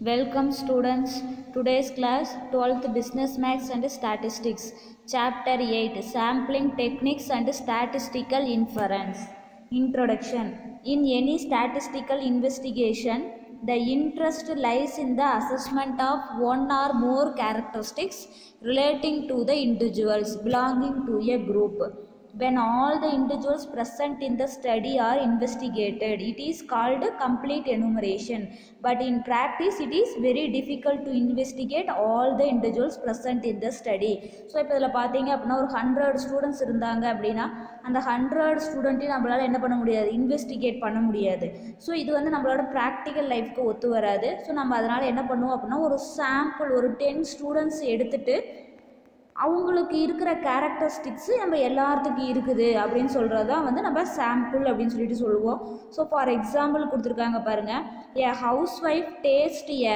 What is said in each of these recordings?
Welcome students. Today's class 12th Business Maths and Statistics. Chapter 8 Sampling Techniques and Statistical Inference. Introduction. In any statistical investigation, the interest lies in the assessment of one or more characteristics relating to the individuals belonging to a group. When all the individuals present in the study are investigated, it is called complete enumeration. But in practice, it is very difficult to investigate all the individuals present in the study. So இப்போ இதில் பார்த்தீங்க அப்படின்னா ஒரு hundred students இருந்தாங்க அப்படின்னா அந்த hundred ஸ்டூடெண்ட்டையும் நம்மளால் என்ன பண்ண முடியாது இன்வெஸ்டிகேட் பண்ண முடியாது ஸோ இது வந்து நம்மளோட ப்ராக்டிக்கல் லைஃப்க்கு ஒத்து வராது ஸோ நம்ம அதனால் என்ன பண்ணுவோம் அப்படின்னா ஒரு சாம்பிள் ஒரு டென் ஸ்டூடெண்ட்ஸ் எடுத்துட்டு அவங்களுக்கு இருக்கிற கேரக்டரிஸ்டிக்ஸு நம்ம எல்லாத்துக்கும் இருக்குது அப்படின்னு சொல்கிறது தான் வந்து நம்ம சாம்பிள் அப்படின்னு சொல்லிட்டு சொல்லுவோம் ஸோ ஃபார் எக்ஸாம்பிள் கொடுத்துருக்காங்க பாருங்கள் a housewife taste a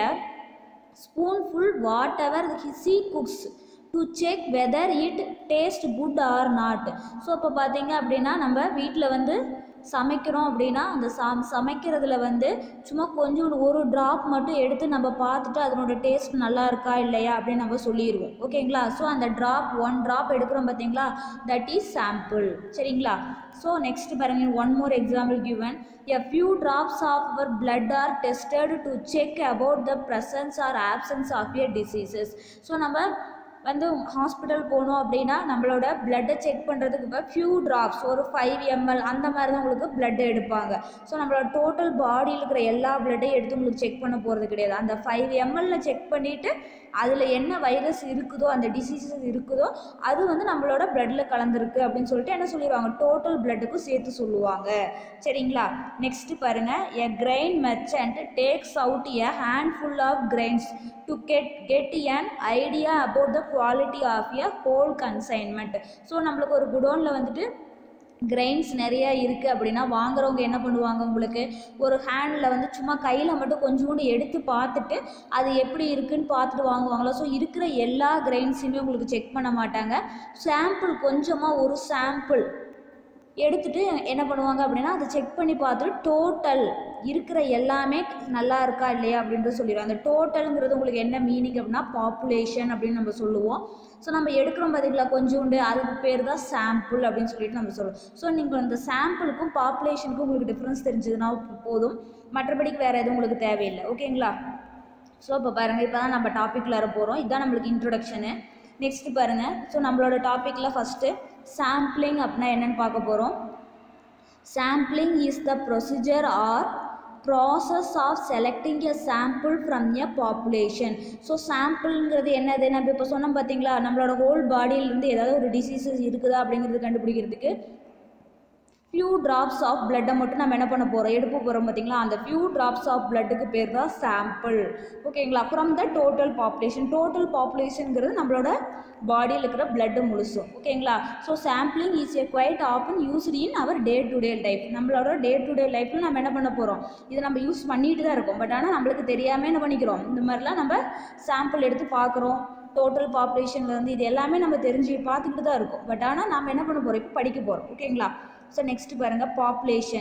spoonful whatever she cooks to check whether it taste good or not so இப்போ பார்த்தீங்க அப்படின்னா நம்ம வீட்டில் வந்து சமைக்கிறோம் அப்படின்னா அந்த சம் சமைக்கிறதுல வந்து சும்மா கொஞ்சம் ஒரு ட்ராப் மட்டும் எடுத்து நம்ம பார்த்துட்டு அதனோட டேஸ்ட் நல்லா இருக்கா இல்லையா அப்படின்னு நம்ம சொல்லிடுவோம் ஓகேங்களா ஸோ அந்த ட்ராப் ஒன் ட்ராப் எடுக்கிறோம் பார்த்தீங்களா தட் இஸ் சாம்பிள் சரிங்களா ஸோ நெக்ஸ்ட் பாருங்க one more example given a few drops of our blood are tested to check about the presence or absence of a diseases so நம்ம வந்து hospital போனோம் அப்படின்னா நம்மளோட பிளட்டை செக் பண்ணுறதுக்கு இப்போ ஃபியூ ட்ராப்ஸ் ஒரு ஃபைவ் எம்எல் அந்த மாதிரி தான் உங்களுக்கு பிளட் எடுப்பாங்க ஸோ நம்மளோட டோட்டல் பாடியில் இருக்கிற எல்லா பிளட்டையும் எடுத்து உங்களுக்கு செக் பண்ண போகிறது கிடையாது அந்த ஃபைவ் எம்எல்ல செக் பண்ணிவிட்டு அதில் என்ன வைரஸ் இருக்குதோ அந்த டிசீசஸ் இருக்குதோ அது வந்து நம்மளோட பிளட்டில் கலந்துருக்கு அப்படின்னு சொல்லிட்டு என்ன சொல்லிடுவாங்க டோட்டல் பிளட்டுக்கும் சேர்த்து சொல்லுவாங்க சரிங்களா நெக்ஸ்ட் பாருங்க a grain merchant takes out a handful of grains to get get an idea about the quality of a whole consignment so நம்மளுக்கு ஒரு குடோனில் வந்துட்டு கிரெயின்ஸ் நிறையா இருக்குது அப்படின்னா வாங்குறவங்க என்ன பண்ணுவாங்க உங்களுக்கு ஒரு ஹேண்டில் வந்து சும்மா கையில் மட்டும் கொஞ்சோண்டு எடுத்து பார்த்துட்டு அது எப்படி இருக்குன்னு பார்த்துட்டு வாங்குவாங்களா ஸோ இருக்கிற எல்லா கிரெயின்ஸையுமே உங்களுக்கு செக் பண்ண மாட்டாங்க சாம்பிள் கொஞ்சமாக ஒரு சாம்பிள் எடுத்துகிட்டு என்ன பண்ணுவாங்க அப்படின்னா அதை செக் பண்ணி பார்த்துட்டு டோட்டல் இருக்கிற எல்லாமே நல்லா இருக்கா இல்லையா அப்படின்ட்டு சொல்லிடுவோம் அந்த டோட்டலுங்கிறது உங்களுக்கு என்ன மீனிங் அப்படின்னா பாப்புலேஷன் அப்படின்னு நம்ம சொல்லுவோம் ஸோ நம்ம எடுக்கிறோம் பார்த்தீங்களா கொஞ்சோண்டு அதுக்கு பேர் தான் சாம்பிள் அப்படின்னு சொல்லிட்டு நம்ம சொல்லுவோம் ஸோ நீங்கள் இந்த சாம்பிளுக்கும் பாப்புலேஷனுக்கும் உங்களுக்கு டிஃப்ரென்ஸ் தெரிஞ்சதுன்னா போதும் மற்றபடிக்கு வேறு எதுவும் உங்களுக்கு தேவையில்லை ஓகேங்களா ஸோ இப்போ பாருங்கள் இப்போ தான் நம்ம டாப்பிக்கில் வர போகிறோம் இதுதான் நம்மளுக்கு இன்ட்ரொடக்ஷனு நெக்ஸ்ட் பாருங்கள் ஸோ நம்மளோட டாப்பிக்கில் ஃபஸ்ட்டு சாம்பிளிங் அப்படின்னா என்னென்னு பார்க்க போகிறோம் sampling is the procedure or process of selecting a sample from a population so சாம்பிள்ங்கிறது என்னது நம்ம இப்போ சொன்னோம் பார்த்தீங்களா நம்மளோட ஹோல் பாடியிலேருந்து ஏதாவது ஒரு டிசீசஸ் இருக்குதா அப்படிங்கிறது கண்டுபிடிக்கிறதுக்கு ஃபியூ ட்ராப்ஸ் ஆஃப் பிளட்டை மட்டும் நம்ம என்ன பண்ண போகிறோம் எடுக்க போகிறோம் பார்த்தீங்களா அந்த ஃபியூ ட்ராப்ஸ் ஆஃப் பிளட்டுக்கு பேர் தான் சாம்பிள் ஓகேங்களா from the total population total பாப்புலேஷனுங்கிறது நம்மளோட பாடியில் இருக்கிற பிளட்டு முழுசும் ஓகேங்களா so sampling is a quite often used in our day to day life நம்மளோட டே டு டே லைஃப்பில் நம்ம என்ன பண்ண போகிறோம் இதை நம்ம யூஸ் பண்ணிட்டு தான் இருக்கோம் பட் ஆனால் நம்மளுக்கு தெரியாமல் என்ன பண்ணிக்கிறோம் இந்த மாதிரிலாம் நம்ம சாம்பிள் எடுத்து பார்க்குறோம் டோட்டல் பாப்புலேஷன்லேருந்து இது எல்லாமே நம்ம தெரிஞ்சு பார்த்துக்கிட்டு தான் இருக்கோம் பட் ஆனால் நம்ம என்ன பண்ண போகிறோம் இப்போ படிக்க போகிறோம் ஓகேங்களா ஸோ நெக்ஸ்ட் பாருங்கள் population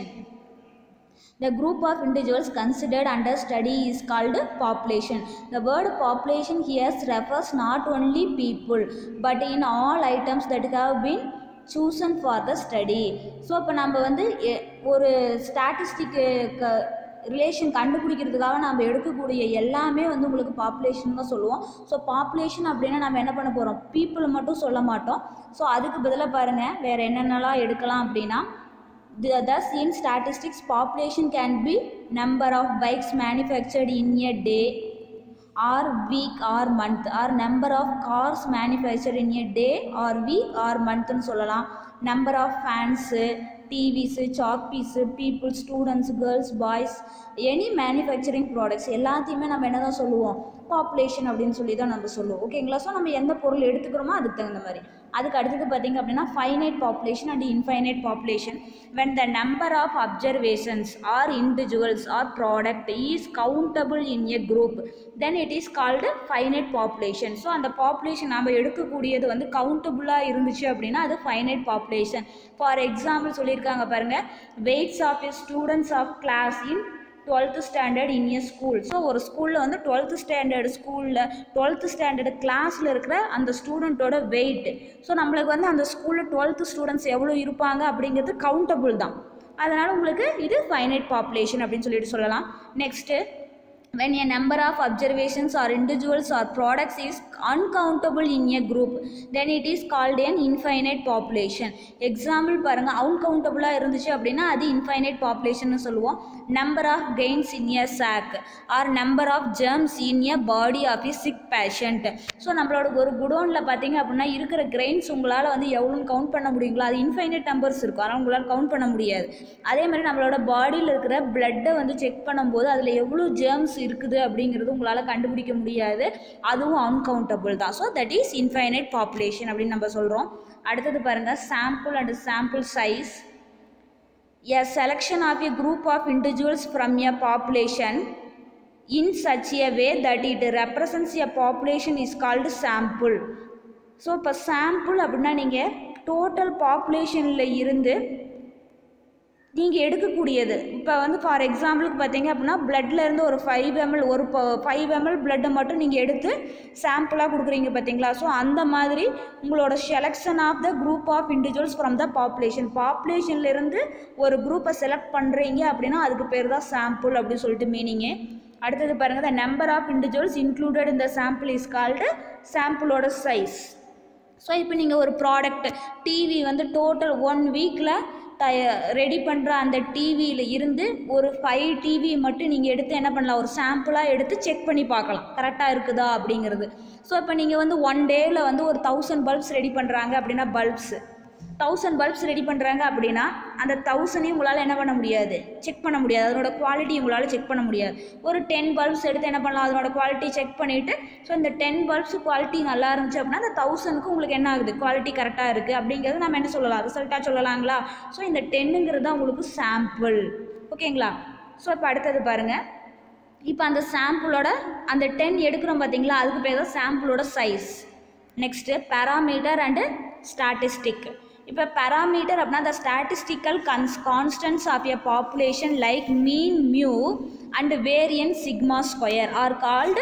The group of individuals considered under study is called population. The word population here refers not only people but in all items that have been chosen for the study. So இப்போ நம்ம வந்து ஒரு ஸ்டாட்டிஸ்டிக்கு relation கண்டுபிடிக்கிறதுக்காக நம்ம எடுக்கக்கூடிய எல்லாமே வந்து உங்களுக்கு population தான் சொல்லுவோம் ஸோ பாப்புலேஷன் அப்படின்னா நம்ம என்ன பண்ண போகிறோம் பீப்புளை மட்டும் சொல்ல மாட்டோம் ஸோ அதுக்கு பதிலாக பாருங்கள் வேறு என்னென்னலாம் எடுக்கலாம் அப்படின்னா thus in statistics population can be number of bikes manufactured in a day or week or month or number of cars manufactured in a day or week or month னு சொல்லலாம் number of fans TVs sack piece people students girls boys any manufacturing products எல்லாத்தையுமே நம்ம என்ன தான் சொல்லுவோம் population அப்படின்னு சொல்லி தான் நம்ம சொல்லுவோம் ஓகேங்களா ஸோ நம்ம எந்த பொருள் எடுத்துக்கிறோமோ அதுக்கு தகுந்த மாதிரி அதுக்கு அடுத்தது பார்த்திங்க அப்படின்னா finite population and infinite population when the number of observations or individuals or product is countable in a group then it is called finite population so அந்த பாப்புலேஷன் நம்ம எடுக்கக்கூடியது வந்து கவுண்டபுளாக இருந்துச்சு அப்படின்னா அது ஃபைனைட் பாப்புலேஷன் ஃபார் எக்ஸாம்பிள் சொல்லியிருக்காங்க பாருங்கள் weights of a students of class in twelfth standard in a school so ஒரு ஸ்கூலில் வந்து டுவெல்த்து ஸ்டாண்டர்ட் ஸ்கூலில் டுவெல்த்து ஸ்டாண்டர்டு கிளாஸில் இருக்கிற அந்த ஸ்டூடெண்ட்டோட வெயிட் ஸோ நம்மளுக்கு வந்து அந்த ஸ்கூலில் டுவெல்த்து ஸ்டூடெண்ட்ஸ் எவ்வளோ இருப்பாங்க அப்படிங்கிறது கவுண்டபுள் தான் அதனால் உங்களுக்கு இது ஃபைனைட் பாப்புலேஷன் அப்படின்னு சொல்லிட்டு சொல்லலாம் next when a number of observations or individuals or products is uncountable in a group then it is called an infinite population example பாருங்க அவுன்கவுண்டபுளாக இருந்துச்சு அப்படின்னா அது இன்ஃபைனைட் பாப்புலேஷன் சொல்லுவோம் number of grains in a sack or number of germs in a body of a sick patient so நம்மளோட ஒரு குடோனில் பார்த்தீங்க அப்படின்னா இருக்கிற கிரெயின்ஸ் உங்களால் வந்து எவ்வளோன்னு கவுண்ட் பண்ண முடியுங்களோ அது இன்ஃபைனைட் நம்பர்ஸ் இருக்கும் ஆனால் உங்களால் கவுண்ட் பண்ண முடியாது அதே மாதிரி நம்மளோட பாடியில் இருக்கிற பிளட்டை வந்து செக் பண்ணும்போது அதில் எவ்வளோ germs இருக்குது அப்படிங்கிறது உங்களால் கண்டுபிடிக்க முடியாது அதுவும் அன்கவுண்டபிள் தான் so that is infinite population அப்படின்னு நம்ம சொல்கிறோம் அடுத்தது பாருங்கள் sample and sample size a selection of a group of individuals from a population in such a way that it represents a population is called sample so இப்போ sample அப்படின்னா நீங்கள் total பாப்புலேஷனில் இருந்து நீங்கள் எடுக்கக்கூடியது இப்போ வந்து ஃபார் எக்ஸாம்பிளுக்கு பார்த்தீங்க அப்படின்னா bloodல இருந்து ஒரு ஃபைவ் எம்எல் ஒரு ஃபைவ் எம்எல் பிளட்டை மட்டும் நீங்கள் எடுத்து சாம்பிளாக கொடுக்குறீங்க பார்த்தீங்களா ஸோ அந்த மாதிரி உங்களோட selection of the group of individuals from the population பாப்புலேஷன்லேருந்து ஒரு குரூப்பை செலக்ட் பண்ணுறீங்க அப்படின்னா அதுக்கு பேர் தான் சாம்பிள் அப்படின்னு சொல்லிட்டு மீனிங்கு அடுத்தது பாருங்கள் the number of individuals included இந்த சாம்பிள் இஸ் கால்டு சாம்பிளோட சைஸ் ஸோ இப்போ நீங்கள் ஒரு ப்ராடக்ட் டிவி வந்து டோட்டல் ஒன் வீக்கில் தய ரெடி பண்ணுற அந்த டிவியில் இருந்து ஒரு ஃபைவ் டிவி மட்டும் நீங்கள் எடுத்து என்ன பண்ணலாம் ஒரு சாம்பிளாக எடுத்து செக் பண்ணி பார்க்கலாம் கரெக்டாக இருக்குதா அப்படிங்கிறது ஸோ இப்போ நீங்கள் வந்து ஒன் டேவில் வந்து ஒரு தௌசண்ட் பல்ப்ஸ் ரெடி பண்ணுறாங்க அப்படின்னா பல்ப்ஸு தௌசண்ட் பல்ப்ஸ் ரெடி பண்ணுறாங்க அப்படின்னா அந்த தௌசண்டையும் உங்களால் என்ன பண்ண முடியாது செக் பண்ண முடியாது அதனோட குவாலிட்டி உங்களால் செக் பண்ண முடியாது ஒரு டென் பல்ப்ஸ் எடுத்து என்ன பண்ணலாம் அதனோட குவாலிட்டி செக் பண்ணிவிட்டு ஸோ இந்த டென் பல்ப்ஸ் குவாலிட்டி நல்லா இருந்துச்சு அப்படின்னா அந்த தௌசண்ட்க்கு உங்களுக்கு என்ன ஆகுது குவாலிட்டி கரெக்டாக இருக்குது அப்படிங்கிறது நம்ம என்ன சொல்லலாம் ரிசல்ட்டாக சொல்லலாங்களா ஸோ இந்த டென்னுங்கிறது தான் உங்களுக்கு சாம்பிள் ஓகேங்களா ஸோ இப்போ அடுத்தது பாருங்கள் இப்போ அந்த சாம்பிளோட அந்த டென் எடுக்கிறோம் பார்த்தீங்களா அதுக்கு பேர் தான் சாம்பிளோட size next parameter and statistic இப்போ பேராமீட்டர் அப்படின்னா the statistical cons constants of a population like mean mu and variance sigma square are called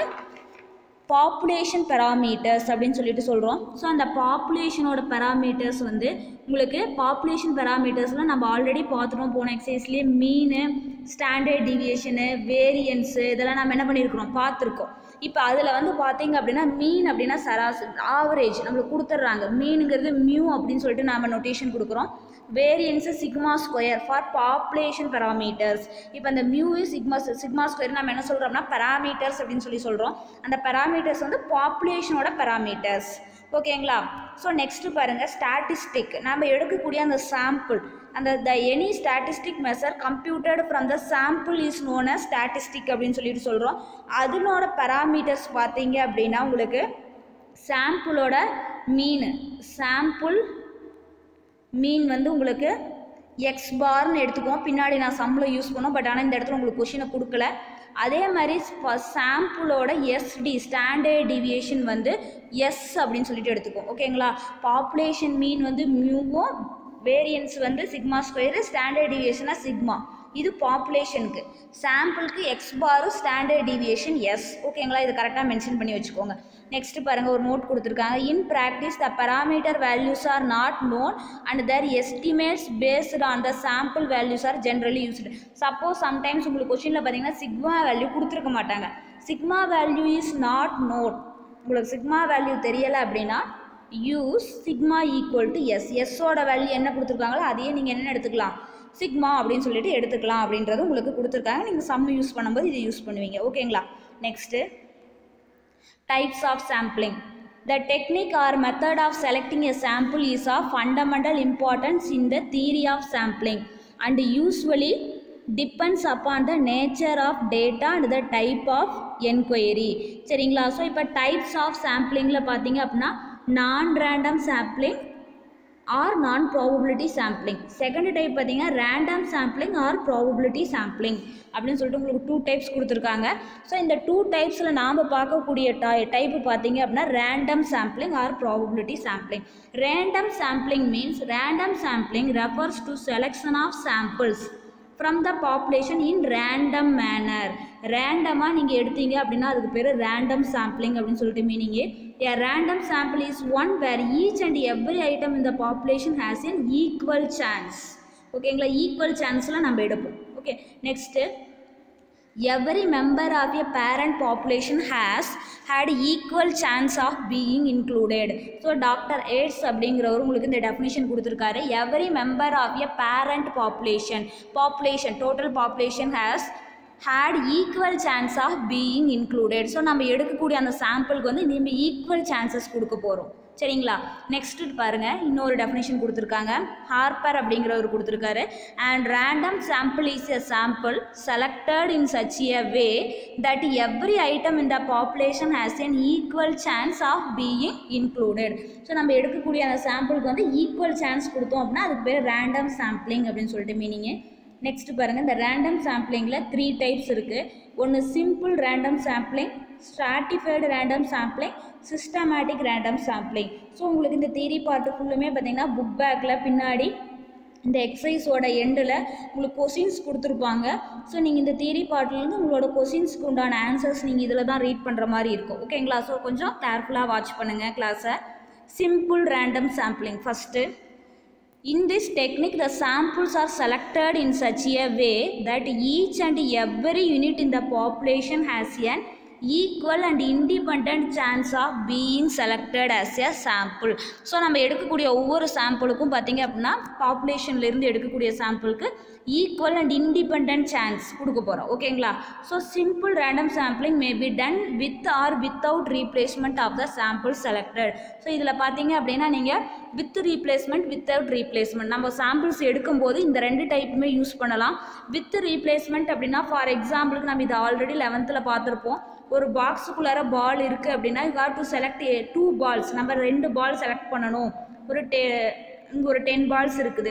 population parameters அப்படின்னு சொல்லிட்டு சொல்கிறோம் ஸோ அந்த பாப்புலேஷனோட பெராமீட்டர்ஸ் வந்து உங்களுக்கு பாப்புலேஷன் பெராமீட்டர்ஸ்லாம் நம்ம ஆல்ரெடி பார்த்துட்டோம் போன எக்ஸசைஸ்லேயே மீனு ஸ்டாண்டர்ட் டிவியேஷனு வேரியன்ஸு இதெல்லாம் நம்ம என்ன பண்ணியிருக்கிறோம் பார்த்துருக்கோம் இப்போ அதில் வந்து பார்த்தீங்க அப்படின்னா மீன் அப்படின்னா சராசரி ஆவரேஜ் நம்மளுக்கு கொடுத்துட்றாங்க மீனுங்கிறது மியூ அப்படின்னு சொல்லிட்டு நம்ம நொட்டேஷன் கொடுக்குறோம் variance sigma square for population parameters இப்போ அந்த மியூ சிக்மா சிக்மா ஸ்கொயர் நம்ம என்ன சொல்கிறோம்னா பெராமீட்டர்ஸ் அப்படின்னு சொல்லி சொல்கிறோம் அந்த பெராமீட்டர்ஸ் வந்து பாப்புலேஷனோட பெராமீட்டர்ஸ் ஓகேங்களா ஸோ நெக்ஸ்ட்டு பாருங்கள் ஸ்டாட்டிஸ்டிக் நம்ம எடுக்கக்கூடிய அந்த சாம்பிள் அந்த the any statistic measure computed from the sample is known as statistic அப்படின்னு சொல்லிட்டு சொல்கிறோம் அதனோட பெராமீட்டர்ஸ் பார்த்தீங்க அப்படின்னா உங்களுக்கு சாம்பிளோட மீன் சாம்பிள் மீன் வந்து உங்களுக்கு எக்ஸ் பார்னு எடுத்துக்குவோம் பின்னாடி நான் சம்பளம் யூஸ் பண்ணோம் பட் ஆனால் இந்த இடத்துல உங்களுக்கு கொஷினை கொடுக்கல அதே மாதிரி சாம்பிளோட எஸ்டி ஸ்டாண்டர்ட் டிவியேஷன் வந்து எஸ் அப்படின்னு சொல்லிட்டு எடுத்துக்குவோம் ஓகேங்களா பாப்புலேஷன் மீன் வந்து மியூவும் வேரியன்ஸ் வந்து சிக்மா ஸ்கொயரு ஸ்டாண்டர்ட் டிவியேஷனாக சிக்மா இது பாப்புலேஷனுக்கு சாம்பிளுக்கு X bar standard deviation S ஓகேங்களா இது கரெக்டாக மென்ஷன் பண்ணி வச்சுக்கோங்க நெக்ஸ்ட் பாருங்கள் ஒரு நோட் கொடுத்துருக்காங்க in practice the parameter values are not known and their estimates based on the sample values are generally used suppose sometimes உங்களுக்கு கொஷினில் பார்த்தீங்கன்னா சிக்மா வேல்யூ கொடுத்துருக்க மாட்டாங்க sigma value is not known உங்களுக்கு சிக்மா வேல்யூ தெரியலை அப்படின்னா use sigma equal to S எஸ்ஸோட value என்ன கொடுத்துருக்காங்களோ அதையே நீங்கள் என்ன எடுத்துக்கலாம் சிக்மா அப்படின்னு சொல்லிட்டு எடுத்துக்கலாம் அப்படின்றது உங்களுக்கு கொடுத்துருக்காங்க நீங்கள் சம் யூஸ் பண்ணும்போது இதை யூஸ் பண்ணுவீங்க ஓகேங்களா next types of sampling the technique or method of selecting a sample is of fundamental importance in the theory of sampling and usually depends upon the nature of data and the type of enquiry சரிங்களா so இப்போ types of சாம்பிளிங்கில் பார்த்தீங்க அப்படின்னா non random sampling or non probability sampling second type பார்த்தீங்கன்னா random sampling or probability sampling அப்படின்னு சொல்லிட்டு உங்களுக்கு two types கொடுத்துருக்காங்க ஸோ இந்த டூ டைப்ஸில் நாம் பார்க்கக்கூடிய டை டைப்பு பார்த்தீங்க அப்படின்னா random sampling or probability sampling random sampling means random sampling refers to selection of samples from the population in random manner ரேண்டமாக நீங்கள் எடுத்தீங்க அப்படின்னா அதுக்கு பேர் ரேண்டம் சாம்பிளிங் அப்படின்னு சொல்லிட்டு meaning a random sample is one where each and every item இந்த population has an equal chance ஓகேங்களா ஈக்குவல் சான்ஸில் நம்ம எடுப்போம் okay next every member of a parent population has had equal chance of being included so doctor Yates அப்படிங்கிறவர் உங்களுக்கு இந்த definition கொடுத்துருக்காரு every member of a parent population population total population has had equal chance of being included so நம்ம எடுக்கக்கூடிய அந்த சாம்பிளுக்கு வந்து நம்ம ஈக்குவல் சான்சஸ் கொடுக்க போகிறோம் சரிங்களா நெக்ஸ்ட் பாருங்க இன்னொரு டெஃபினேஷன் கொடுத்துருக்காங்க ஹார்பர் அப்படிங்கிறவர் கொடுத்துருக்காரு and random sample is a sample selected in such a way that every item இந்த population has an equal chance of being included so நம்ம எடுக்கக்கூடிய அந்த சாம்பிளுக்கு வந்து ஈக்குவல் சான்ஸ் கொடுத்தோம் அப்படின்னா அதுக்கு பேர் ரேண்டம் சாம்பிளிங் அப்படின்னு சொல்லிட்டு மீனிங்கு நெக்ஸ்ட் பாருங்கள் இந்த ரேண்டம் சாம்பிளிங்கில் த்ரீ டைப்ஸ் இருக்குது ஒன்று simple random sampling stratified random sampling systematic random sampling so உங்களுக்கு இந்த தியரி பார்ட்டு ஃபுல்லுமே பார்த்தீங்கன்னா புக் பேக்கில் பின்னாடி இந்த எக்ஸசைஸோட எண்டில் உங்களுக்கு கொஷின்ஸ் கொடுத்துருப்பாங்க ஸோ நீங்கள் இந்த தியரி பார்ட்லேருந்து உங்களோட கொஷின்ஸ்க்கு உண்டான ஆன்சர்ஸ் நீங்கள் இதில் தான் ரீட் பண்ணுற மாதிரி இருக்கும் ஓகேங்களா ஸோ கொஞ்சம் கேர்ஃபுல்லாக வாட்ச் பண்ணுங்கள் கிளாஸை simple random sampling first In this technique, the samples are selected in such a way that each and every unit in the population has an equal and independent chance of being selected as a sample. So நம்ம எடுக்கக்கூடிய ஒவ்வொரு சாம்பிளுக்கும் பார்த்தீங்க அப்படின்னா பாப்புலேஷன்லேருந்து எடுக்கக்கூடிய சாம்பிளுக்கு equal and independent chance கொடுக்க போகிறோம் ஓகேங்களா so simple random sampling may be done with or without replacement of the sample selected so இதில் பார்த்தீங்க அப்படின்னா நீங்கள் வித் ரீப்ளேஸ்மெண்ட் வித்தவுட் ரீப்ளேஸ்மெண்ட் நம்ம சாம்பிள்ஸ் எடுக்கும்போது இந்த ரெண்டு டைப்புமே யூஸ் பண்ணலாம் வித் ரீப்ளேஸ்மெண்ட் அப்படின்னா ஃபார் எக்ஸாம்பிளுக்கு நம்ம இதை ஆல்ரெடி லெவன்த்தில் பார்த்துருப்போம் ஒரு பாக்ஸுக்குள்ளார பால் இருக்குது அப்படின்னா you have to select two balls நம்ம ரெண்டு பால் செலக்ட் பண்ணணும் ஒரு டெ இங்கே ஒரு டென் பால்ஸ் இருக்குது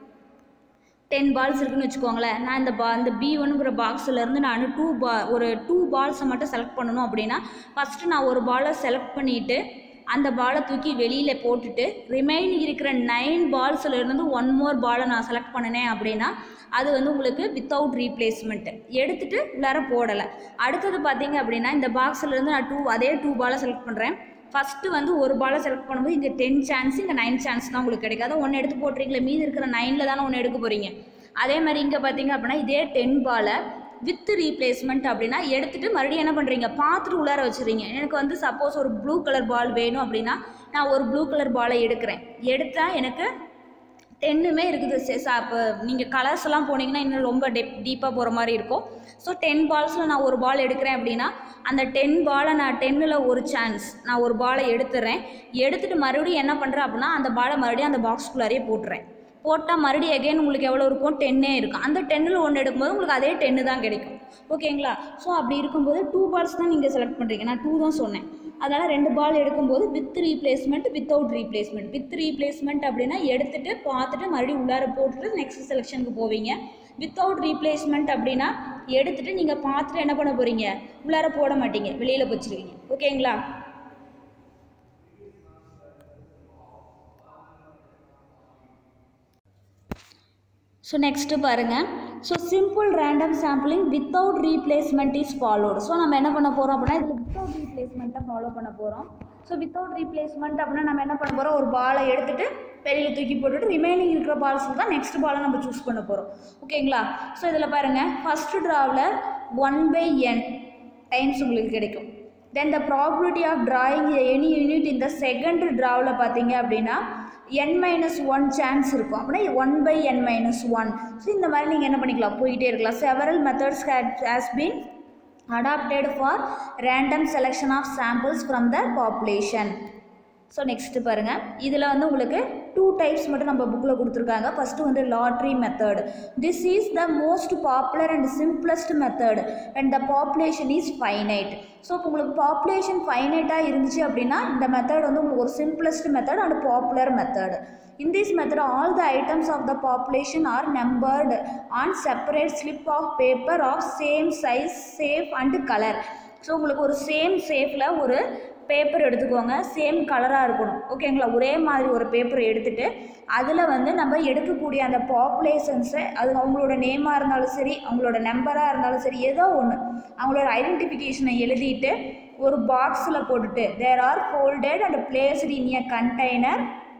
டென் பால்ஸ் இருக்குன்னு வச்சுக்கோங்களேன் நான் இந்த பா இந்த பி ஒன்னுங்கிற பாக்ஸ்லேருந்து நான் டூ பா ஒரு டூ பால்ஸை மட்டும் செலக்ட் பண்ணணும் அப்படின்னா ஃபஸ்ட்டு நான் ஒரு பாலை செலக்ட் பண்ணிவிட்டு அந்த பாலை தூக்கி வெளியில் போட்டுட்டு ரிமைனிங் இருக்கிற நைன் பால்ஸ்லேருந்து ஒன் மோர் பாலை நான் செலக்ட் பண்ணினேன் அப்படின்னா அது வந்து உங்களுக்கு வித்தவுட் ரீப்ளேஸ்மெண்ட்டு எடுத்துகிட்டு உள்ளார போடலை அடுத்தது பார்த்தீங்க அப்படின்னா இந்த பாக்ஸ்லேருந்து நான் டூ அதே டூ பாலை செலக்ட் பண்ணுறேன் ஃபஸ்ட்டு வந்து ஒரு பாலை செலக்ட் பண்ணும்போது இங்கே டென் சான்ஸ் இங்கே நைன் சான்ஸ் தான் உங்களுக்கு கிடைக்காது ஒன்று எடுத்து போட்டுறீங்களே மீதி இருக்கிற நைனில் தானே ஒன்று எடுக்க போகிறீங்க அதே மாதிரி இங்கே பார்த்தீங்க அப்படின்னா இதே டென் பாலை வித் ரீப்ளேஸ்மெண்ட் அப்படின்னா எடுத்துகிட்டு மறுபடியும் என்ன பண்ணுறீங்க பார்த்துட்டு உள்ளார வச்சுறீங்க எனக்கு வந்து சப்போஸ் ஒரு ப்ளூ கலர் பால் வேணும் அப்படின்னா நான் ஒரு ப்ளூ கலர் பாலை எடுக்கிறேன் எடுத்தால் எனக்கு டென்னுமே இருக்குது இப்போ நீங்கள் கலர்ஸ் எல்லாம் போனீங்கன்னா இன்னும் ரொம்ப டெப் டீப்பாக போகிற மாதிரி இருக்கும் ஸோ டென் பால்ஸில் நான் ஒரு பால் எடுக்கிறேன் அப்படின்னா அந்த டென் பாலை நான் டென்னில் ஒரு சான்ஸ் நான் ஒரு பாலை எடுத்துடுறேன் எடுத்துகிட்டு மறுபடியும் என்ன பண்ணுறேன் அப்படின்னா அந்த பாலை மறுபடியும் அந்த பாக்ஸ்குள்ளாரே போட்டுறேன் போட்டால் மறுபடியும் எகைன் உங்களுக்கு எவ்வளோ இருக்கும் டென்னே இருக்கும் அந்த டென்னில் ஒன்று எடுக்கும்போது உங்களுக்கு அதே டென்னு தான் கிடைக்கும் ஓகேங்களா ஸோ அப்படி இருக்கும்போது டூ பால்ஸ் தான் நீங்கள் செலக்ட் பண்ணுறீங்க நான் டூ தான் சொன்னேன் அதனால் ரெண்டு பால் எடுக்கும்போது with replacement without replacement with replacement அப்படின்னா எடுத்துகிட்டு பார்த்துட்டு மறுபடியும் உள்ளார போட்டுட்டு நெக்ஸ்ட் செலெக்ஷனுக்கு போவீங்க வித்தவுட் ரீப்ளேஸ்மெண்ட் அப்படின்னா எடுத்துகிட்டு நீங்கள் பார்த்துட்டு என்ன பண்ண போகிறீங்க உள்ளார போட மாட்டீங்க வெளியில் வச்சுருவீங்க ஓகேங்களா ஸோ நெக்ஸ்ட்டு பாருங்கள் so simple random sampling without replacement is followed so நம்ம என்ன பண்ண போகிறோம் அப்படின்னா இதில் வித்தவுட் ரீப்ளேஸ்மெண்ட்டை ஃபாலோ பண்ண போகிறோம் ஸோ வித்தவுட் ரீப்ளேஸ்மெண்ட் அப்படின்னா நம்ம என்ன பண்ண போகிறோம் ஒரு பாலை எடுத்துகிட்டு வெளியில் தூக்கி போட்டுட்டு ரிமைனிங் இருக்கிற பால்ஸ் தான் நெக்ஸ்ட் பாலை நம்ம சூஸ் பண்ண போகிறோம் ஓகேங்களா ஸோ இதில் பாருங்கள் ஃபஸ்ட்டு ட்ராவில் ஒன் பை என் டைம்ஸ் உங்களுக்கு கிடைக்கும் then the probability of drawing any unit இந்த செகண்ட் ட்ராவில் பார்த்தீங்க அப்படின்னா n மைனஸ் ஒன் சான்ஸ் இருக்கும் அப்படின்னா one by n minus one so இந்த மாதிரி நீங்கள் என்ன பண்ணிக்கலாம் போயிட்டே இருக்கலாம் several methods has been adopted for random selection of samples from the population so next பாருங்கள் இதில் வந்து உங்களுக்கு டூ டைப்ஸ் மட்டும் நம்ம புக்கில் கொடுத்துருக்காங்க ஃபஸ்ட்டு வந்து lottery method this is the most popular and simplest method and the population is finite so இப்போ உங்களுக்கு பாப்புலேஷன் ஃபைனைட்டாக இருந்துச்சு அப்படின்னா இந்த மெத்தட் வந்து உங்களுக்கு ஒரு simplest method and popular method In this method, all the items of the population are numbered on separate slip of paper of same size, shape and color. So உங்களுக்கு ஒரு சேம் ஷேப்பில் ஒரு பேப்பர் எடுத்துக்கோங்க same கலராக இருக்கணும் ஓகேங்களா ஒரே மாதிரி ஒரு பேப்பர் எடுத்துட்டு அதில் வந்து நம்ம எடுக்கக்கூடிய அந்த பாப்புலேஷன்ஸை அது அவங்களோட நேமாக இருந்தாலும் சரி அவங்களோட நம்பராக இருந்தாலும் சரி ஏதோ ஒன்று அவங்களோட ஐடென்டிஃபிகேஷனை எழுதிட்டு ஒரு பாக்ஸில் போட்டுட்டு there are folded and placed in a container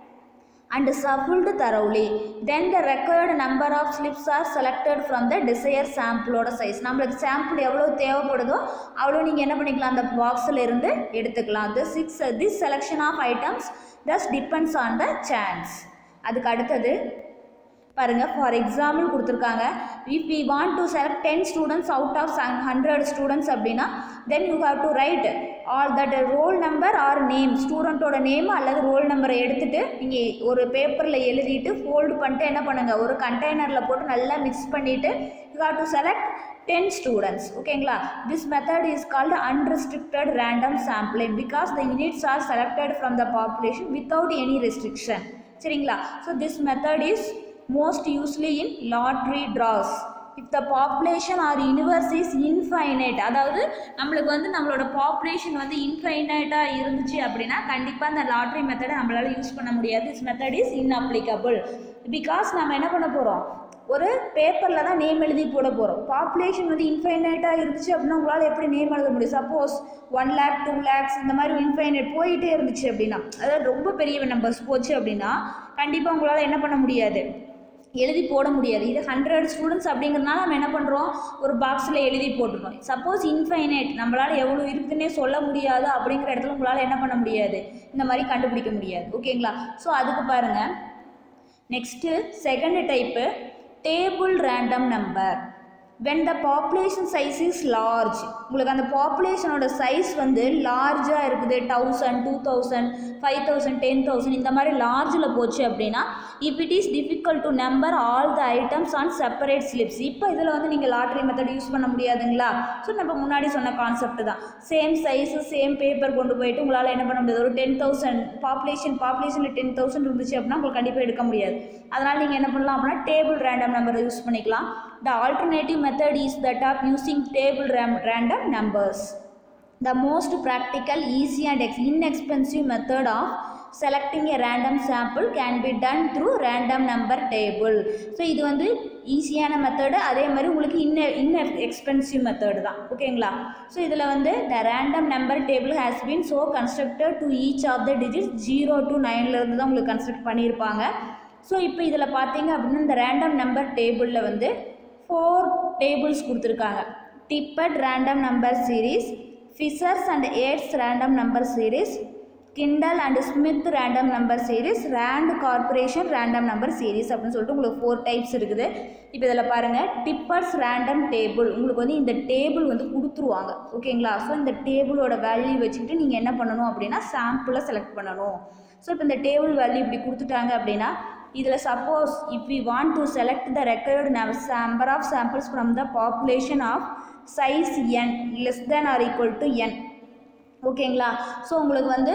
and shuffled thoroughly. Then the required number of slips are selected from the desired sample size. நம்மளுக்கு சாம்பிள் எவ்வளோ தேவைப்படுதோ அவ்வளோ நீங்கள் என்ன பண்ணிக்கலாம் அந்த பாக்ஸில் இருந்து எடுத்துக்கலாம் the six this selection of items thus depends on the chance. அதுக்கு அடுத்தது பாருங்க ஃபார் எக்ஸாம்பிள் கொடுத்துருக்காங்க if we want to select ten students out of hundred students அப்படின்னா then you have to write all that roll number or name ஸ்டூடெண்ட்டோட name அல்லது roll நம்பரை எடுத்துட்டு நீங்கள் ஒரு பேப்பரில் எழுதிட்டு ஃபோல்டு பண்ணிட்டு என்ன பண்ணுங்கள் ஒரு கண்டெய்னரில் போட்டு நல்லா மிக்ஸ் பண்ணிவிட்டு you have to select ten students ஓகேங்களா this method is called unrestricted random sampling because the units are selected from the population without any restriction சரிங்களா so this method is most usually in lottery draws if the population or universe is infinite அதாவது நம்மளுக்கு வந்து நம்மளோட population வந்து இன்ஃபைனைட்டாக இருந்துச்சு அப்படின்னா கண்டிப்பாக அந்த லாட்ரி மெத்தடை நம்மளால் யூஸ் பண்ண முடியாது this method is inapplicable because நம்ம என்ன பண்ண போகிறோம் ஒரு பேப்பரில் தான் நேம் எழுதி போட போகிறோம் பாப்புலேஷன் வந்து இன்ஃபைனைட்டாக இருந்துச்சு அப்படின்னா உங்களால் எப்படி நேம் எழுத முடியும் suppose one lake two lakes இந்த மாதிரி இன்ஃபைனைட் போயிட்டே இருந்துச்சு அப்படின்னா அதாவது ரொம்ப பெரிய நம்பர்ஸ் போச்சு அப்படின்னா கண்டிப்பாக உங்களால் என்ன பண்ண முடியாது எழுதி போட முடியாது இது ஹண்ட்ரட் ஸ்டூடெண்ட்ஸ் அப்படிங்கிறதுனால நம்ம என்ன பண்ணுறோம் ஒரு பாக்ஸில் எழுதி போட்டுருக்கோம் சப்போஸ் இன்ஃபைனைட் நம்மளால் எவ்வளோ இருக்குதுன்னே சொல்ல முடியாது அப்படிங்கிற இடத்துல உங்களால் என்ன பண்ண முடியாது இந்த மாதிரி கண்டுபிடிக்க முடியாது ஓகேங்களா ஸோ அதுக்கு பாருங்கள் next second type table random number when the population size is large உங்களுக்கு அந்த பாப்புலேஷனோட சைஸ் வந்து லார்ஜாக இருக்குது thousand two thousand five thousand ten thousand இந்த மாதிரி லார்ஜில் போச்சு அப்படின்னா if it is difficult to number all the items on separate slips இப்போ இதில் வந்து நீங்கள் லாட்ரி மெத்தட் யூஸ் பண்ண முடியாதுங்களா ஸோ நம்ம முன்னாடி சொன்ன கான்செப்ட் தான் சேம் சைஸு சேம் பேப்பர் கொண்டு போயிட்டு உங்களால் என்ன பண்ண முடியாது ஒரு டென் தௌசண்ட் பாப்புலேஷன் பாப்புலேஷனில் டென் தௌசண்ட் இருந்துச்சு அப்படின்னா உங்களுக்கு கண்டிப்பாக எடுக்க முடியாது அதனால் நீங்கள் என்ன பண்ணலாம் அப்படின்னா டேபிள் ரேண்டம் நம்பரை யூஸ் பண்ணிக்கலாம் The alternative method is that of using table ram- random numbers. The most practical, easy and ex- inexpensive method of selecting a random sample can be done through random number table. So இது வந்து ஈஸியான method அதே மாதிரி உங்களுக்கு இன்ன இன்ன expensive method தான் ஓகேங்களா ஸோ இதில் வந்து the random number table has been so constructed to each of the digits zero to நைன்லேருந்து தான் உங்களுக்கு கன்ஸ்ட்ரக்ட் பண்ணியிருப்பாங்க ஸோ இப்போ இதில் பார்த்தீங்க அப்படின்னா இந்த ரேண்டம் நம்பர் டேபிளில் வந்து ஃபோர் டேபிள்ஸ் கொடுத்துருக்காங்க Tippett random number series Fisher's and Yates random number series Kendall and Smith random number series Rand Corporation random number series அப்படின்னு சொல்லிட்டு உங்களுக்கு ஃபோர் டைப்ஸ் இருக்குது இப்போ இதில் பாருங்கள் டிப்பர்ஸ் ரேண்டம் டேபிள் உங்களுக்கு வந்து இந்த டேபிள் வந்து கொடுத்துருவாங்க ஓகேங்களா ஸோ இந்த டேபிளோட வேல்யூ வச்சுக்கிட்டு நீங்கள் என்ன பண்ணணும் அப்படின்னா சாம்பிளை செலக்ட் பண்ணணும் ஸோ இப்போ இந்த டேபிள் வேல்யூ இப்படி கொடுத்துட்டாங்க அப்படின்னா இதில் suppose if we want to select the required number of samples from the population of size n less than or equal to n ஓகேங்களா ஸோ உங்களுக்கு வந்து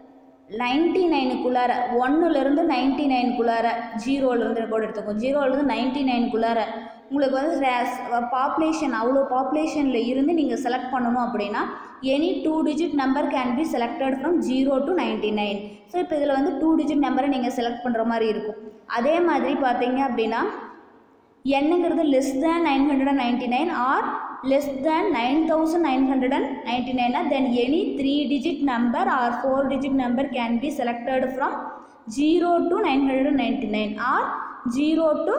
நைன்ட்டி நைனுக்குள்ளார ஒன்றுலேருந்து நைன்ட்டி நைனுக்குள்ளார ஜீரோலேருந்து கூட எடுத்துக்கோ ஜீரோலேருந்து நைன்ட்டி நைனுக்குள்ளார உங்களுக்கு வந்து பாப்புலேஷன் அவ்வளோ பாப்புலேஷனில் இருந்து நீங்கள் செலக்ட் பண்ணணும் அப்படின்னா any two digit number can be selected from zero to ninety nine so இப்போ இதில் வந்து டூ டிஜிட் நம்பரை நீங்கள் செலக்ட் பண்ணுற மாதிரி இருக்கும் அதே மாதிரி பார்த்தீங்க அப்படின்னா என்னங்கிறது less than nine hundred and ninety nine or less than 9999 then any 3 digit number or 4 digit number can be selected from 0 to 999 or 0 to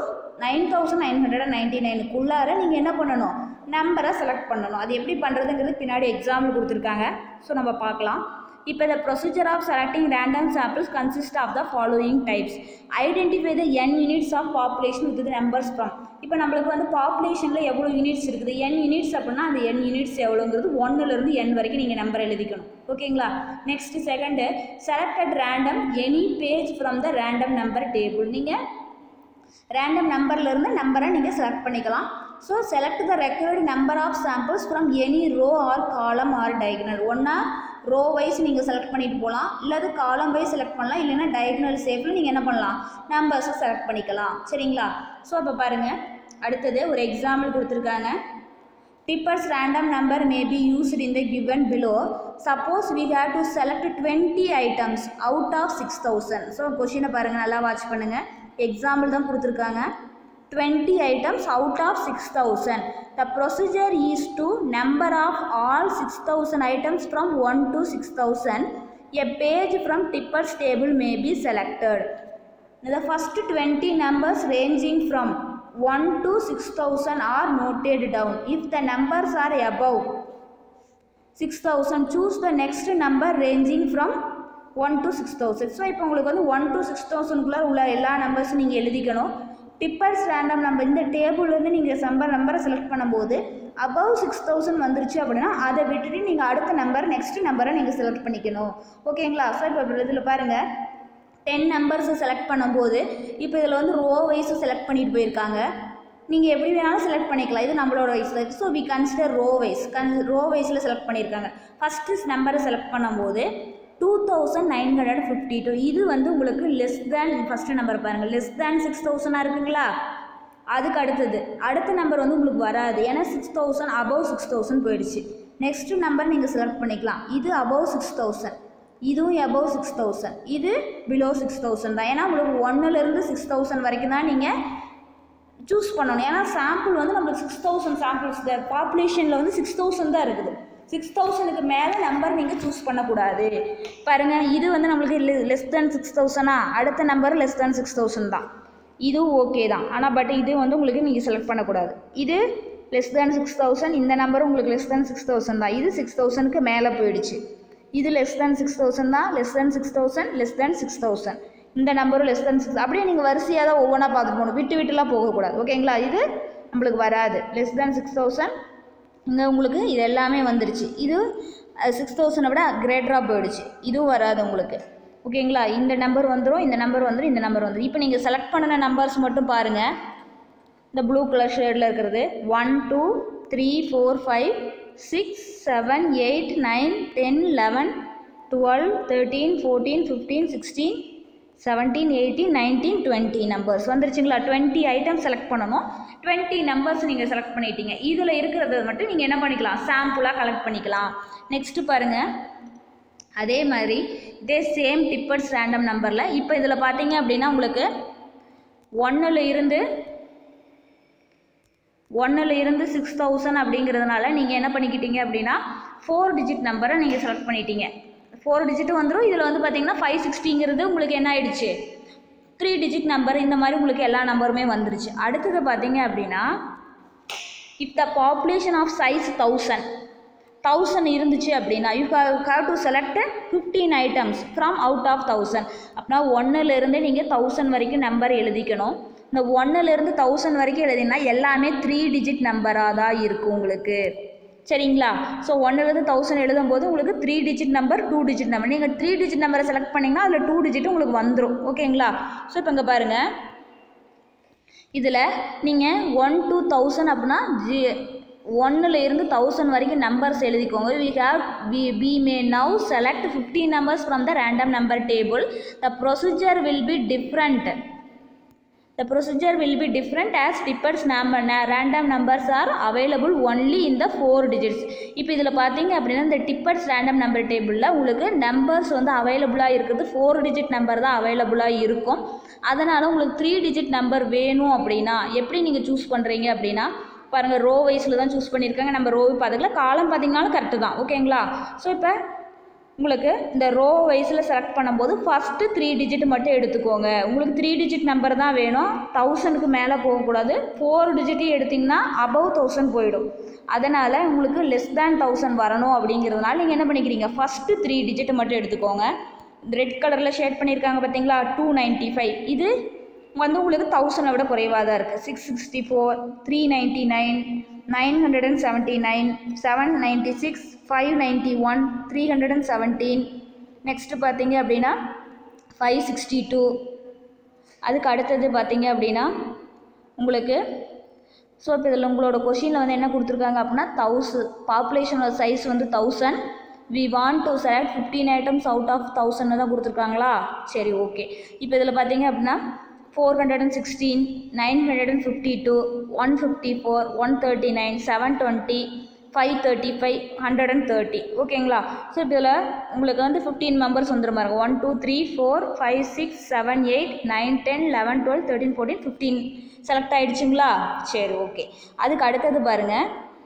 9999 குள்ளார நீங்கள் என்ன பண்ணணும் நம்பரை செலக்ட் பண்ணணும் அது எப்படி பண்ணுறதுங்கிறது பின்னாடி எக்ஸாம்பிள் கொடுத்துருக்காங்க ஸோ நம்ம பார்க்கலாம் இப்போ the procedure of selecting random samples consists of the following types identify the n units of population with the numbers from இப்போ நம்மளுக்கு வந்து பாப்புலேஷனில் எவ்வளோ யூனிட்ஸ் இருக்குது n யூனிட்ஸ் அப்படின்னா அந்த n யூனிட்ஸ் எவ்வளோங்கிறது ஒன்றுலேருந்து n வரைக்கும் நீங்கள் நம்பர் எழுதிக்கணும் ஓகேங்களா next second selected random any page from the random number table நீங்கள் ரேண்டம் நம்பர்லேருந்து நம்பரை நீங்கள் செலக்ட் பண்ணிக்கலாம் so select the required number of samples from any row or column or diagonal ஒன்றா ரோ வைஸ் நீங்கள் செலக்ட் பண்ணிட்டு போகலாம் இல்லது காலம் வைஸ் செலக்ட் பண்ணலாம் இல்லைன்னா டயகனல் சேஃபில் நீங்கள் என்ன பண்ணலாம் நம்பர்ஸை செலக்ட் பண்ணிக்கலாம் சரிங்களா ஸோ அப்போ பாருங்கள் அடுத்தது ஒரு எக்ஸாம்பிள் கொடுத்துருக்காங்க Tipper's random number may be used in the given below. Suppose we have to select 20 items out of 6000. So கொஷினை பாருங்கள் நல்லா வாட்ச் பண்ணுங்கள் எக்ஸாம்பிள் தான் கொடுத்துருக்காங்க 20 items out of 6000. The procedure is to number of all 6000 items from 1 to 6000. A page from Tipper's table may be selected. The first 20 numbers ranging from 1 to 6000 are noted down. If the numbers are above 6000, choose the next number ranging from 1 to 6000. So இப்போ உங்களுக்கு வந்து one to six தௌசண்ட்குள்ளே உள்ள எல்லா நம்பர்ஸும் நீங்கள் எழுதிக்கணும் tippers random number இந்த டேபிள்லேருந்து நீங்கள் chamber நம்பரை செலக்ட் பண்ணும்போது அபவ் சிக்ஸ் தௌசண்ட் வந்துருச்சு அப்படின்னா அதை விட்டுட்டு நீங்கள் அடுத்த நம்பர் நெக்ஸ்ட் நம்பரை நீங்கள் செலக்ட் பண்ணிக்கணும் ஓகேங்களா ஸோ இப்போ இதில் பாருங்கள் டென் நம்பர்ஸை செலக்ட் பண்ணும்போது இப்போ இதில் வந்து ரோ வைஸை செலக்ட் பண்ணிட்டு போயிருக்காங்க நீங்கள் எப்படி வேணாலும் செலக்ட் பண்ணிக்கலாம் இது நம்மளோட வைஸில் so we consider row wise கன் ரோ வைஸில் செலக்ட் பண்ணியிருக்காங்க ஃபஸ்ட்டு நம்பரை செலக்ட் பண்ணும்போது two thousand nine hundred fifty two இது வந்து உங்களுக்கு லெஸ் தேன் ஃபஸ்ட்டு நம்பர் பாருங்கள் லெஸ் தேன் சிக்ஸ் தௌசண்டாக இருக்குங்களா அதுக்கு அடுத்தது அடுத்த நம்பர் வந்து உங்களுக்கு வராது ஏன்னா six thousand above six thousand போயிடுச்சு நெக்ஸ்ட் நம்பர் நீங்கள் செலக்ட் பண்ணிக்கலாம் இது அபவ் சிக்ஸ் தௌசண்ட் இதுவும் அபவ் சிக்ஸ் தௌசண்ட் இது பிலோ சிக்ஸ் தௌசண்ட் தான் ஏன்னா உங்களுக்கு ஒன்றுலேருந்து சிக்ஸ் தௌசண்ட் வரைக்கும் தான் நீங்கள் சூஸ் பண்ணணும் ஏன்னா சாம்பிள் வந்து நம்மளுக்கு சிக்ஸ் தௌசண்ட் சாம்பிள்ஸ் பாப்புலேஷனில் வந்து சிக்ஸ் தௌசண்ட் தான் இருக்குது சிக்ஸ் தௌசண்ட்க்கு மேலே நம்பர் நீங்கள் சூஸ் பண்ணக்கூடாது பாருங்கள் இது வந்து நம்மளுக்கு லெஸ் தேன் சிக்ஸ் தௌசண்டா அடுத்த number less than six thousand தான் இதுவும் ஓகே தான் ஆனால் பட் இது வந்து உங்களுக்கு நீங்கள் செலக்ட் பண்ணக்கூடாது இது லெஸ் தேன் சிக்ஸ் தௌசண்ட் இந்த நம்பரும் உங்களுக்கு லெஸ் தேன் சிக்ஸ் தௌசண்ட் தான் இது சிக்ஸ் தௌசண்ட்க்கு மேலே போயிடுச்சு இது லெஸ் தேன் சிக்ஸ் தௌசண்ட் தான் less than six thousand less than six thousand இந்த நம்பரும் லெஸ் தேன் சிக்ஸ் அப்படியே நீங்கள் வரிசையாக தான் ஒவ்வொன்றா பார்த்து போகணும் விட்டு விட்டுலாம் போகக்கூடாது ஓகேங்களா இது நம்மளுக்கு வராது லெஸ் தேன் சிக்ஸ் தௌசண்ட் இங்கே உங்களுக்கு இது எல்லாமே வந்துருச்சு இது சிக்ஸ் தௌசண்டை விட கிரேட்டராக போயிடுச்சு இதுவும் வராது உங்களுக்கு ஓகேங்களா இந்த நம்பர் வந்துடும் இந்த நம்பர் வந்துடும் இந்த நம்பர் வந்துடும் இப்போ நீங்கள் செலக்ட் பண்ணின நம்பர்ஸ் மட்டும் பாருங்கள் இந்த ப்ளூ கலர் ஷேடில் இருக்கிறது one two three four five six seven eight nine ten eleven twelve thirteen fourteen fifteen sixteen seventeen eighteen nineteen twenty numbers வந்துருச்சுங்களா டுவெண்ட்டி ஐட்டம் செலக்ட் பண்ணணும் டுவெண்ட்டி நம்பர்ஸ் நீங்கள் செலக்ட் பண்ணிட்டீங்க இதில் இருக்கிறத மட்டும் நீங்கள் என்ன பண்ணிக்கலாம் சாம்பிளாக கலெக்ட் பண்ணிக்கலாம் நெக்ஸ்ட்டு பாருங்கள் அதே மாதிரி இதே சேம் டிப்பர்ஸ் ரேண்டம் நம்பரில் இப்போ இதில் பார்த்தீங்க அப்படின்னா உங்களுக்கு ஒன்றில் இருந்து ஒன்றில் இருந்து சிக்ஸ் தௌசண்ட் அப்படிங்கிறதுனால நீங்கள் என்ன பண்ணிக்கிட்டீங்க அப்படின்னா ஃபோர் டிஜிட் நம்பரை நீங்கள் செலக்ட் பண்ணிட்டீங்க ஃபோர் டிஜிட் வந்துடும் இதில் வந்து பார்த்தீங்கன்னா ஃபைவ் சிக்ஸ்டிங்கிறது உங்களுக்கு என்ன ஆயிடுச்சு த்ரீ டிஜிட் நம்பர் இந்த மாதிரி உங்களுக்கு எல்லா நம்பருமே வந்துருச்சு அடுத்தது பார்த்தீங்க அப்படின்னா if the population of size thousand thousand இருந்துச்சு அப்படின்னா you have to select fifteen items from out of thousand அப்படின்னா ஒன்றுலேருந்து நீங்கள் தௌசண்ட் வரைக்கும் நம்பர் எழுதிக்கணும் இந்த ஒன்றுலேருந்து தௌசண்ட் வரைக்கும் எழுதினா எல்லாமே த்ரீ டிஜிட் நம்பராக தான் இருக்கும் உங்களுக்கு சரிங்களா ஸோ ஒன்றுலேருந்து தௌசண்ட் எழுதும்போது உங்களுக்கு three digit number two digit number நீங்கள் த்ரீ டிஜிட் நம்பரை செலக்ட் பண்ணிங்கன்னா அதில் டூ டிஜிட் உங்களுக்கு வந்துடும் ஓகேங்களா ஸோ இப்போ இங்கே பாருங்கள் இதில் நீங்கள் ஒன் டூ தௌசண்ட் அப்படின்னா ஜி ஒன்னில் இருந்து தௌசண்ட் வரைக்கும் நம்பர்ஸ் எழுதிக்கோங்க we have we be may now select fifteen numbers from the random number table the procedure will be different The procedure will be different as Tipper's number, na- random numbers are available only in the four digits. இப்போ இதில் பார்த்தீங்க அப்படின்னா இந்த tippers random number டேபிளில் உங்களுக்கு numbers வந்து அவைலபிளாக இருக்கிறது ஃபோர் டிஜிட் நம்பர் தான் அவைலபிளாக இருக்கும் அதனால் உங்களுக்கு த்ரீ டிஜிட் நம்பர் வேணும் அப்படின்னா எப்படி நீங்கள் சூஸ் பண்ணுறீங்க அப்படின்னா பாருங்கள் ரோ வைஸில் தான் சூஸ் பண்ணியிருக்காங்க நம்ம ரோ பார்த்துக்கலாம் காலம் பார்த்தீங்கனாலும் கரெக்டு தான் ஓகேங்களா ஸோ இப்போ உங்களுக்கு இந்த ரோ வைஸில் செலக்ட் பண்ணும்போது ஃபஸ்ட்டு த்ரீ டிஜிட் மட்டும் எடுத்துக்கோங்க உங்களுக்கு த்ரீ டிஜிட் நம்பர் தான் வேணும் தௌசண்ட்க்கு மேலே போகக்கூடாது ஃபோர் டிஜிட்டையும் எடுத்திங்கன்னா அபவ் தௌசண்ட் போயிடும் அதனால் உங்களுக்கு லெஸ் தேன் தௌசண்ட் வரணும் அப்படிங்கிறதுனால நீங்கள் என்ன பண்ணிக்கிறீங்க ஃபஸ்ட்டு த்ரீ டிஜிட் மட்டும் எடுத்துக்கோங்க ரெட் கலரில் ஷேட் பண்ணியிருக்காங்க பார்த்தீங்களா டூ நைன்ட்டி ஃபைவ் இது வந்து உங்களுக்கு தௌசண்டை விட குறைவாக தான் இருக்குது six sixty four three ninety nine nine hundred and seventy nine seven ninety six five ninety one three hundred and seventeen next பார்த்தீங்க அப்படின்னா ஃபைவ் சிக்ஸ்டி டூ அதுக்கு அடுத்தது பார்த்தீங்க அப்படின்னா உங்களுக்கு ஸோ இப்போ இதில் உங்களோட கொஷினில் வந்து என்ன கொடுத்துருக்காங்க அப்படின்னா தௌசு பாப்புலேஷனோட சைஸ் வந்து thousand we want to select fifteen items out of thousand தான் கொடுத்துருக்காங்களா சரி ஓகே இப்போ இதில் பார்த்தீங்க அப்படின்னா four hundred and sixteen nine hundred and fifty two one fifty four one thirty nine seven twenty five thirty five hundred and thirty ஓகேங்களா so இப்போ இதில் உங்களுக்கு வந்து ஃபிஃப்டீன் மெம்பர்ஸ் வந்துடும் பாருங்க one two three four five six seven eight nine ten eleven twelve thirteen fourteen fifteen select ஆகிடுச்சுங்களா சரி okay அதுக்கு அடுத்தது பாருங்கள்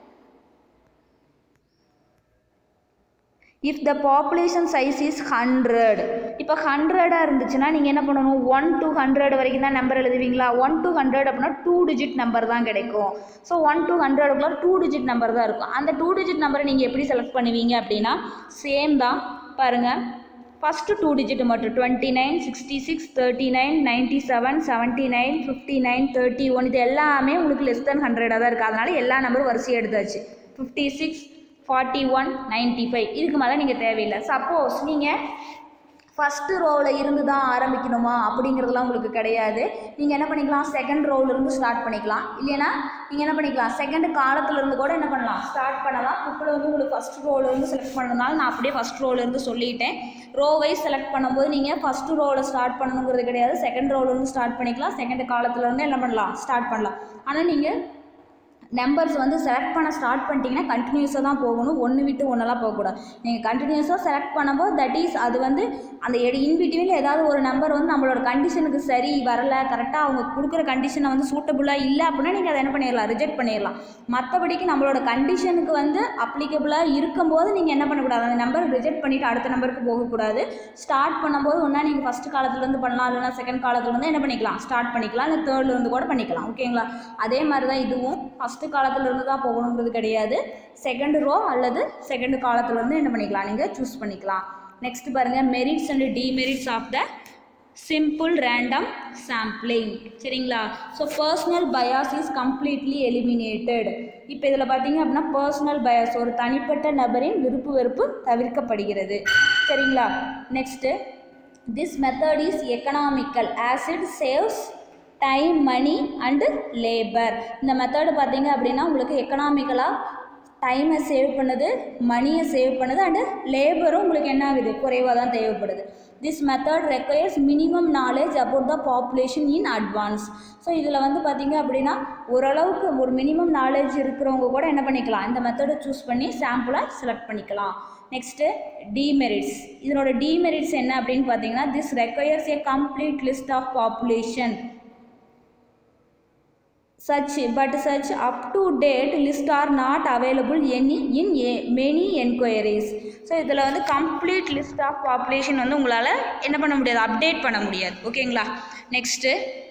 if the population size is hundred இப்போ ஹண்ட்ரடாக இருந்துச்சுன்னா நீங்கள் என்ன பண்ணணும் ஒன் to ஹண்ட்ரட் வரைக்கும் தான் நம்பர் எழுதுவீங்களா ஒன் to ஹண்ட்ரட் அப்படின்னா டூ டிஜிட் நம்பர் தான் கிடைக்கும் ஸோ ஒன் to ஹண்ட்ரடுக்குள்ள டூ டிஜிட் நம்பர் தான் இருக்கும் அந்த டூ டிஜிட் நம்பரை நீங்கள் எப்படி செலக்ட் பண்ணுவீங்க அப்படின்னா சேம் தான் பாருங்கள் ஃபஸ்ட்டு டூ டிஜிட் மட்டும் twenty nine sixty six thirty nine ninety seven seventy nine fifty nine thirty one இது எல்லாமே உங்களுக்கு லெஸ் தென் ஹண்ட்ரடாக தான் இருக்குது அதனால எல்லா நம்பரும் வரிசையாக எடுத்தாச்சு fifty six forty one ninety five இதுக்கு மேலே நீங்கள் தேவையில்லை சப்போஸ் நீங்கள் ஃபஸ்ட்டு ரோவில் இருந்து தான் ஆரம்பிக்கணுமா அப்படிங்கிறதுலாம் உங்களுக்கு கிடையாது நீங்கள் என்ன பண்ணிக்கலாம் செகண்ட் இருந்து ஸ்டார்ட் பண்ணிக்கலாம் இல்லைன்னா நீங்கள் என்ன பண்ணிக்கலாம் செகண்ட் காலத்துலேருந்து கூட என்ன பண்ணலாம் ஸ்டார்ட் பண்ணலாம் புக்கில் வந்து உங்களுக்கு ஃபஸ்ட் இருந்து செலக்ட் பண்ணதுனால நான் அப்படியே ஃபஸ்ட் இருந்து சொல்லிட்டேன் ரோ வைஸ் செலக்ட் பண்ணும்போது நீங்கள் ஃபஸ்ட்டு ரோவில் ஸ்டார்ட் பண்ணணுங்கிறது கிடையாது செகண்ட் இருந்து ஸ்டார்ட் பண்ணிக்கலாம் செகண்ட் காலத்துலேருந்து என்ன பண்ணலாம் ஸ்டார்ட் பண்ணலாம் ஆனால் நீங்கள் நம்பர்ஸ் வந்து செலக்ட் பண்ண ஸ்டார்ட் பண்ணிட்டீங்கன்னா கண்டினியூஸாக தான் போகணும் ஒன்று விட்டு ஒன்றெல்லாம் போகக்கூடாது நீங்கள் கண்டினியூஸாக செலக்ட் பண்ணும்போது தட் இஸ் அது வந்து அந்த இன்பிட்வீனில் ஏதாவது ஒரு நம்பர் வந்து நம்மளோட கண்டிஷனுக்கு சரி வரல கரெக்டாக அவங்க கொடுக்குற கண்டிஷனை வந்து சூட்டபுளாக இல்லை அப்படின்னா நீங்கள் அதை என்ன பண்ணிடலாம் ரிஜெக்ட் பண்ணிடலாம் மற்றபடிக்கு நம்மளோட கண்டிஷனுக்கு வந்து அப்ளிகபிளாக இருக்கும்போது நீங்கள் என்ன பண்ணக்கூடாது அந்த நம்பர் ரிஜெக்ட் பண்ணிவிட்டு அடுத்த நம்பருக்கு போகக்கூடாது ஸ்டார்ட் பண்ணும்போது ஒன்றா நீங்கள் ஃபஸ்ட் காலத்துலேருந்து பண்ணலாம் இல்லைனா செகண்ட் காலத்துலேருந்து என்ன பண்ணிக்கலாம் ஸ்டார்ட் பண்ணிக்கலாம் இல்லை தேர்ட்லேருந்து கூட பண்ணிக்கலாம் ஓகேங்களா அதே மாதிரி தான் இதுவும் ஃபஸ்ட்டு காலத்துலேருந்து தான் போகணுங்கிறது கிடையாது செகண்ட் ரோ அல்லது செகண்ட் காலத்துலேருந்து என்ன பண்ணிக்கலாம் நீங்கள் சூஸ் பண்ணிக்கலாம் நெக்ஸ்ட் பாருங்கள் merits and demerits of the simple random sampling சரிங்களா so personal bias is completely eliminated இப்போ இதில் பார்த்தீங்க அப்படின்னா பர்சனல் பயாஸ் ஒரு தனிப்பட்ட நபரின் விருப்பு வெறுப்பு தவிர்க்கப்படுகிறது சரிங்களா next this method is economical as it saves time money and labour இந்த மெத்தடு பார்த்தீங்க அப்படின்னா உங்களுக்கு எக்கனாமிக்கலாக டைமை சேவ் பண்ணுது மணியை சேவ் பண்ணுது அண்டு லேபரும் உங்களுக்கு என்ன ஆகுது குறைவாக தான் தேவைப்படுது this method requires minimum knowledge about the population in advance so இதில் வந்து பார்த்தீங்க அப்படின்னா ஓரளவுக்கு ஒரு மினிமம் நாலேஜ் இருக்கிறவங்க கூட என்ன பண்ணிக்கலாம் இந்த மெத்தடை சூஸ் பண்ணி சாம்பிளாக செலக்ட் பண்ணிக்கலாம் நெக்ஸ்ட்டு டிமெரிட்ஸ் இதனோட டிமெரிட்ஸ் என்ன அப்படின்னு பார்த்தீங்கன்னா this requires a complete list of population such but such up to date list are not available any in a, many enquiries so இதில் வந்து கம்ப்ளீட் லிஸ்ட் ஆஃப் பாப்புலேஷன் வந்து உங்களால் என்ன பண்ண முடியாது அப்டேட் பண்ண முடியாது ஓகேங்களா next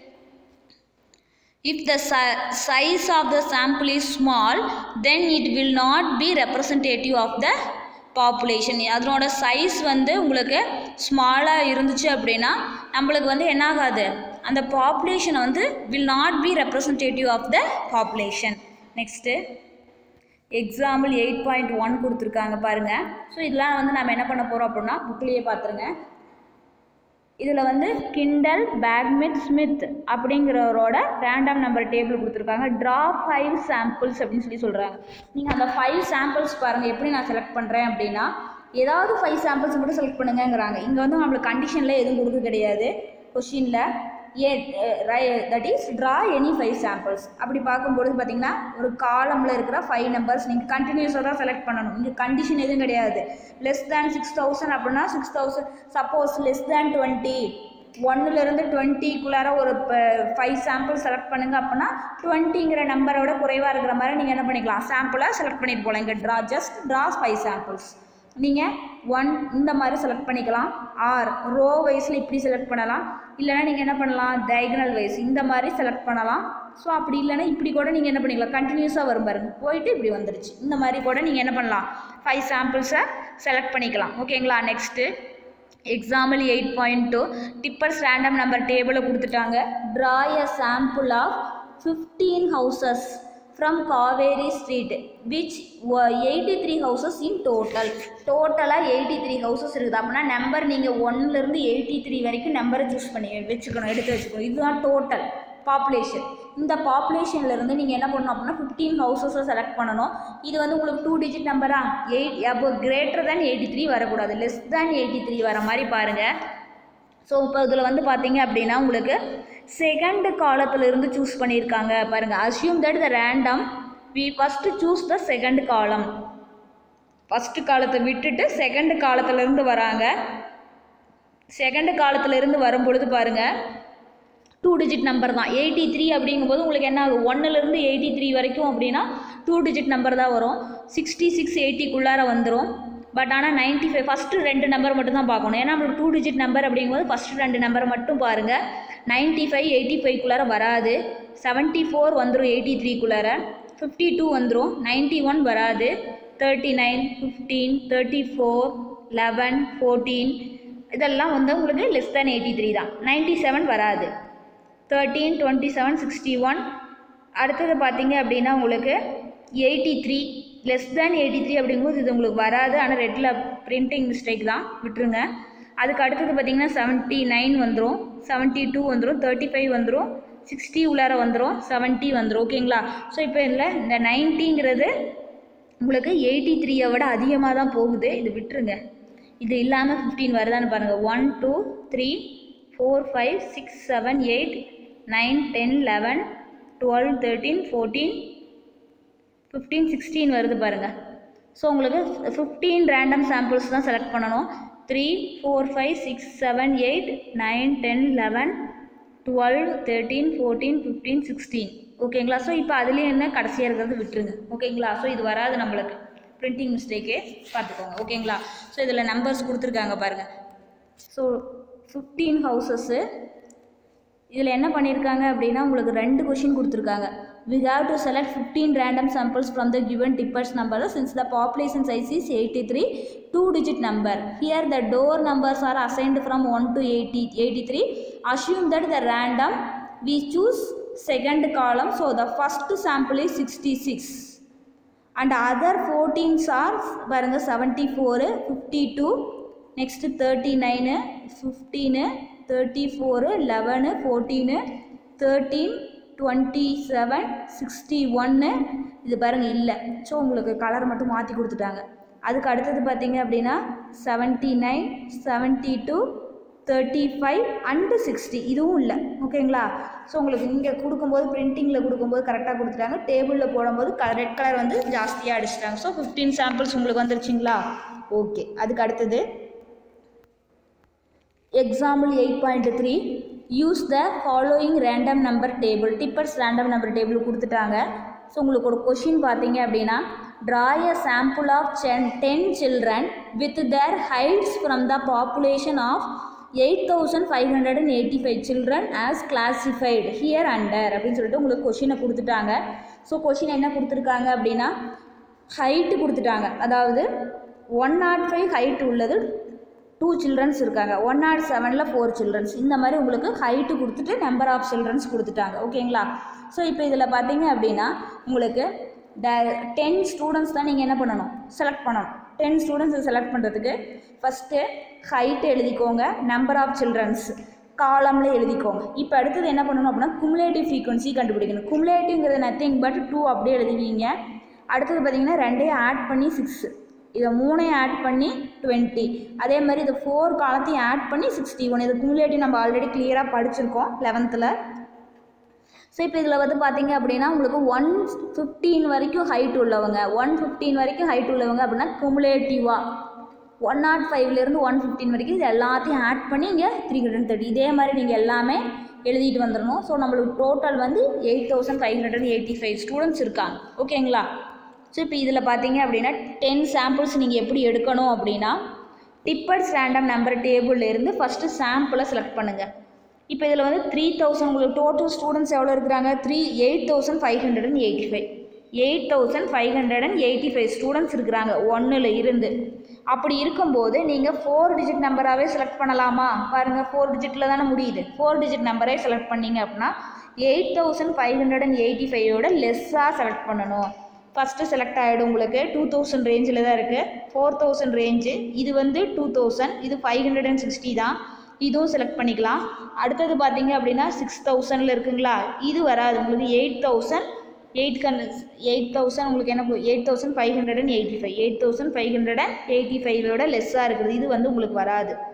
if the si- size of the sample is small then it will not be representative of the population அதனோட சைஸ் வந்து உங்களுக்கு ஸ்மாலாக இருந்துச்சு அப்படின்னா நம்மளுக்கு வந்து என்ன ஆகாது அந்த பாப்புலேஷன் வந்து will not be representative of the population next example eight point one கொடுத்துருக்காங்க பாருங்கள் ஸோ இதெல்லாம் வந்து நம்ம என்ன பண்ண போகிறோம் அப்படின்னா புக்லேயே பார்த்துருங்க இதில் வந்து கிண்டல் பேக்மிட் ஸ்மித் அப்படிங்கிறவரோட ரேண்டம் நம்பர் டேபிள் கொடுத்துருக்காங்க ட்ரா ஃபைவ் சாம்பிள்ஸ் அப்படின்னு சொல்லி சொல்கிறாங்க நீங்கள் அந்த ஃபைவ் சாம்பிள்ஸ் பாருங்கள் எப்படி நான் செலக்ட் பண்ணுறேன் அப்படின்னா ஏதாவது ஃபைவ் சாம்பிள்ஸ் மட்டும் செலக்ட் பண்ணுங்கங்கிறாங்க இங்கே வந்து நம்மளுக்கு கண்டிஷனில் எதுவும் கொடுக்க கிடையாது கொஷினில் a that is draw any five samples அப்படி பார்க்கும்பொழுது பார்த்தீங்கன்னா ஒரு காலமில் இருக்கிற ஃபைவ் நம்பர்ஸ் நீங்கள் கண்டினியூஸாக தான் செலக்ட் பண்ணணும் இங்கே கண்டிஷன் எதுவும் கிடையாது லெஸ் தேன் சிக்ஸ் தௌசண்ட் அப்படின்னா six thousand suppose less than twenty ஒன்னுலேருந்து டுவெண்ட்டிக்குள்ளார ஒரு ஃபைவ் சாம்பிள் செலக்ட் பண்ணுங்க அப்படின்னா டுவெண்ட்டிங்கிற நம்பரோட குறைவாக இருக்கிற மாதிரி நீங்கள் என்ன பண்ணிக்கலாம் சாம்பிளாக செலக்ட் பண்ணிட்டு போகலாம் இங்கே draw just draw five samples நீங்கள் ஒன் இந்த மாதிரி செலக்ட் பண்ணிக்கலாம் ஆர் ரோ வைஸில் இப்படி செலக்ட் பண்ணலாம் இல்லைனா நீங்கள் என்ன பண்ணலாம் டயகனல் வைஸ் இந்த மாதிரி செலக்ட் பண்ணலாம் ஸோ அப்படி இல்லைன்னா இப்படி கூட நீங்கள் என்ன பண்ணிக்கலாம் கண்டினியூஸாக வரும் பாருங்க போயிட்டு இப்படி வந்துருச்சு இந்த மாதிரி கூட நீங்கள் என்ன பண்ணலாம் ஃபைவ் சாம்பிள்ஸை செலக்ட் பண்ணிக்கலாம் ஓகேங்களா next example eight point two Tippett's random number டேபிளை கொடுத்துட்டாங்க draw a sample of fifteen houses from Kaveri street which eighty three houses in total டோட்டலாக எயிட்டி த்ரீ ஹவுசஸ் இருக்குது அப்படின்னா நம்பர் நீங்கள் ஒன்லேருந்து எயிட்டி த்ரீ வரைக்கும் நம்பரை சூஸ் பண்ணி வச்சுக்கணும் எடுத்து வச்சுக்கணும் இதுதான் டோட்டல் பாப்புலேஷன் இந்த பாப்புலேஷன்லேருந்து நீங்கள் என்ன பண்ணணும் அப்படின்னா ஃபிஃப்டீன் ஹவுசஸை செலக்ட் பண்ணணும் இது வந்து உங்களுக்கு டூ டிஜிட் நம்பரா எயிட் அப்போ கிரேட்டர் தேன் எயிட்டி த்ரீ வரக்கூடாது லெஸ் தேன் எயிட்டி த்ரீ வர மாதிரி பாருங்கள் ஸோ இப்போ இதில் வந்து பார்த்தீங்க அப்படின்னா உங்களுக்கு செகண்ட் காலத்தில் இருந்து சூஸ் பண்ணியிருக்காங்க பாருங்கள் assume that the random we first choose the second column first காலத்தை விட்டுட்டு செகண்ட் காலத்துலேருந்து வராங்க செகண்ட் காலத்துலேருந்து வரும்பொழுது பாருங்கள் டூ டிஜிட் நம்பர் தான் எயிட்டி த்ரீ அப்படிங்கும்போது உங்களுக்கு என்ன ஆகும் ஒன்றுலேருந்து எயிட்டி த்ரீ வரைக்கும் அப்படின்னா டூ டிஜிட் நம்பர் தான் வரும் சிக்ஸ்டி சிக்ஸ் எயிட்டிக்குள்ளார வந்துடும் பட் ஆனால் நைன்ட்டி ஃபைவ் ஃபஸ்ட்டு ரெண்டு நம்பர் மட்டும் தான் பார்க்கணும் ஏன்னா நம்மளுக்கு டூ டிஜிட் நம்பர் அப்படிங்கும்போது ஃபஸ்ட்டு ரெண்டு நம்பரை மட்டும் பாருங்கள் நைன்ட்டி ஃபைவ் எயிட்டி ஃபைவ்க்குள்ளார வராது செவன்ட்டி ஃபோர் வந்துடும் எயிட்டி த்ரீக்குள்ளார ஃபிஃப்டி டூ வந்துடும் நைன்ட்டி ஒன் வராது thirty nine fifteen thirty four eleven fourteen இதெல்லாம் வந்து உங்களுக்கு லெஸ் தேன் எயிட்டி த்ரீ தான் நைன்ட்டி செவன் வராது thirteen twenty seven sixty one அடுத்தது பார்த்தீங்க அப்படின்னா உங்களுக்கு eighty three less than eighty three அப்படிங்கும்போது இது உங்களுக்கு வராது ஆனால் ரெட்டில் பிரிண்டிங் மிஸ்டேக் தான் விட்டுருங்க அதுக்கு அடுத்தது பார்த்தீங்கன்னா செவன்ட்டி நைன் வந்துடும் செவன்ட்டி டூ வந்துடும் தேர்ட்டி ஃபைவ் வந்துடும் சிக்ஸ்டி உள்ளார வந்துடும் செவன்ட்டி வந்துடும் ஓகேங்களா ஸோ இப்போ இதில் இந்த நைன்ட்டிங்கிறது உங்களுக்கு எயிட்டி த்ரீயை விட அதிகமாக தான் போகுது இது விட்டுருங்க இது இல்லாமல் ஃபிஃப்டீன் வருதான்னு பாருங்கள் one two three four five six seven eight nine ten eleven twelve thirteen fourteen fifteen sixteen வருது பாருங்கள் ஸோ உங்களுக்கு ஃபிஃப்டீன் ரேண்டம் சாம்பிள்ஸ் தான் செலக்ட் பண்ணணும் three four five six seven eight nine ten eleven twelve thirteen fourteen fifteen sixteen ஓகேங்களா so இப்போ அதுலேயும் என்ன கடைசியாக இருக்கிறது விட்டுருங்க ஓகேங்களா ஸோ இது வராது நம்மளுக்கு பிரிண்டிங் மிஸ்டேக்கே பார்த்துக்கோங்க ஓகேங்களா ஸோ இதில் நம்பர்ஸ் கொடுத்துருக்காங்க பாருங்கள் ஸோ ஃபிஃப்டீன் ஹவுசஸ்ஸு இதில் என்ன பண்ணியிருக்காங்க அப்படின்னா உங்களுக்கு ரெண்டு கொஷின் கொடுத்துருக்காங்க we have to select 15 random samples from the given tippers number since the population size is 83 two digit number here the door numbers are assigned from 1 to 80 83 assume that the random we choose second column so the first sample is 66 and other 14s are பாருங்க 74 52 next 39 15 34 11 14 13 twenty seven sixty ஒன்று இது பாருங்கள் இல்லை so உங்களுக்கு colour மட்டும் மாற்றி கொடுத்துட்டாங்க அதுக்கு அடுத்தது பார்த்தீங்க அப்படின்னா seventy nine seventy two thirty five and sixty இதுவும் இல்லை ஓகேங்களா ஸோ உங்களுக்கு இங்கே கொடுக்கும்போது பிரிண்டிங்கில் கொடுக்கும்போது கரெக்டாக கொடுத்துட்டாங்க டேபிளில் போடும்போது கலர் ரெட் கலர் வந்து ஜாஸ்தியாக அடிச்சிட்டாங்க ஸோ ஃபிஃப்டீன் சாம்பிள்ஸ் உங்களுக்கு வந்துருச்சுங்களா ஓகே அதுக்கு அடுத்தது example eight point three use the following random number table Tippett's random number table கொடுத்துட்டாங்க ஸோ உங்களுக்கு ஒரு கொஷின் பார்த்தீங்க அப்படின்னா draw a sample of ten ten children with their heights from the population of eight thousand five hundred and eighty five children as classified here under அப்படின்னு சொல்லிட்டு உங்களுக்கு கொஷினை கொடுத்துட்டாங்க ஸோ கொஷின் என்ன கொடுத்துருக்காங்க அப்படின்னா ஹைட்டு கொடுத்துட்டாங்க அதாவது ஒன் நாட் ஃபைவ் ஹைட் உள்ளது டூ சில்ட்ரன்ஸ் இருக்காங்க ஒன் நாட் செவனில் ஃபோர் சில்ட்ரன்ஸ் இந்த மாதிரி உங்களுக்கு ஹைட்டு கொடுத்துட்டு நம்பர் ஆஃப் சில்ட்ரன்ஸ் கொடுத்துட்டாங்க ஓகேங்களா ஸோ இப்போ இதில் பார்த்தீங்க அப்படின்னா உங்களுக்கு ட டென் ஸ்டூடெண்ட்ஸ் தான் நீங்கள் என்ன பண்ணணும் செலக்ட் பண்ணணும் டென் ஸ்டூடெண்ட்ஸ் செலக்ட் பண்ணுறதுக்கு ஃபஸ்ட்டு ஹைட்டு எழுதிக்கோங்க நம்பர் ஆஃப் சில்ட்ரன்ஸ் காலமில் எழுதிக்கோங்க இப்போ அடுத்தது என்ன பண்ணணும் அப்படின்னா குமுலேட்டிவ் ஃப்ரீக்வன்சி கண்டுபிடிக்கணும் குமுலேட்டிவ்ங்கிறது நத்திங் பட் டூ அப்படியே எழுதுவீங்க அடுத்தது பார்த்தீங்கன்னா ரெண்டையும் ஆட் பண்ணி சிக்ஸ் இதை மூணையும் ஆட் பண்ணி டுவெண்ட்டி அதே மாதிரி இது ஃபோர் காலத்தையும் ஆட் பண்ணி சிக்ஸ்டி ஒன் இது குமுலேட்டிவ் நம்ம ஆல்ரெடி கிளியராக படிச்சிருக்கோம் லெவன்த்தில் ஸோ இப்போ இதில் வந்து பார்த்தீங்க அப்படின்னா உங்களுக்கு ஒன் ஃபிஃப்டீன் வரைக்கும் ஹைட் உள்ளவங்க ஒன் ஃபிஃப்டீன் வரைக்கும் ஹைட் உள்ளவங்க அப்படின்னா குமுலேட்டிவாக ஒன் நாட் ஃபைவ்லேருந்து ஒன் ஃபிஃப்டீன் வரைக்கும் இது எல்லாத்தையும் ஆட் பண்ணி இங்கே த்ரீ ஹண்ட்ரட் தேர்ட்டி இதே மாதிரி நீங்கள் எல்லாமே எழுதிட்டு வந்துடணும் ஸோ நம்மளுக்கு டோட்டல் வந்து eight thousand five hundred eighty five students இருக்காங்க ஓகேங்களா ஸோ இப்போ இதில் பார்த்தீங்க அப்படின்னா டென் சாம்பிள்ஸ் நீங்கள் எப்படி எடுக்கணும் அப்படின்னா டிப்பர்ஸ் ரேண்டம் நம்பர் டேபிள்லேருந்து ஃபஸ்ட்டு சாம்பிளை செலக்ட் பண்ணுங்கள் இப்போ இதில் வந்து த்ரீ தௌசண்ட் உங்களுக்கு டோட்டல் ஸ்டூடெண்ட்ஸ் எவ்வளோ இருக்கிறாங்க three eight thousand five hundred and eighty five eight thousand five hundred and eighty five students இருக்கிறாங்க ஒன்றில் இருந்து அப்படி இருக்கும்போது நீங்கள் ஃபோர் டிஜிட் நம்பராகவே செலக்ட் பண்ணலாமா பாருங்கள் ஃபோர் டிஜிட்டில் தானே முடியுது ஃபோர் டிஜிட் நம்பரே செலக்ட் பண்ணீங்க அப்படின்னா eight thousand five hundred and eighty ஃபைவோட லெஸ்ஸாக செலக்ட் பண்ணணும் ஃபஸ்ட்டு செலக்ட் ஆகிடும் உங்களுக்கு டூ தௌசண்ட் ரேஞ்சில் தான் இருக்குது ஃபோர் தௌசண்ட் ரேஞ்சு இது வந்து டூ தௌசண்ட் இது ஃபைவ் ஹண்ட்ரட் அண்ட் சிக்ஸ்டி தான் இதுவும் செலக்ட் பண்ணிக்கலாம் அடுத்தது பார்த்தீங்க அப்படின்னா சிக்ஸ் தௌசண்டில் இருக்குங்களா இது வராது உங்களுக்கு எயிட் தௌசண்ட் எயிட் கன் எயிட் தௌசண்ட் உங்களுக்கு என்ன eight thousand five hundred and eighty five eight thousand five hundred and eighty ஃபைவோட லெஸ்ஸாக இருக்குது இது வந்து உங்களுக்கு வராது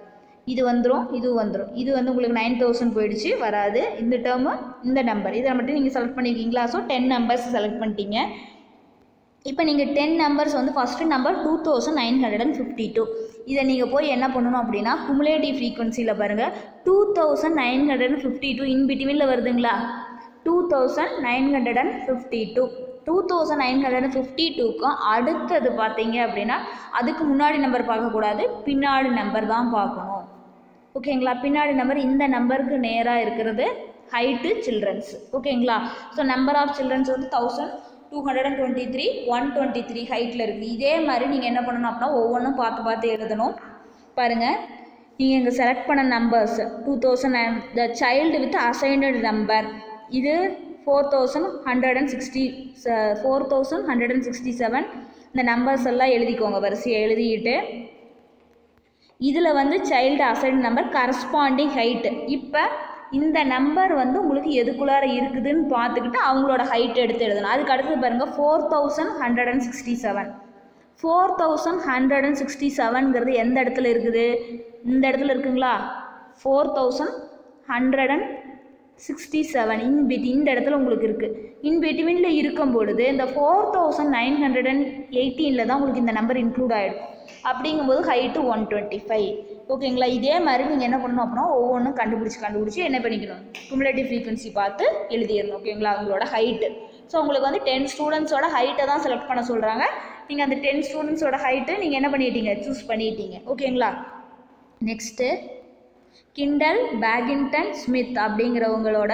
இது வந்துடும் இது வந்துடும் இது வந்து உங்களுக்கு நைன் தௌசண்ட் போயிடுச்சு வராது இந்த டேர்மு இந்த நம்பர் இதை மட்டும் நீங்கள் செலக்ட் பண்ணியிருக்கீங்களா ஸோ டென் நம்பர்ஸ் செலக்ட் பண்ணிட்டீங்க இப்போ நீங்கள் டென் நம்பர்ஸ் வந்து first number two thousand nine hundred and fifty two இதை நீங்கள் போய் என்ன பண்ணணும் அப்படின்னா குமுலேட்டிவ் ஃப்ரீக்வன்சியில் பாருங்கள் two thousand nine hundred and fifty two in பிட்வீனில் வருதுங்களா two thousand nine hundred and fifty two two thousand nine hundred and fifty டூக்கும் அடுத்தது பார்த்தீங்க அப்படின்னா அதுக்கு முன்னாடி நம்பர் பார்க்கக்கூடாது பின்னாடி நம்பர் தான் பார்க்கணும் ஓகேங்களா பின்னாடி நம்பர் இந்த நம்பருக்கு நேராக இருக்கிறது ஹைட்டு சில்ட்ரன்ஸ் ஓகேங்களா ஸோ நம்பர் ஆஃப் சில்ட்ரன்ஸ் வந்து thousand two hundred and twenty three one twenty three ஹைட்டில் இருக்குது இதே மாதிரி நீங்கள் என்ன பண்ணணும் அப்படின்னா ஒவ்வொன்றும் பார்த்து பார்த்து எழுதணும் பாருங்கள் நீங்கள் இங்கே செலக்ட் பண்ண numbers two thousand the child with assigned number இது four thousand hundred and sixty four thousand hundred and sixty seven இந்த நம்பர்ஸ் எல்லாம் எழுதிக்கோங்க வரிசையை எழுதிட்டு இதில் வந்து child assign number corresponding height இப்போ இந்த நம்பர் வந்து உங்களுக்கு எதுக்குள்ளார இருக்குதுன்னு பார்த்துக்கிட்டு அவங்களோட ஹைட் எடுத்து எழுதணும் அதுக்கு அடுத்தது பாருங்கள் four thousand hundred and sixty seven four thousand hundred and sixty செவன்ங்கிறது எந்த இடத்துல இருக்குது இந்த இடத்துல இருக்குங்களா four thousand hundred and sixty seven in bit இந்த இடத்துல உங்களுக்கு இருக்குது இன் பிட்வீனில் இருக்கும் பொழுது இந்த four thousand nine hundred and எயிட்டீனில் தான் உங்களுக்கு இந்த நம்பர் இன்க்ளூட் ஆகிடும் அப்படிங்கும்போது ஹைட்டு ஒன் டுவெண்ட்டி ஃபைவ் ஓகேங்களா இதே மாதிரி நீங்கள் என்ன பண்ணணும் அப்படின்னா ஒவ்வொன்றும் கண்டுபிடிச்சி கண்டுபிடிச்சி என்ன பண்ணிக்கணும் குமுலேட்டிவ் ஃப்ரீக்வன்சி பார்த்து எழுதிடணும் ஓகேங்களா உங்களோட ஹைட்டு ஸோ உங்களுக்கு வந்து டென் ஸ்டூடெண்ட்ஸோட ஹைட்டை தான் செலக்ட் பண்ண சொல்கிறாங்க நீங்கள் அந்த டென் ஸ்டூடெண்ட்ஸோட ஹைட்டு நீங்கள் என்ன பண்ணிட்டீங்க சூஸ் பண்ணிட்டீங்க ஓகேங்களா நெக்ஸ்ட்டு கிண்டல் பேகிங்டன் ஸ்மித் அப்படிங்கிறவங்களோட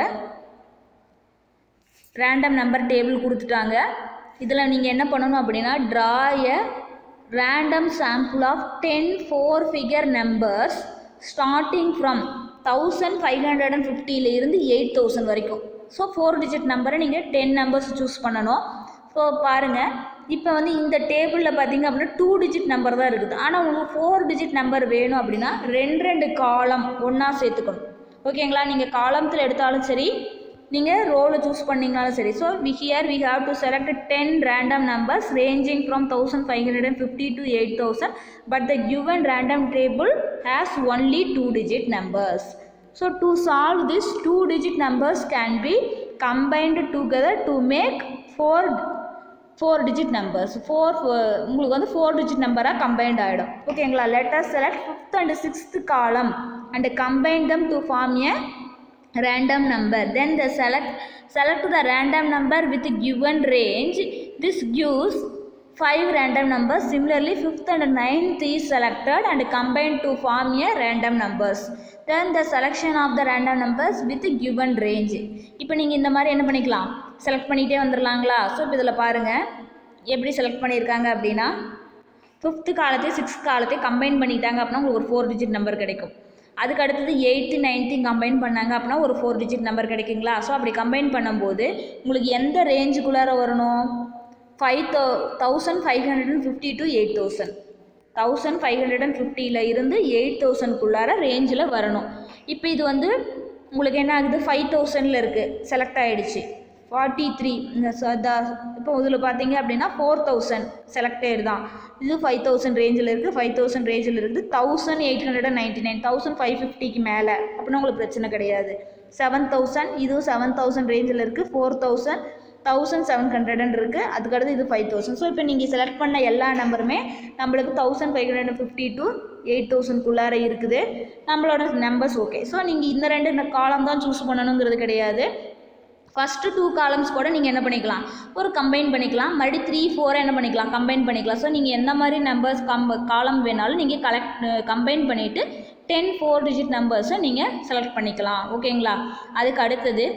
ரேண்டம் நம்பர் டேபிள் கொடுத்துட்டாங்க இதில் நீங்கள் என்ன பண்ணணும் அப்படின்னா draw a random sample of ten four figure numbers starting from thousand five hundred and ஃபிஃப்டியிலிருந்து எயிட் தௌசண்ட் வரைக்கும் ஸோ ஃபோர் டிஜிட் நம்பரை நீங்கள் டென் நம்பர்ஸ் சூஸ் பண்ணணும் ஸோ பாருங்கள் இப்போ வந்து இந்த டேபிளில் பார்த்தீங்க அப்படின்னா டூ டிஜிட் நம்பர் தான் இருக்குது ஆனால் உங்களுக்கு ஃபோர் டிஜிட் நம்பர் வேணும் அப்படின்னா ரெண்டு ரெண்டு காலம் ஒன்றா சேர்த்துக்கணும் ஓகேங்களா நீங்கள் காலத்தில் எடுத்தாலும் சரி நீங்கள் ரோலை சூஸ் பண்ணிங்கனாலும் சரி so we here we have to select ten random numbers ranging from thousand five hundred and fifty to eight thousand but the given random table has only two digit numbers. So to solve this two digit numbers can be combined together to make four four digit numbers four உங்களுக்கு வந்து four digit நம்பராக combined ஆகிடும் ஓகேங்களா letter select fifth and sixth column and combine them to form a random number then the select select the random number with given range this gives five random numbers similarly fifth and ninth is selected and combined to form a random numbers then the selection of the random numbers with given range இப்போ நீங்கள் இந்த மாதிரி என்ன பண்ணிக்கலாம் select பண்ணிகிட்டே வந்துடலாங்களா so இப்போ இதில் பாருங்கள் எப்படி செலக்ட் பண்ணியிருக்காங்க அப்படின்னா ஃபிஃப்த்து காலத்தையும் சிக்ஸ்த் காலத்தையும் கம்பைன் பண்ணிட்டாங்க அப்படின்னா உங்களுக்கு ஒரு ஃபோர் டிஜிட் நம்பர் கிடைக்கும் அதுக்கு அடுத்தது எயித்து நைன்த்தையும் கம்பைன் பண்ணாங்க அப்படின்னா ஒரு ஃபோர் டிஜிட் நம்பர் கிடைக்குங்களா ஸோ அப்படி கம்பைன் பண்ணும்போது உங்களுக்கு எந்த ரேஞ்சுக்குள்ளார வரணும் ஃபைவ் தௌ thousand five hundred and fifty to eight thousand thousand five hundred and ஃபிஃப்டியில் இருந்து எயிட் தௌசண்ட்குள்ளார ரேஞ்சில் வரணும் இப்போ இது வந்து உங்களுக்கு என்ன ஆகுது ஃபைவ் தௌசண்டில் இருக்குது செலக்ட் ஆகிடுச்சு ஃபார்ட்டி த்ரீ இந்த இப்போ இதில் பார்த்தீங்க அப்படின்னா ஃபோர் தௌசண்ட் செலக்டட் தான் இது ஃபைவ் தௌசண்ட் ரேஞ்சில் இருக்குது ஃபைவ் தௌசண்ட் ரேஞ்சில் இருக்குது thousand eight hundred and ninety nine thousand five ஃபிஃப்டிக்கு மேலே அப்படின்னா உங்களுக்கு பிரச்சனை கிடையாது செவன் தௌசண்ட் இதுவும் செவன் தௌசண்ட் ரேஞ்சில் இருக்குது ஃபோர் தௌசண்ட் தௌசண்ட் செவன் ஹண்ட்ரட்னு இருக்குது அதுக்கடுத்து இது ஃபைவ் தௌசண்ட் ஸோ இப்போ நீங்கள் செலக்ட் பண்ண எல்லா நம்பருமே நம்மளுக்கு thousand five hundred and fifty to eight தௌசண்ட்குள்ளார இருக்குது நம்மளோட நம்பர்ஸ் ஓகே ஸோ நீங்கள் இந்த ரெண்டு காலம் தான் சூஸ் பண்ணணுங்கிறது கிடையாது ஃபஸ்ட்டு டூ காலம்ஸ் கூட நீங்கள் என்ன பண்ணிக்கலாம் ஒரு கம்பைன் பண்ணிக்கலாம் மறுபடி த்ரீ ஃபோரை என்ன பண்ணிக்கலாம் கம்பைன் பண்ணிக்கலாம் ஸோ நீங்கள் எந்த மாதிரி நம்பர்ஸ் கம் காலம் வேணாலும் நீங்கள் கலெக்ட் கம்பைன் பண்ணிவிட்டு டென் ஃபோர் டிஜிட் நம்பர்ஸை நீங்கள் செலக்ட் பண்ணிக்கலாம் ஓகேங்களா அதுக்கு அடுத்தது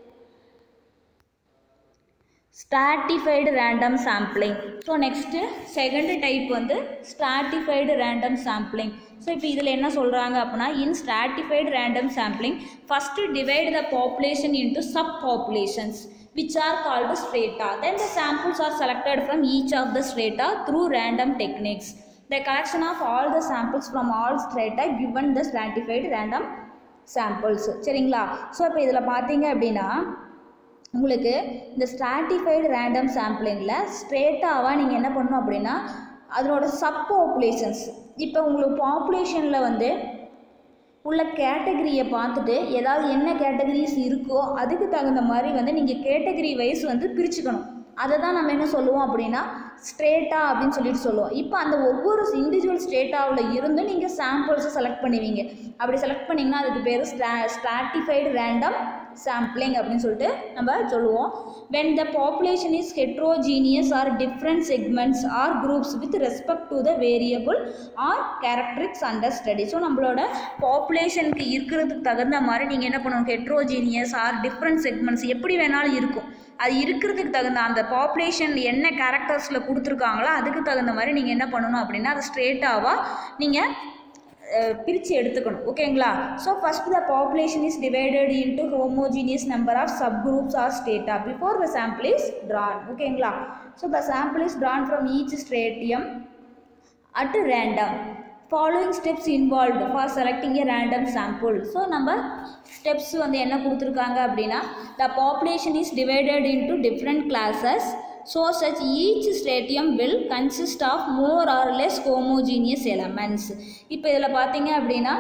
stratified random sampling so next second type வந்து ஸ்டாட்டிஃபைடு ரேண்டம் சாம்பிளிங் ஸோ இப்போ இதில் என்ன சொல்கிறாங்க அப்படின்னா in stratified random sampling first divide the population into sub populations which are called strata. Then the samples are selected from each of the strata through random techniques. The collection of all the samples from all strata given the stratified random samples. சரிங்களா so இப்போ இதில் பார்த்தீங்க அப்படின்னா உங்களுக்கு இந்த stratified random சாம்பிளிங்கில் ஸ்ட்ரேட்டாவாக நீங்கள் என்ன பண்ணணும் அப்படின்னா அதனோட சப் பாப்புலேஷன்ஸ் இப்போ உங்களுக்கு பாப்புலேஷனில் வந்து உள்ள கேட்டகரியை பார்த்துட்டு ஏதாவது என்ன கேட்டகரிஸ் இருக்கோ அதுக்கு தகுந்த மாதிரி வந்து நீங்கள் கேட்டகரி வைஸ் வந்து பிரிச்சுக்கணும் அதை தான் நம்ம என்ன சொல்லுவோம் அப்படின்னா ஸ்ட்ரேட்டா அப்படின்னு சொல்லிட்டு சொல்லுவோம் இப்போ அந்த ஒவ்வொரு இண்டிவிஜுவல் ஸ்டேட்டாவில் இருந்து நீங்கள் சாம்பிள்ஸை செலக்ட் பண்ணுவீங்க அப்படி செலக்ட் பண்ணிங்கன்னா அதுக்கு பேர் ஸ்டா ஸ்ட்ராட்டிஃபைடு ரேண்டம் சாம்பிளிங் அப்படின்னு சொல்லிட்டு நம்ம சொல்லுவோம் when the population is heterogeneous or different segments or groups with respect to the variable or characteristics under study so நம்மளோட பாப்புலேஷனுக்கு இருக்கிறதுக்கு தகுந்த மாதிரி நீங்கள் என்ன பண்ணணும் ஹெட்ரோஜீனியஸ் ஆர் டிஃப்ரெண்ட் செக்மெண்ட்ஸ் எப்படி வேணாலும் இருக்கும் அது இருக்கிறதுக்கு தகுந்த அந்த பாப்புலேஷன் என்ன கேரக்டர்ஸில் கொடுத்துருக்காங்களோ அதுக்கு தகுந்த மாதிரி நீங்கள் என்ன பண்ணணும் அப்படின்னா அது ஸ்ட்ரேட்டாவாக நீங்கள் பிரித்து எடுத்துக்கணும் ஓகேங்களா so first the population is divided into homogeneous number of sub groups or strata before the sample is drawn ஓகேங்களா so the sample is drawn from each stratum at random following steps involved for selecting a random sample so நம்ம steps வந்து என்ன கொடுத்துருக்காங்க அப்படின்னா the population is divided into different classes so such each stratum will consist of more or less homogeneous elements இப்போ இதில் பார்த்தீங்க அப்படின்னா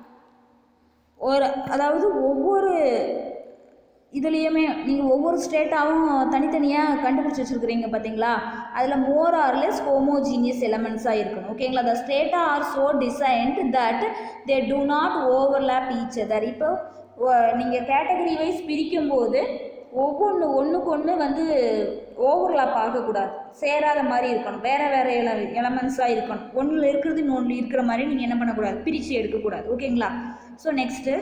ஒரு அதாவது ஒவ்வொரு இதுலேயுமே நீங்கள் ஒவ்வொரு ஸ்டேட்டாகவும் தனித்தனியாக கண்டுபிடிச்சி வச்சுருக்கிறீங்க பார்த்தீங்களா அதில் மோர் ஆர்லெஸ் ஹோமோஜீனியஸ் எலமெண்ட்ஸாக இருக்கணும் ஓகேங்களா the strata are so designed that they do not overlap each other இப்போ நீங்கள் கேட்டகரி வைஸ் பிரிக்கும்போது ஒவ்வொன்று ஒன்றுக்கு ஒன்று வந்து ஓவர்லாப் ஆகக்கூடாது சேராத மாதிரி இருக்கணும் வேறு வேறு எல எலமெண்ட்ஸாக இருக்கணும் ஒன்றில் இருக்கிறது இன்னொன்று இருக்கிற மாதிரி நீங்கள் என்ன பண்ணக்கூடாது பிரித்து எடுக்கக்கூடாது ஓகேங்களா so next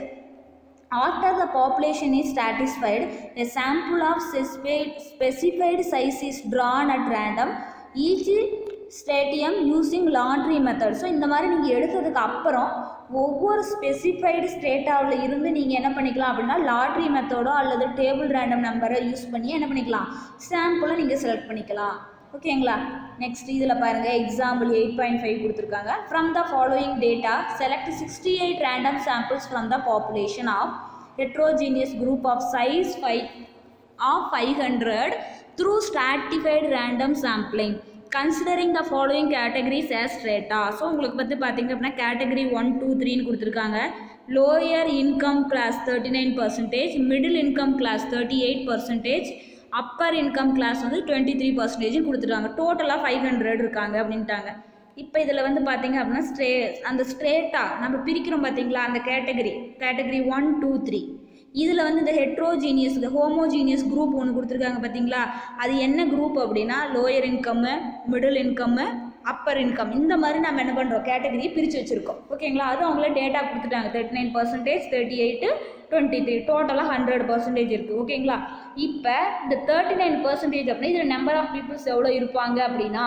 After the population is satisfied, a sample of specified, specified size is drawn at random. Each stadium using laundry method. So இந்த மாதிரி நீங்கள் எடுத்ததுக்கு அப்புறம் ஒவ்வொரு ஸ்பெசிஃபைடு ஸ்டேட்டாவில் இருந்து நீங்கள் என்ன பண்ணிக்கலாம் அப்படின்னா லாட்ரி மெத்தடோ அல்லது டேபிள் ரேண்டம் நம்பரை யூஸ் பண்ணி என்ன பண்ணிக்கலாம் சாம்பிளை நீங்கள் செலக்ட் பண்ணிக்கலாம் ஓகேங்களா நெக்ஸ்ட் இதில் பாருங்கள் எக்ஸாம்பிள் எயிட் பாயிண்ட் ஃபைவ் கொடுத்துருக்காங்க from the following data select sixty eight random samples from the population of heterogeneous group of size five of five hundred through stratified random sampling considering the following categories as strata so உங்களுக்கு பற்றி பார்த்தீங்க அப்படின்னா category one two த்ரீன்னு கொடுத்துருக்காங்க lower income class thirty nine percentage middle income class thirty eight percentage upper income class வந்து twenty three percentage கொடுத்துருக்காங்க டோட்டலாக five hundred இருக்காங்க அப்படின்ட்டாங்க இப்போ இதில் வந்து பார்த்தீங்க அப்படின்னா ஸ்ட்ரே அந்த ஸ்ட்ரேட்டாக நம்ம பிரிக்கிறோம் பார்த்தீங்களா அந்த category category one two three இதில் வந்து இந்த ஹெட்ரோஜீனியஸ் இந்த ஹோமோஜீனியஸ் குரூப் ஒன்று கொடுத்துருக்காங்க பார்த்தீங்களா அது என்ன குரூப் அப்படின்னா lower income middle income upper income இந்த மாதிரி நம்ம என்ன பண்ணுறோம் கேட்டகரியை பிரித்து வச்சுருக்கோம் ஓகேங்களா அது அவங்களே டேட்டா கொடுத்துட்டாங்க thirty nine percentage thirty eight twenty three டோட்டலாக ஹண்ட்ரட் பர்சன்டேஜ் இருக்குது ஓகேங்களா இப்போ இந்த தேர்ட்டி நைன் பர்சன்டேஜ் அப்படின்னா இதில் நம்பர் ஆஃப் பீப்புள்ஸ் எவ்வளோ இருப்பாங்க அப்படின்னா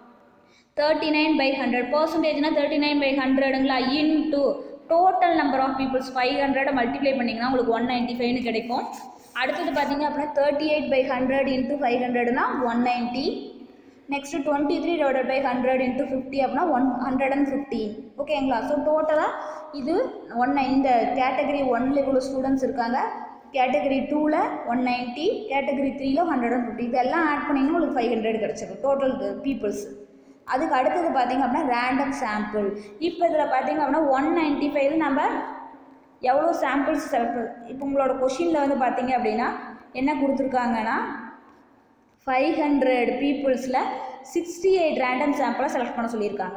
தேர்ட்டி நைன் பை ஹண்ட்ரட் பர்சன்டேஜ்னா தேர்ட்டி நைன் பை ஹண்ட்ரடுங்களா into total number of peoples five ஹண்ட்ரடை மல்டிப்ளை பண்ணிங்கன்னா உங்களுக்கு ஒன் நைன்ட்டி ஃபைவ்னு கிடைக்கும் அடுத்தது பார்த்தீங்க அப்படின்னா thirty eight by hundred into five ஹண்ட்ரட்னா one ninety next twenty three divided by hundred into fifty அப்படின்னா ஒன் ஹண்ட்ரட் அண்ட் ஃபிஃப்டீன் ஓகேங்களா ஸோ டோட்டலாக இது ஒன் இந்த கேட்டகரி ஒன்ல இவ்வளோ ஸ்டூடெண்ட்ஸ் இருக்காங்க கேட்டகரி டூவில் ஒன் நைன்ட்டி கேட்டகரி த்ரீல ஹண்ட்ரட் அண்ட் ஃபிஃப்டி இதெல்லாம் ஆட் பண்ணிங்கன்னா உங்களுக்கு ஃபைவ் ஹண்ட்ரட் கிடச்சிடும் டோட்டல் பீப்புள்ஸ் அதுக்கு அடுத்தது பார்த்தீங்க அப்படின்னா ரேண்டம் சாம்பிள் இப்போ இதில் பார்த்தீங்க அப்படின்னா ஒன் நைன்ட்டி ஃபைவ் நம்ம எவ்வளோ சாம்பிள்ஸ் செலக்ட் இப்போ உங்களோட கொஷினில் வந்து பார்த்தீங்க அப்படின்னா என்ன கொடுத்துருக்காங்கன்னா ஃபைவ் ஹண்ட்ரட் பீப்புள்ஸில் சிக்ஸ்டி எயிட் ரேண்டம் சாம்பிளை செலக்ட் பண்ண சொல்லியிருக்காங்க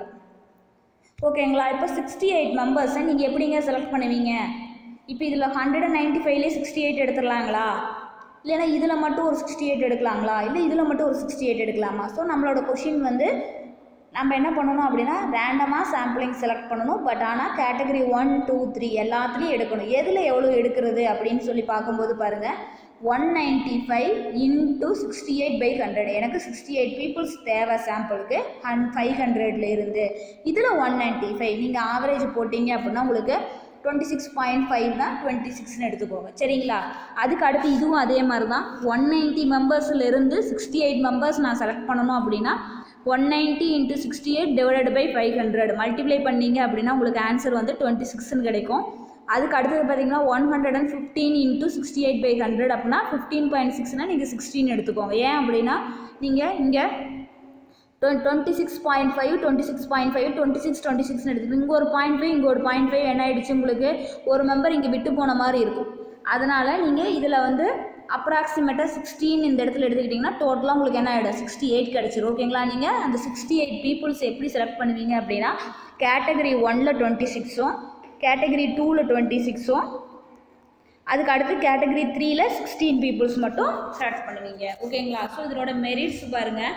ஓகேங்களா இப்போ சிக்ஸ்டி எயிட் மெம்பர்ஸை நீங்கள் எப்படிங்க செலக்ட் பண்ணுவீங்க இப்போ இதில் ஹண்ட்ரட் அண்ட் நைன்ட்டி ஃபைவ்லேயே சிக்ஸ்டி எயிட் எடுத்துடலாங்களா இல்லைன்னா இதில் மட்டும் ஒரு சிக்ஸ்டி எயிட் எடுக்கலாங்களா இல்லை இதில் மட்டும் ஒரு சிக்ஸ்டி எயிட் எடுக்கலாமா ஸோ நம்மளோட கொஷின் வந்து நம்ம என்ன பண்ணணும் அப்படின்னா ரேண்டமாக சாம்பிளிங் செலக்ட் பண்ணணும் பட் ஆனால் கேட்டகரி ஒன் டூ த்ரீ எல்லாத்துலேயும் எடுக்கணும் எதில் எவ்வளோ எடுக்கிறது அப்படின்னு சொல்லி பார்க்கும்போது பாருங்கள் one ninety five into sixty eight by hundred எனக்கு சிக்ஸ்டி எயிட் பீப்புள்ஸ் தேவை சாம்பிளுக்கு ஹன் ஃபைவ் ஹண்ட்ரட்ல இருந்து இதில் ஒன் நைன்ட்டி ஃபைவ் நீங்கள் ஆவரேஜ் போட்டிங்க அப்படின்னா உங்களுக்கு டுவெண்ட்டி சிக்ஸ் பாயிண்ட் ஃபைவ்னா டுவெண்ட்டி சிக்ஸ்னு எடுத்துக்கோங்க சரிங்களா அதுக்கு அடுத்து இதுவும் அதே மாதிரி தான் ஒன் நைன்ட்டி மெம்பர்ஸ்லேருந்து சிக்ஸ்டி எயிட் மெம்பர்ஸ் நான் செலக்ட் பண்ணணும் அப்படின்னா one ninety into sixty eight divided by five hundred multiply பண்ணீங்க அப்படின்னா உங்களுக்கு ஆன்சர் வந்து டுவெண்ட்டி சிக்ஸ்னு கிடைக்கும் அதுக்கு அடுத்தது பார்த்தீங்கன்னா one hundred and fifteen into sixty eight by hundred அப்படின்னா ஃபிஃப்டீன் பாயிண்ட் சிக்ஸ்னால் நீங்கள் சிக்ஸ்டீன் எடுத்துக்கோங்க ஏன் அப்படின்னா நீங்கள் இங்கே twenty six point five twenty six point five twenty six twenty சிக்ஸ்னு எடுத்துக்கிட்டு இங்கே ஒரு பாயிண்ட் ஃபைவ் இங்கே ஒரு பாயிண்ட் ஃபைவ் என்ன ஆயிடுச்சு உங்களுக்கு ஒரு மெம்பர் இங்கே விட்டு போன மாதிரி இருக்கும் அதனால் நீங்கள் இதில் வந்து அப்ராக்சிமேட்டாக சிக்ஸ்டீன் இந்த இடத்துல எடுத்துக்கிட்டிங்கன்னா டோட்டலாக உங்களுக்கு என்ன ஆகிடும் சிக்ஸ்டி எயிட் கிடச்சிரும் ஓகேங்களா நீங்கள் அந்த சிக்ஸ்டி எயிட் பீப்புள்ஸ் எப்படி செலக்ட் பண்ணுவீங்க அப்படின்னா கேட்டகரி ஒனில் டுவெண்ட்டி சிக்ஸும் கேட்டகரி டூவில் டுவெண்ட்டி சிக்ஸும் அதுக்கு அடுத்து கேட்டகரி த்ரீல சிக்ஸ்டீன் பீப்புள்ஸ் மட்டும் செலக்ட் பண்ணுவீங்க ஓகேங்களா ஸோ இதனோட மெரிட்ஸ் பாருங்கள்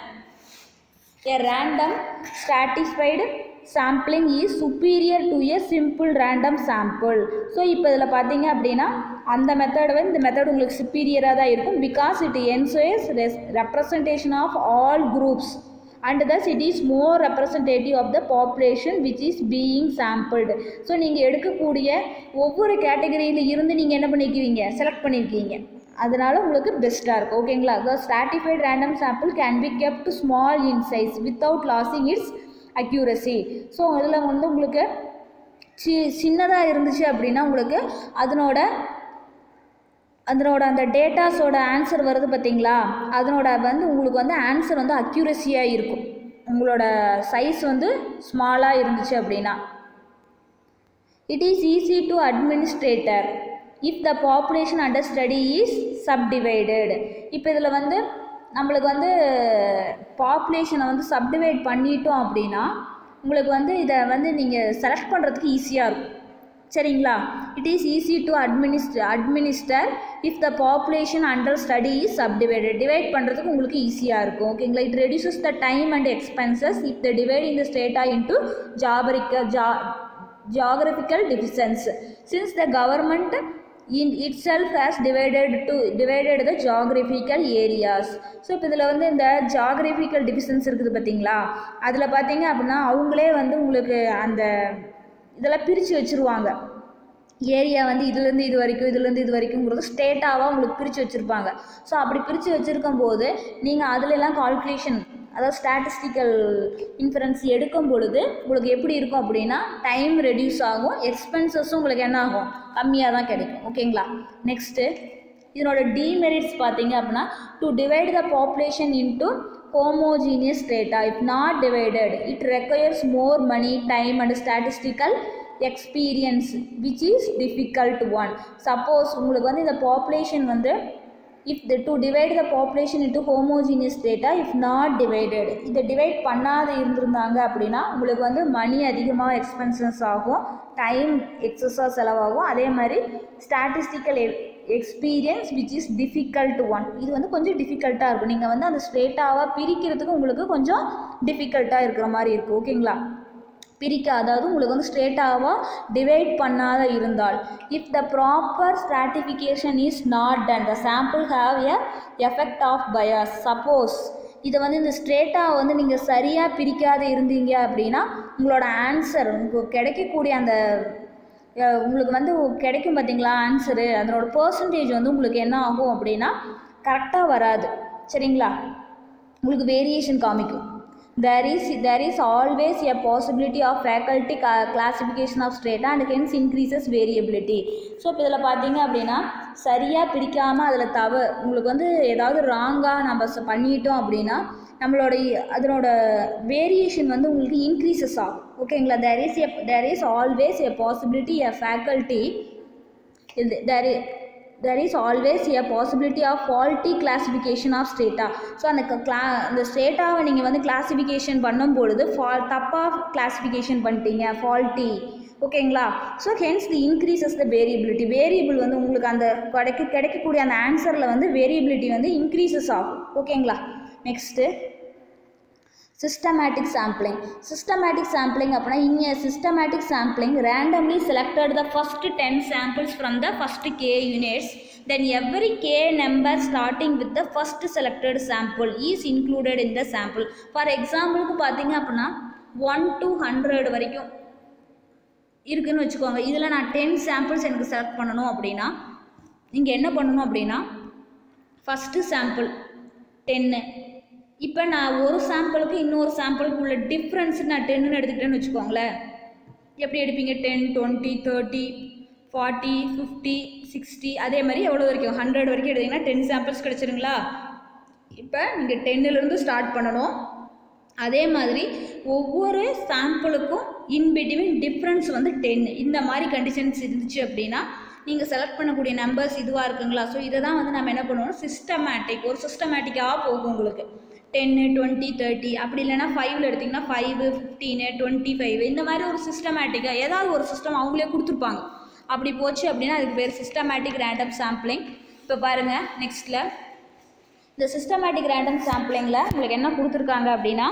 A random stratified sampling is superior to a simple random sample. So இப்போ இதில் பார்த்தீங்க அப்படின்னா அந்த மெத்தட் வந்து இந்த மெத்தட் உங்களுக்கு சுப்பீரியராக தான் இருக்கும் because it ensures representation of all groups and thus it is more representative of the population which is being sampled so நீங்கள் எடுக்கக்கூடிய ஒவ்வொரு கேட்டகரியில் இருந்து நீங்கள் என்ன பண்ணிக்குவீங்க செலக்ட் பண்ணியிருக்கீங்க அதனால உங்களுக்கு பெஸ்ட்டாக இருக்கும் ஓகேங்களா the stratified random sample can be kept small in size without losing its accuracy so இதில் வந்து உங்களுக்கு சி சின்னதாக இருந்துச்சு அப்படின்னா உங்களுக்கு அதனோட அதனோட அந்த டேட்டாஸோட ஆன்சர் வருது பார்த்தீங்களா அதனோட வந்து உங்களுக்கு வந்து ஆன்சர் வந்து அக்யூரஸியாக இருக்கும் உங்களோட சைஸ் வந்து ஸ்மாலாக இருந்துச்சு அப்படின்னா it is easy to administrator if the population under study is subdivided இப்போ இதில் வந்து நம்மளுக்கு வந்து பாப்புலேஷனை வந்து சப்டிவைட் பண்ணிட்டோம் அப்படின்னா உங்களுக்கு வந்து இதை வந்து நீங்கள் செலக்ட் பண்ணுறதுக்கு ஈஸியாக இருக்கும் சரிங்களா இட் இஸ் ஈஸி டு அட்மினிஸ்ட் administer if the population under study is subdivided divide பண்ணுறதுக்கு உங்களுக்கு ஈஸியாக இருக்கும் ஓகேங்களா it reduces the time and expenses if the divide இந்த ஸ்டேட்டா இன்டு ஜாபரிக்க ஜா geographical divisions since the government in itself has divided to divided the geographical areas so இப்போ இதில் வந்து இந்த geographical divisions இருக்குது பார்த்தீங்களா அதில் பார்த்தீங்க அப்படின்னா அவங்களே வந்து உங்களுக்கு அந்த இதெல்லாம் பிரித்து வச்சுருவாங்க ஏரியா வந்து இதுலேருந்து இது வரைக்கும் இதுலேருந்து இது வரைக்கும்ங்கிறது ஸ்டேட்டாவாக உங்களுக்கு பிரித்து வச்சுருப்பாங்க ஸோ அப்படி பிரித்து வச்சுருக்கும் போது நீங்கள் அதுலலாம் கால்குலேஷன் அதாவது ஸ்டாட்டிஸ்டிக்கல் இன்ஃபரன்ஸ் எடுக்கும் பொழுது உங்களுக்கு எப்படி இருக்கும் அப்படின்னா டைம் ரெடியூஸ் ஆகும் எக்ஸ்பென்சஸும் உங்களுக்கு என்ன ஆகும் கம்மியாக தான் கிடைக்கும் ஓகேங்களா நெக்ஸ்ட்டு இதனோட டிமெரிட்ஸ் பார்த்தீங்க அப்படின்னா to divide the population into homogeneous data if not divided it requires more money time and statistical experience which is difficult one suppose உங்களுக்கு வந்து இந்த பாப்புலேஷன் வந்து if the to divide the population into homogeneous data if not divided இதை divide பண்ணாத இருந்திருந்தாங்க அப்படின்னா உங்களுக்கு வந்து மணி அதிகமாக எக்ஸ்பென்சஸ் ஆகும் டைம் எக்ஸஸாக செலவாகும் அதே மாதிரி statistical experience which is difficult one இது வந்து கொஞ்சம் டிஃபிகல்ட்டாக இருக்கும் நீங்கள் வந்து அந்த ஸ்டேட்டாவாக பிரிக்கிறதுக்கு உங்களுக்கு கொஞ்சம் டிஃபிகல்ட்டாக இருக்கிற மாதிரி இருக்குது ஓகேங்களா பிரிக்க அதாவது உங்களுக்கு வந்து ஸ்ட்ரேட்டாவாக டிவைட் பண்ணாத இருந்தால் if the proper stratification is not done the sample have a effect of bias suppose இதை வந்து இந்த ஸ்ட்ரேட்டாக வந்து நீங்கள் சரியாக பிரிக்காத இருந்தீங்க அப்படின்னா உங்களோட ஆன்சர் உங்களுக்கு கிடைக்கக்கூடிய அந்த அஹ், உங்களுக்கு வந்து கிடைக்கும் பார்த்தீங்களா ஆன்சரு அதனோட பர்சன்டேஜ் வந்து உங்களுக்கு என்ன ஆகும் அப்படின்னா கரெக்டாக வராது சரிங்களா உங்களுக்கு வேரியேஷன் காமிக்கும் there is there is always a possibility of faculty ca- classification of strata and hence increases variability so இப்போ இதில் பார்த்தீங்க அப்படின்னா சரியாக பிரிக்காமல் அதில் தவ உங்களுக்கு வந்து ஏதாவது ராங்காக நம்ம ச- பண்ணிட்டோம் அப்படின்னா நம்மளோட இ- அதனோட வேரியேஷன் வந்து உங்களுக்கு இன்க்ரீசஸ் ஆகும் ஓகேங்களா there is a there is always a possibility a faculty இது there i- there is always a possibility of faulty classification of strata so அந்த கிளா அந்த ஸ்டேட்டாவை நீங்கள் வந்து கிளாசிஃபிகேஷன் பண்ணும் பொழுது ஃபால் தப்பாக கிளாசிஃபிகேஷன் பண்ணிட்டீங்க ஃபால்ட்டி ஓகேங்களா so hence the increases the variability variable வந்து உங்களுக்கு அந்த கிடைக்க கிடைக்கக்கூடிய அந்த ஆன்சரில் வந்து வேரியபிலிட்டி வந்து இன்க்ரீசஸ் ஆகும் ஓகேங்களா next systematic sampling systematic sampling அப்படின்னா in a systematic sampling randomly selected the first 10 samples from the first k units then every k number starting with the first selected sample is included in the sample for exampleக்கு பார்த்தீங்க அப்படின்னா one to hundred வரைக்கும் இருக்குன்னு வச்சுக்கோங்க இதில் நான் ten samples எனக்கு select பண்ணணும் அப்படின்னா நீங்கள் என்ன பண்ணணும் அப்படின்னா ஃபஸ்ட்டு சாம்பிள் டென்னு இப்போ நான் ஒரு சாம்பிளுக்கு இன்னொரு சாம்பிளுக்கு உள்ள டிஃப்ரென்ஸ் நான் டென்னு எடுத்துக்கிட்டேன்னு வச்சுக்கோங்களேன் எப்படி எடுப்பீங்க ten twenty thirty forty fifty sixty அதே மாதிரி எவ்வளோ வரைக்கும் ஹண்ட்ரட் வரைக்கும் எடுத்தீங்கன்னா டென் சாம்பிள்ஸ் கிடச்சிருங்களா இப்போ நீங்கள் டென்னிலேருந்து ஸ்டார்ட் பண்ணணும் அதே மாதிரி ஒவ்வொரு சாம்பிளுக்கும் இன்பிட்வீன் டிஃப்ரென்ஸ் வந்து டென் இந்த மாதிரி கண்டிஷன்ஸ் இருந்துச்சு அப்படின்னா நீங்கள் செலக்ட் பண்ணக்கூடிய நம்பர்ஸ் இதுவாக இருக்குங்களா ஸோ இதை தான் வந்து நம்ம என்ன பண்ணுவோம் சிஸ்டமேட்டிக் ஒரு சிஸ்டமேட்டிக்காக போகும் உங்களுக்கு டென்னு டுவெண்ட்டி தேர்ட்டி அப்படி இல்லைன்னா ஃபைவ்ல எடுத்திங்கன்னா ஃபைவ் ஃபிஃப்டீனு டுவெண்ட்டி ஃபைவ் இந்த மாதிரி ஒரு சிஸ்டமேட்டிக்காக ஏதாவது ஒரு சிஸ்டம் அவங்களே கொடுத்துருப்பாங்க அப்படி போச்சு அப்படின்னா அதுக்கு பேர் சிஸ்டமேட்டிக் ரேண்டம் சாம்பிளிங் இப்போ பாருங்கள் நெக்ஸ்ட்டில் இந்த சிஸ்டமேட்டிக் ரேண்டம் சாம்பிளிங்கில் உங்களுக்கு என்ன கொடுத்துருக்காங்க அப்படின்னா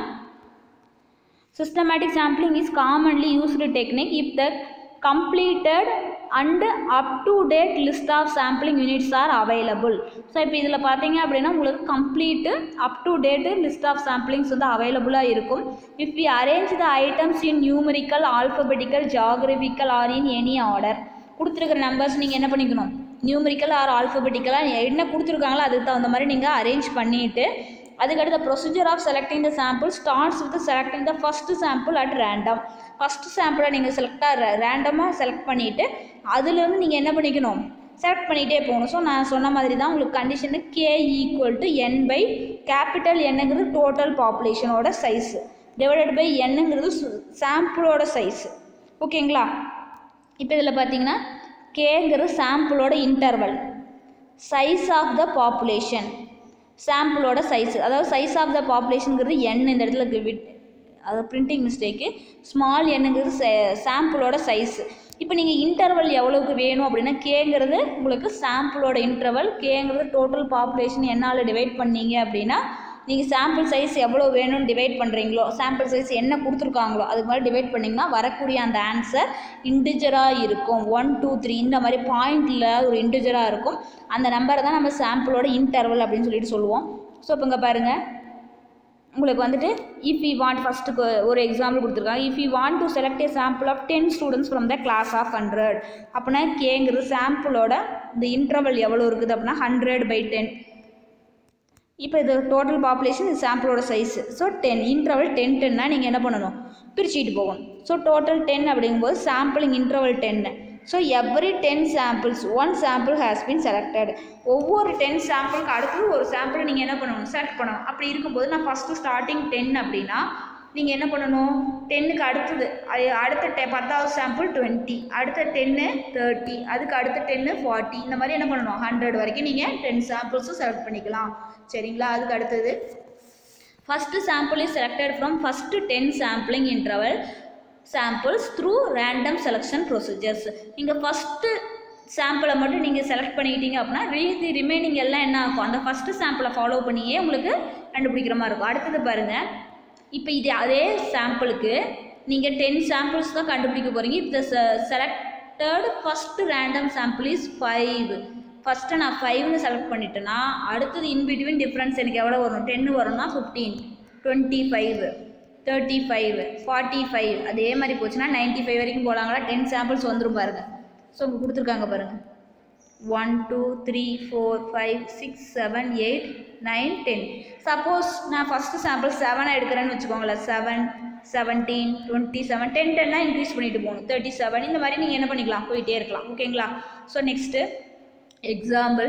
systematic sampling is commonly used technique if the completed and up to date list of sampling units are available so இப்போ இதில் பார்த்தீங்க அப்படின்னா உங்களுக்கு complete up to date list of samplings வந்து அவைலபிளாக இருக்கும் if we arrange the items in numerical alphabetical geographical or in any order கொடுத்துருக்கிற numbers நீங்கள் என்ன பண்ணிக்கணும் நியூமரிக்கல் ஆர் ஆல்ஃபபெட்டிக்கலாக என்ன கொடுத்துருக்காங்களோ அதுக்கு தகுந்த மாதிரி நீங்கள் அரேஞ்ச் பண்ணிவிட்டு அதுக்கடுத்த procedure of selecting the sample starts with selecting the first sample at random first சாம்பிளை நீங்கள் செலக்டாக ரேண்டமாக செலக்ட் பண்ணிவிட்டு அதுலேருந்து நீங்கள் என்ன பண்ணிக்கணும் செலக்ட் பண்ணிகிட்டே போகணும் ஸோ நான் சொன்ன மாதிரி தான் உங்களுக்கு condition k equal to n by capital என்னங்கிறது டோட்டல் பாப்புலேஷனோட சைஸு டிவைடட் பை என்னங்கிறது சாம்பிளோட சைஸு ஓகேங்களா இப்போ இதில் பார்த்தீங்கன்னா கேங்கிறது சாம்பிளோட interval size of the population சாம்பிளோட சைஸ் அதாவது சைஸ் ஆஃப் த பாப்புலேஷனுங்கிறது என் இந்த இடத்துல வி- விட் அது பிரிண்டிங் மிஸ்டேக்கு ஸ்மால் என்னங்கிறது சாம்பிளோட சைஸ் இப்போ நீங்கள் இன்டர்வல் எவ்வளோக்கு வேணும் அப்படின்னா கேங்கிறது உங்களுக்கு சாம்பிளோட இன்டர்வல் கேங்கிறது டோட்டல் பாப்புலேஷன் என்னால் டிவைட் பண்ணீங்க அப்படின்னா நீங்கள் சாம்பிள் சைஸ் எவ்வளோ வேணும்னு டிவைட் பண்ணுறீங்களோ சாம்பிள் சைஸ் என்ன கொடுத்துருக்காங்களோ அதுக்கு மாதிரி டிவைட் பண்ணிங்கன்னா வரக்கூடிய அந்த ஆன்சர் இண்டிஜராக இருக்கும் ஒன் டூ த்ரீ இந்த மாதிரி பாயிண்டில் ஒரு இண்டிஜராக இருக்கும் அந்த நம்பரை தான் நம்ம சாம்பிளோட இன்டர்வல் அப்படின்னு சொல்லிட்டு சொல்லுவோம் ஸோ இப்போ இங்கே பாருங்கள் உங்களுக்கு வந்துட்டு இஃப் யூ வாண்ட் ஃபஸ்ட்டுக்கு ஒரு எக்ஸாம்பிள் கொடுத்துருக்காங்க if you want to select a sample of ten students from the class of hundred அப்படின்னா கேங்கிறது சாம்பிளோட இந்த இன்டர்வல் எவ்வளோ இருக்குது அப்படின்னா ஹண்ட்ரட் பை டென் இப்போ இது டோட்டல் பாப்புலேஷன் இது சாம்பிளோட size so ten interval ten டென்னா நீங்கள் என்ன பண்ணணும் பிரிச்சுட்டு போகணும் ஸோ டோட்டல் டென் அப்படிங்கும்போது சாம்பிளிங் இன்டர்வல் டென்னு so every ten samples one sample has been selected ஒவ்வொரு டென் சாம்பிளுக்கு அடுத்தது ஒரு சாம்பிள் நீங்கள் என்ன பண்ணணும் செலக்ட் பண்ணணும் அப்படி இருக்கும்போது நான் ஃபஸ்ட்டு ஸ்டார்டிங் டென் அப்படின்னா நீங்கள் என்ன பண்ணணும் டென்னுக்கு அடுத்தது அ- அடுத்த டெ பத்தாவது சாம்பிள் டுவெண்ட்டி அடுத்த டென்னு தேர்ட்டி அதுக்கு அடுத்த டென்னு ஃபார்ட்டி இந்த மாதிரி என்ன பண்ணணும் ஹண்ட்ரட் வரைக்கும் நீங்கள் டென் சாம்பிள்ஸும் செலக்ட் பண்ணிக்கலாம் சரிங்களா அதுக்கு அடுத்தது first sample is selected from first ten sampling interval samples through random selection procedures நீங்கள் ஃபஸ்ட்டு சாம்பிளை மட்டும் நீங்கள் செலக்ட் பண்ணிக்கிட்டீங்க அப்படின்னா ரீதி ரிமைனிங் எல்லாம் என்ன ஆகும் அந்த ஃபஸ்ட்டு சாம்பிளை ஃபாலோ பண்ணியே உங்களுக்கு கண்டுபிடிக்கிற மாதிரி இருக்கும் அடுத்தது பாருங்கள் இப்போ இது அதே சாம்பிளுக்கு நீங்கள் டென் சாம்பிள்ஸ் தான் கண்டுபிடிக்க போகிறீங்க இந்த selected first random sample is five first நான் ஃபைவ்னு செலக்ட் பண்ணிட்டேன்னா அடுத்தது இன் பிட்வீன் டிஃப்ரென்ஸ் எனக்கு எவ்வளோ வரும் டென்னு வரும்னா fifteen twenty five thirty five forty five அதே மாதிரி போச்சுன்னா 95 ஃபைவ் வரைக்கும் போகலாங்களா டென் சாம்பிள்ஸ் வந்துரும் பாருங்க ஸோ உங்க கொடுத்துருக்காங்க பாருங்க one two three four five six seven eight nine ten suppose நான் ஃபஸ்ட்டு சாம்பிள் செவனாக எடுக்கிறேன்னு வச்சுக்கோங்களேன் seven seventeen twenty seven ten டென்னா இன்க்ரீஸ் பண்ணிட்டு போகணும் தேர்ட்டி செவன் இந்த மாதிரி நீங்கள் என்ன பண்ணிக்கலாம் போயிட்டே இருக்கலாம் ஓகேங்களா so next example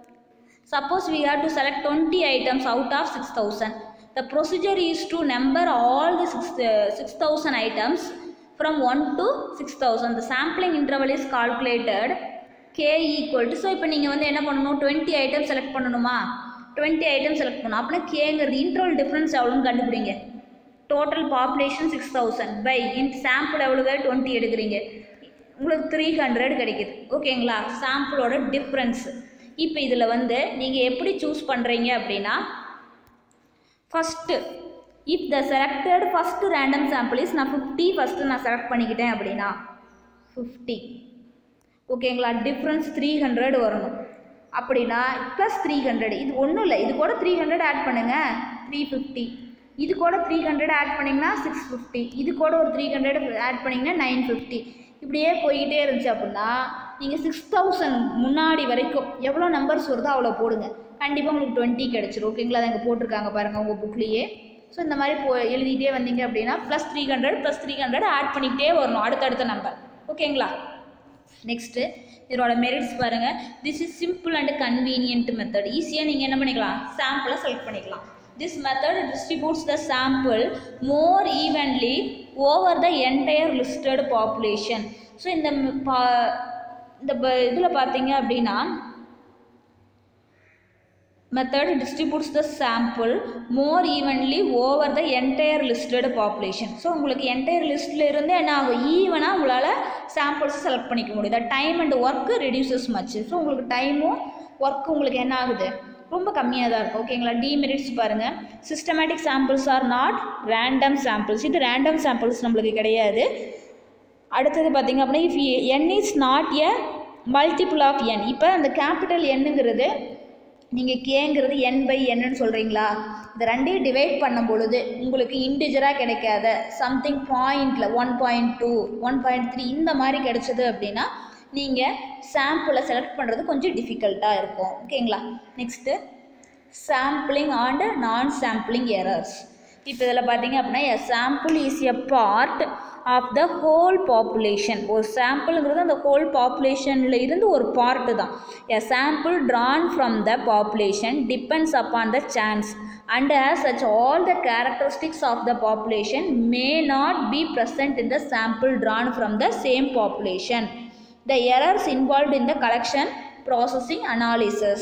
Suppose we have to select 20 items out of 6000. The procedure is to number all the six, uh, 6000 items from 1 to 6000. The sampling interval is calculated k equal to so இப்போ நீங்கள் வந்து என்ன பண்ணணும் 20 item select பண்ணணுமா 20 item select பண்ணணும் அப்படின்னா கேங்கிறது interval difference எவ்வளோன்னு கண்டுபிடிங்க total population six thousand by in sample எவ்வளோ டுவெண்ட்டி எடுக்கிறீங்க உங்களுக்கு த்ரீ ஹண்ட்ரட் கிடைக்குது ஓகேங்களா சாம்பிளோட டிஃப்ரென்ஸ் இப்போ இதில் வந்து நீங்கள் எப்படி சூஸ் பண்ணுறீங்க அப்படின்னா first if the selected first random sample is நான் ஃபிஃப்டி ஃபஸ்ட்டு நான் செலக்ட் பண்ணிக்கிட்டேன் அப்படின்னா ஃபிஃப்டி ஓகேங்களா டிஃப்ரென்ஸ் த்ரீ ஹண்ட்ரட் வரணும் அப்படின்னா ப்ளஸ் த்ரீ ஹண்ட்ரட் இது ஒன்றும் இல்லை இது கூட த்ரீ ஹண்ட்ரட் ஆட் பண்ணுங்கள் த்ரீ ஃபிஃப்டி இது கூட த்ரீ ஹண்ட்ரட் ஆட் பண்ணிங்கன்னா சிக்ஸ் ஃபிஃப்டி இது கூட ஒரு த்ரீ ஹண்ட்ரட் ஆட் பண்ணிங்கன்னா நைன் ஃபிஃப்டி இப்படியே போய்கிட்டே இருந்துச்சு அப்படின்னா நீங்கள் சிக்ஸ் தௌசண்ட் முன்னாடி வரைக்கும் எவ்வளோ நம்பர்ஸ் வருதோ அவ்வளோ போடுங்க கண்டிப்பாக உங்களுக்கு டுவெண்ட்டி கிடச்சிரும் ஓகேங்களா அதை இங்கே போட்டிருக்காங்க பாருங்கள் உங்கள் புக்லேயே ஸோ இந்த மாதிரி போ எழுதிட்டே வந்தீங்க அப்படின்னா plus three hundred plus three hundred add பண்ணிக்கிட்டே வரணும் அடுத்தடுத்த நம்பர் ஓகேங்களா நெக்ஸ்ட்டு இதோட மெரிட்ஸ் பாருங்கள் this is simple and convenient method ஈஸியாக நீங்கள் என்ன பண்ணிக்கலாம் சாம்பிளை செலக்ட் பண்ணிக்கலாம் This method distributes the sample more evenly over the entire listed population. So இந்த ம் பா இந்த இதில் பார்த்தீங்க அப்படின்னா method distributes the sample more evenly over the entire listed population so உங்களுக்கு entire லிஸ்ட்டில் இருந்து என்ன ஆகும் ஈவனாக உங்களால் சாம்பிள்ஸ் செலக்ட் பண்ணிக்க முடியும் the time and work reduces much so உங்களுக்கு டைமும் ஒர்க் உங்களுக்கு என்ன ஆகுது ரொம்ப கம்மியாக தான் இருக்கும் ஓகேங்களா டிமெரிட்ஸ் பாருங்கள் systematic samples are not random samples இது ரேண்டம் சாம்பிள்ஸ் நம்மளுக்கு கிடையாது அடுத்தது பார்த்தீங்க அப்படின்னா if n is not a multiple of n இப்போ அந்த கேபிட்டல் என்னங்கிறது நீங்கள் கேங்கிறது என் பை என்னன்னு சொல்கிறீங்களா இந்த ரெண்டையும் டிவைட் பண்ணும் பொழுது உங்களுக்கு இண்டிஜராக கிடைக்காத சம்திங் பாயிண்டில் one point two one point three இந்த மாதிரி கிடைச்சது அப்படின்னா நீங்கள் சாம்பிளை செலக்ட் பண்ணுறது கொஞ்சம் டிஃபிகல்ட்டாக இருக்கும் ஓகேங்களா next sampling and non sampling errors இப்போ இதில் பார்த்தீங்க அப்படின்னா a sample is a part of the whole population ஒரு சாம்பிளுங்கிறது அந்த ஹோல் பாப்புலேஷனில் இருந்து ஒரு பார்ட்டு தான் a sample drawn from the population depends upon the chance and as such all the characteristics of the population may not be present in the sample drawn from the same population. The errors involved in the collection, processing, analysis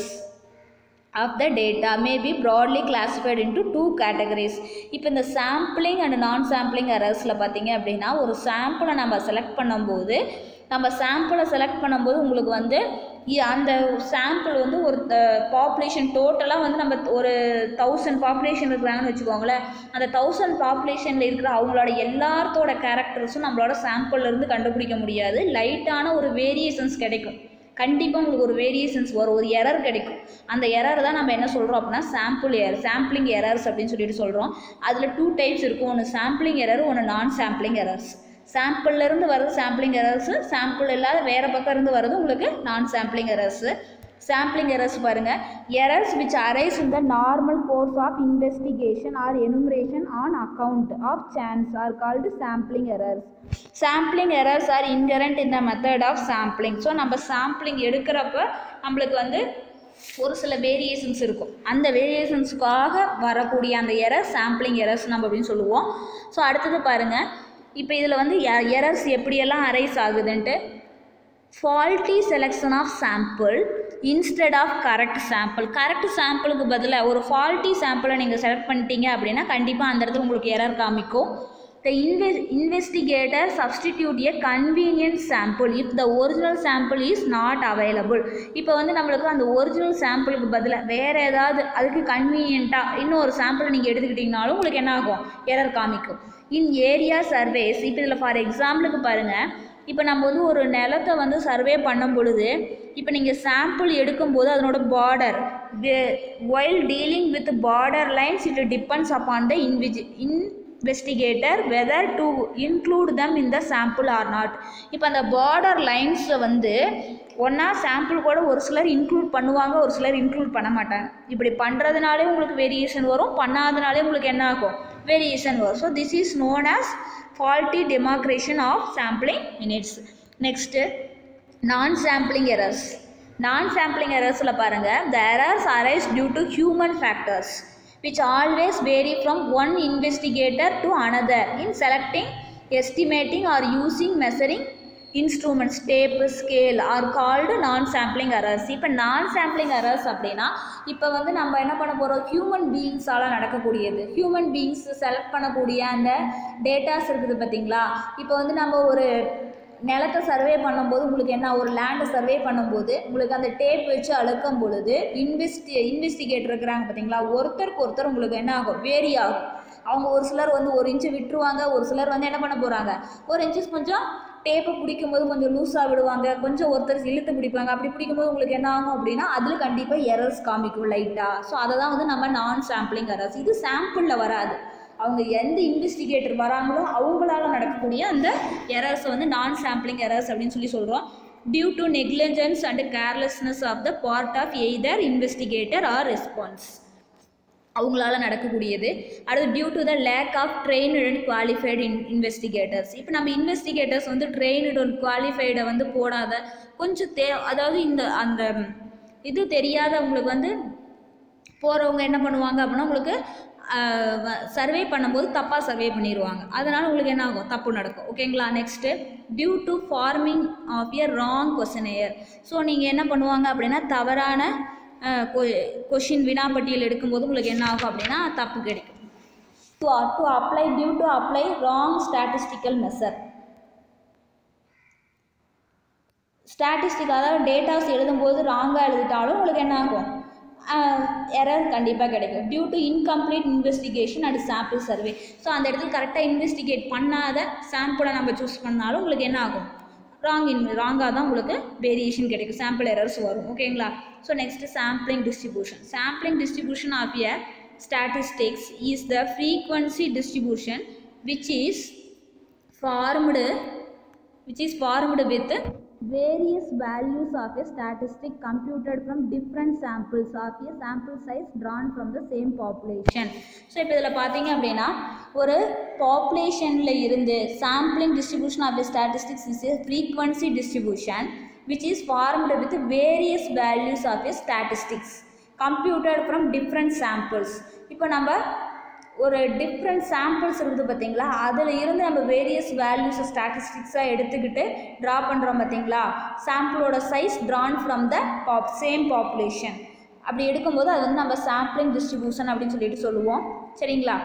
of the data may be broadly classified into two categories இப்போ இந்த sampling and non sampling எரர்ஸில் பார்த்தீங்க அப்படின்னா ஒரு சாம்பிளை நம்ம select பண்ணும்போது நம்ம சாம்பிளை செலக்ட் பண்ணும்போது உங்களுக்கு வந்து இ- அந்த சாம்பிள் வந்து ஒரு பாப்புலேஷன் டோட்டலாக வந்து நம்ம ஒரு தௌசண்ட் பாப்புலேஷன் இருக்கிறாங்கன்னு வச்சுக்கோங்களேன் அந்த தௌசண்ட் பாப்புலேஷனில் இருக்கிற அவங்களோட எல்லாத்தோட கேரக்டர்ஸும் நம்மளோட சாம்பிள்ல இருந்து கண்டுபிடிக்க முடியாது லைட்டான ஒரு வேரியேஷன்ஸ் கிடைக்கும் கண்டிப்பாக உங்களுக்கு ஒரு வேரியேஷன்ஸ் வரும் ஒரு எரர் கிடைக்கும் அந்த எரர் தான் நம்ம என்ன சொல்கிறோம் அப்படின்னா சாம்பிள் எரர் சாம்பிளிங் எரர்ஸ் அப்படின்னு சொல்லிட்டு சொல்கிறோம் அதில் டூ டைப்ஸ் இருக்கும் ஒன்று சாம்பிளிங் எரர் ஒன்று நான் சாம்பிளிங் எரர்ஸ் சாம்பிள்லேருந்து வர்றது சாம்பிளிங் எரர்ஸு சாம்பிள் இல்லாத வேறு பக்கம் இருந்து வர்றது உங்களுக்கு non sampling errors sampling errors பாருங்கள் errors which arise in the normal course of investigation or enumeration on account of chance are called sampling errors sampling errors are inherent in the method of sampling so நம்ம sampling எடுக்கிறப்ப நம்மளுக்கு வந்து ஒரு சில variations இருக்கும் அந்த வேரியேஷன்ஸுக்காக வரக்கூடிய அந்த எரர் சாம்பிளிங் எரர்ஸ் நம்ம அப்படின்னு சொல்லுவோம் ஸோ அடுத்தது பாருங்கள் இப்போ இதில் வந்து எரர்ஸ் எப்படியெல்லாம் அரைஸ் ஆகுதுன்ட்டு faulty selection of sample instead of correct sample correct சாம்பிளுக்கு பதிலாக ஒரு ஃபால்ட்டி சாம்பிளை நீங்கள் செலக்ட் பண்ணிட்டீங்க அப்படின்னா கண்டிப்பாக அந்த இடத்துல உங்களுக்கு எரர் காமிக்கும் த இன்வெ investigator substitute a convenient sample if the original sample is not available இப்போ வந்து நம்மளுக்கு அந்த ஒரிஜினல் சாம்பிளுக்கு பதிலாக வேறு ஏதாவது அதுக்கு கன்வீனியண்ட்டாக இன்னொரு சாம்பிள் நீங்கள் எடுத்துக்கிட்டிங்கனாலும் உங்களுக்கு என்ன ஆகும் எரர் காமிக்கும் இன் ஏரியா சர்வேஸ் இப்போ இதில் ஃபார் எக்ஸாம்பிளுக்கு பாருங்கள் இப்போ நம்ம வந்து ஒரு நிலத்தை வந்து சர்வே பண்ணும் பொழுது இப்போ நீங்கள் சாம்பிள் எடுக்கும்போது அதனோட border while dealing with border lines it depends upon the இன்விஜி investigator whether to include them in the sample or not இப்போ அந்த பார்டர் லைன்ஸை வந்து ஒன்றா சாம்பிள் கூட ஒரு சிலர் இன்க்ளூட் பண்ணுவாங்க ஒரு சிலர் இன்க்ளூட் பண்ண மாட்டாங்க இப்படி பண்ணுறதுனாலே உங்களுக்கு வேரியேஷன் வரும் பண்ணாதனாலே உங்களுக்கு என்ன ஆகும் வேரியேஷன் வரும் so this is known as faulty demarcation of sampling minutes next non sampling errors non sampling எரர்ஸில் பாருங்கள் the errors arise due to human factors which always vary from one investigator to another in selecting estimating or using measuring instruments tape scale or called non sampling errors இப்போ non sampling errors அப்படின்னா இப்போ வந்து நம்ம என்ன பண்ண போகிறோம் human பீயிங்ஸால் நடக்கக்கூடியது human beings select பண்ணக்கூடிய அந்த டேட்டாஸ் இருக்குது பார்த்தீங்களா இப்போ வந்து நம்ம ஒரு நிலத்தை சர்வே பண்ணும்போது உங்களுக்கு என்ன ஒரு லேண்டை சர்வே பண்ணும்போது உங்களுக்கு அந்த டேப் வச்சு அழுக்கும் பொழுது இன்வெஸ்டி இன்வெஸ்டிகேட்டர் இருக்கிறாங்க பார்த்தீங்களா ஒருத்தருக்கு ஒருத்தர் உங்களுக்கு என்ன ஆகும் வேரி ஆகும் அவங்க ஒரு சிலர் வந்து ஒரு இன்ச்சு விட்டுருவாங்க ஒரு சிலர் வந்து என்ன பண்ண போகிறாங்க ஒரு இன்ச்சஸ் கொஞ்சம் டேப்பை பிடிக்கும்போது கொஞ்சம் லூஸாக விடுவாங்க கொஞ்சம் ஒருத்தர் இழுத்து பிடிப்பாங்க அப்படி பிடிக்கும்போது உங்களுக்கு என்ன ஆகும் அப்படின்னா அதில் கண்டிப்பாக எரர்ஸ் காமிக்கும் லைட்டாக ஸோ அதை தான் வந்து நம்ம நான் சாம்பிளிங் எரர்ஸ் இது சாம்பிளில் வராது அவங்க எந்த இன்வெஸ்டிகேட்டர் வராங்களோ அவங்களால நடக்கக்கூடிய அந்த எரர்ஸை வந்து நான் சாம்பிளிங் எரர்ஸ் அப்படின்னு சொல்லி சொல்கிறோம் due to negligence and carelessness of the part of either investigator or response அவங்களால நடக்கக்கூடியது அடுத்து due to the lack of trained and qualified in investigators இப்போ நம்ம இன்வெஸ்டிகேட்டர்ஸ் வந்து ட்ரெயின்டு அண்ட் குவாலிஃபைடை வந்து போடாத கொஞ்சம் தே அதாவது இந்த அந்த இது தெரியாதவங்களுக்கு வந்து போகிறவங்க என்ன பண்ணுவாங்க அப்படின்னா உங்களுக்கு சர்வே பண்ணும்போது தப்பாக சர்வே பண்ணிடுவாங்க அதனால் உங்களுக்கு என்ன ஆகும் தப்பு நடக்கும் ஓகேங்களா next due to forming of a wrong questionnaire so நீங்கள் என்ன பண்ணுவாங்க அப்படின்னா தவறான கொஷின் வினாப்பட்டியல் எடுக்கும்போது உங்களுக்கு என்ன ஆகும் அப்படின்னா தப்பு கிடைக்கும் to to apply due to apply wrong statistical measure statistic அதாவது டேட்டாஸ் எழுதும்போது ராங்காக எழுதிட்டாலும் உங்களுக்கு என்ன ஆகும் எரர் கண்டிப்பாக கிடைக்கும் due to incomplete investigation and sample survey so அந்த இடத்துல கரெக்டாக இன்வெஸ்டிகேட் பண்ணாத சாம்பிளை நம்ம சூஸ் பண்ணாலும் உங்களுக்கு என்ன ஆகும் ராங் இன் ராங்காக தான் உங்களுக்கு வேரியேஷன் கிடைக்கும் சாம்பிள் எரர்ஸ் வரும் ஓகேங்களா so next sampling distribution sampling distribution of a statistics is the frequency distribution which is formed which is formed with various values of a statistic computed from different samples of a sample size drawn from the same population so இப்போ இதில் பார்த்தீங்க அப்படின்னா ஒரு பாப்புலேஷனில் இருந்து sampling distribution of a statistics is a frequency distribution which is formed with various values of a statistics computed from different samples இப்போ நம்ம ஒரு டிஃப்ரெண்ட் சாம்பிள்ஸ் இருக்குது பார்த்தீங்களா அதில் இருந்து நம்ம வேரியஸ் வேல்யூஸ் ஸ்டாட்டிஸ்டிக்ஸாக எடுத்துக்கிட்டு ட்ரா பண்ணுறோம் பார்த்தீங்களா சாம்பிளோட size drawn from the pop same population அப்படி எடுக்கும்போது அது வந்து நம்ம சாம்பிளிங் டிஸ்ட்ரிபியூஷன் அப்படின்னு சொல்லிட்டு சொல்லுவோம் சரிங்களா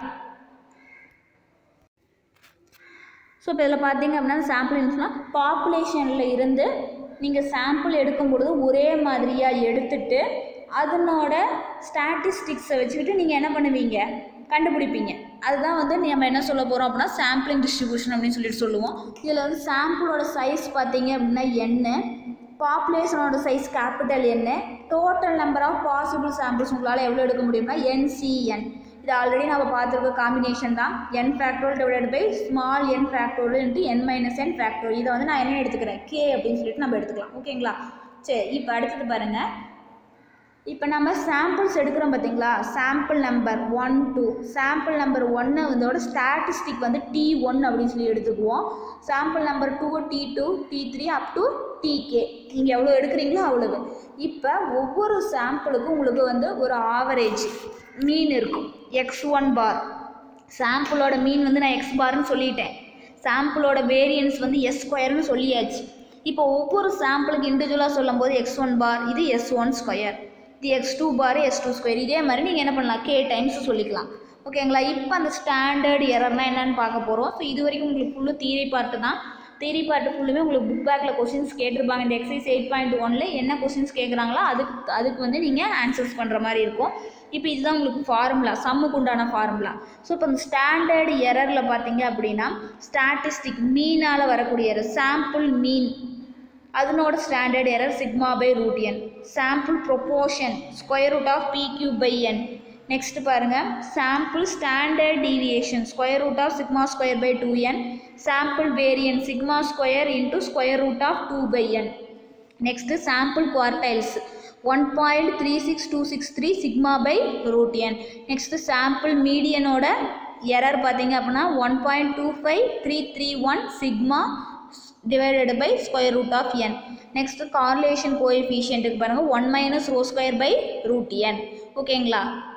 ஸோ இப்போ இதில் பார்த்தீங்க அப்படின்னா சாம்பிள்ஸ்னா பாப்புலேஷனில் இருந்து நீங்கள் சாம்பிள் எடுக்கும் பொழுது ஒரே மாதிரியாக எடுத்துட்டு அதனோட ஸ்டாட்டிஸ்டிக்ஸை வச்சுக்கிட்டு நீங்கள் என்ன பண்ணுவீங்க கண்டுபிடிப்பீங்க அதுதான் வந்து நம்ம என்ன சொல்ல போகிறோம் அப்படின்னா சாம்பிளிங் டிஸ்ட்ரிபியூஷன் அப்படின்னு சொல்லிட்டு சொல்லுவோம் இதில் வந்து சாம்பிளோட சைஸ் பார்த்தீங்க அப்படின்னா என்ன பாப்புலேஷனோட சைஸ் கேபிட்டல் என்ன total number of possible samples உங்களால் எவ்வளோ எடுக்க முடியும்னா என்சிஎன் இது ஆல்ரெடி நம்ம பார்த்துருக்க காம்பினேஷன் தான் N factorial divided by small N factorial into N minus N factorial இதை வந்து நான் என்ன எடுத்துக்கிறேன் கே அப்படின்னு சொல்லிட்டு நம்ம எடுத்துக்கலாம் ஓகேங்களா சரி இப்போ அடுத்தது பாருங்கள் இப்போ நம்ம சாம்பிள்ஸ் எடுக்கிறோம் பார்த்தீங்களா sample number one two sample number ஒன்று இதோட ஸ்டாட்டிஸ்டிக் வந்து டி ஒன் அப்படின்னு சொல்லி எடுத்துக்குவோம் sample number two T two T three up to T K நீங்கள் எவ்வளோ எடுக்கிறீங்களோ அவ்வளவு இப்போ ஒவ்வொரு சாம்பிளுக்கும் உங்களுக்கு வந்து ஒரு ஆவரேஜ் மீன் இருக்கும் எக்ஸ் ஒன் பார் சாம்பிளோட மீன் வந்து நான் எக்ஸ் பார்னு சொல்லிட்டேன் சாம்பிளோட வேரியன்ஸ் வந்து எஸ் ஸ்கொயர்னு சொல்லியாச்சு இப்போ ஒவ்வொரு சாம்பிளுக்கு இண்டிவிஜுவலாக சொல்லும் போது எக்ஸ் ஒன் பார் இது எஸ் ஒன் ஸ்கொயர் இது X two bar S two square இதே மாதிரி நீங்கள் என்ன பண்ணலாம் கே டைம்ஸ் சொல்லிக்கலாம் ஓகேங்களா இப்போ அந்த ஸ்டாண்டர்ட் எரர்னா என்னன்னு பார்க்க போகிறோம் ஸோ இது வரைக்கும் உங்களுக்கு ஃபுல்லு தியரி பார்ட்டு தான் தியரி பார்ட்டு ஃபுல்லுமே உங்களுக்கு புக் பேக்கில் கொஸ்டின்ஸ் கேட்டிருப்பாங்க இந்த எக்ஸைஸ் எயிட் பாயிண்ட் ஒனில் என்ன கொஸ்டின்ஸ் கேட்குறாங்களோ அதுக்கு அதுக்கு வந்து நீங்கள் ஆன்சர்ஸ் பண்ணுற மாதிரி இருக்கும் இப்போ இதுதான் உங்களுக்கு ஃபார்முலா சம்முக்கு உண்டான ஃபார்முலா ஸோ இப்போ இந்த ஸ்டாண்டர்ட் எரரில் பார்த்தீங்க அப்படின்னா ஸ்டாட்டிஸ்டிக் மீனால் வரக்கூடிய எரர் சாம்பிள் மீன் அதனோட standard error sigma by root N sample proportion square root of P Q by N next பாருங்க sample standard deviation square root of sigma square by two N sample variance sigma square into square root of two by N next sample quartiles one point three six two six three sigma by root N next sample மீடியனோட error பார்த்தீங்க அப்படின்னா one point two five three three one sigma divided by square root of n. Next correlation coefficient இருக்கு பாருங்க 1 minus rho square by root n. ஓகேங்களா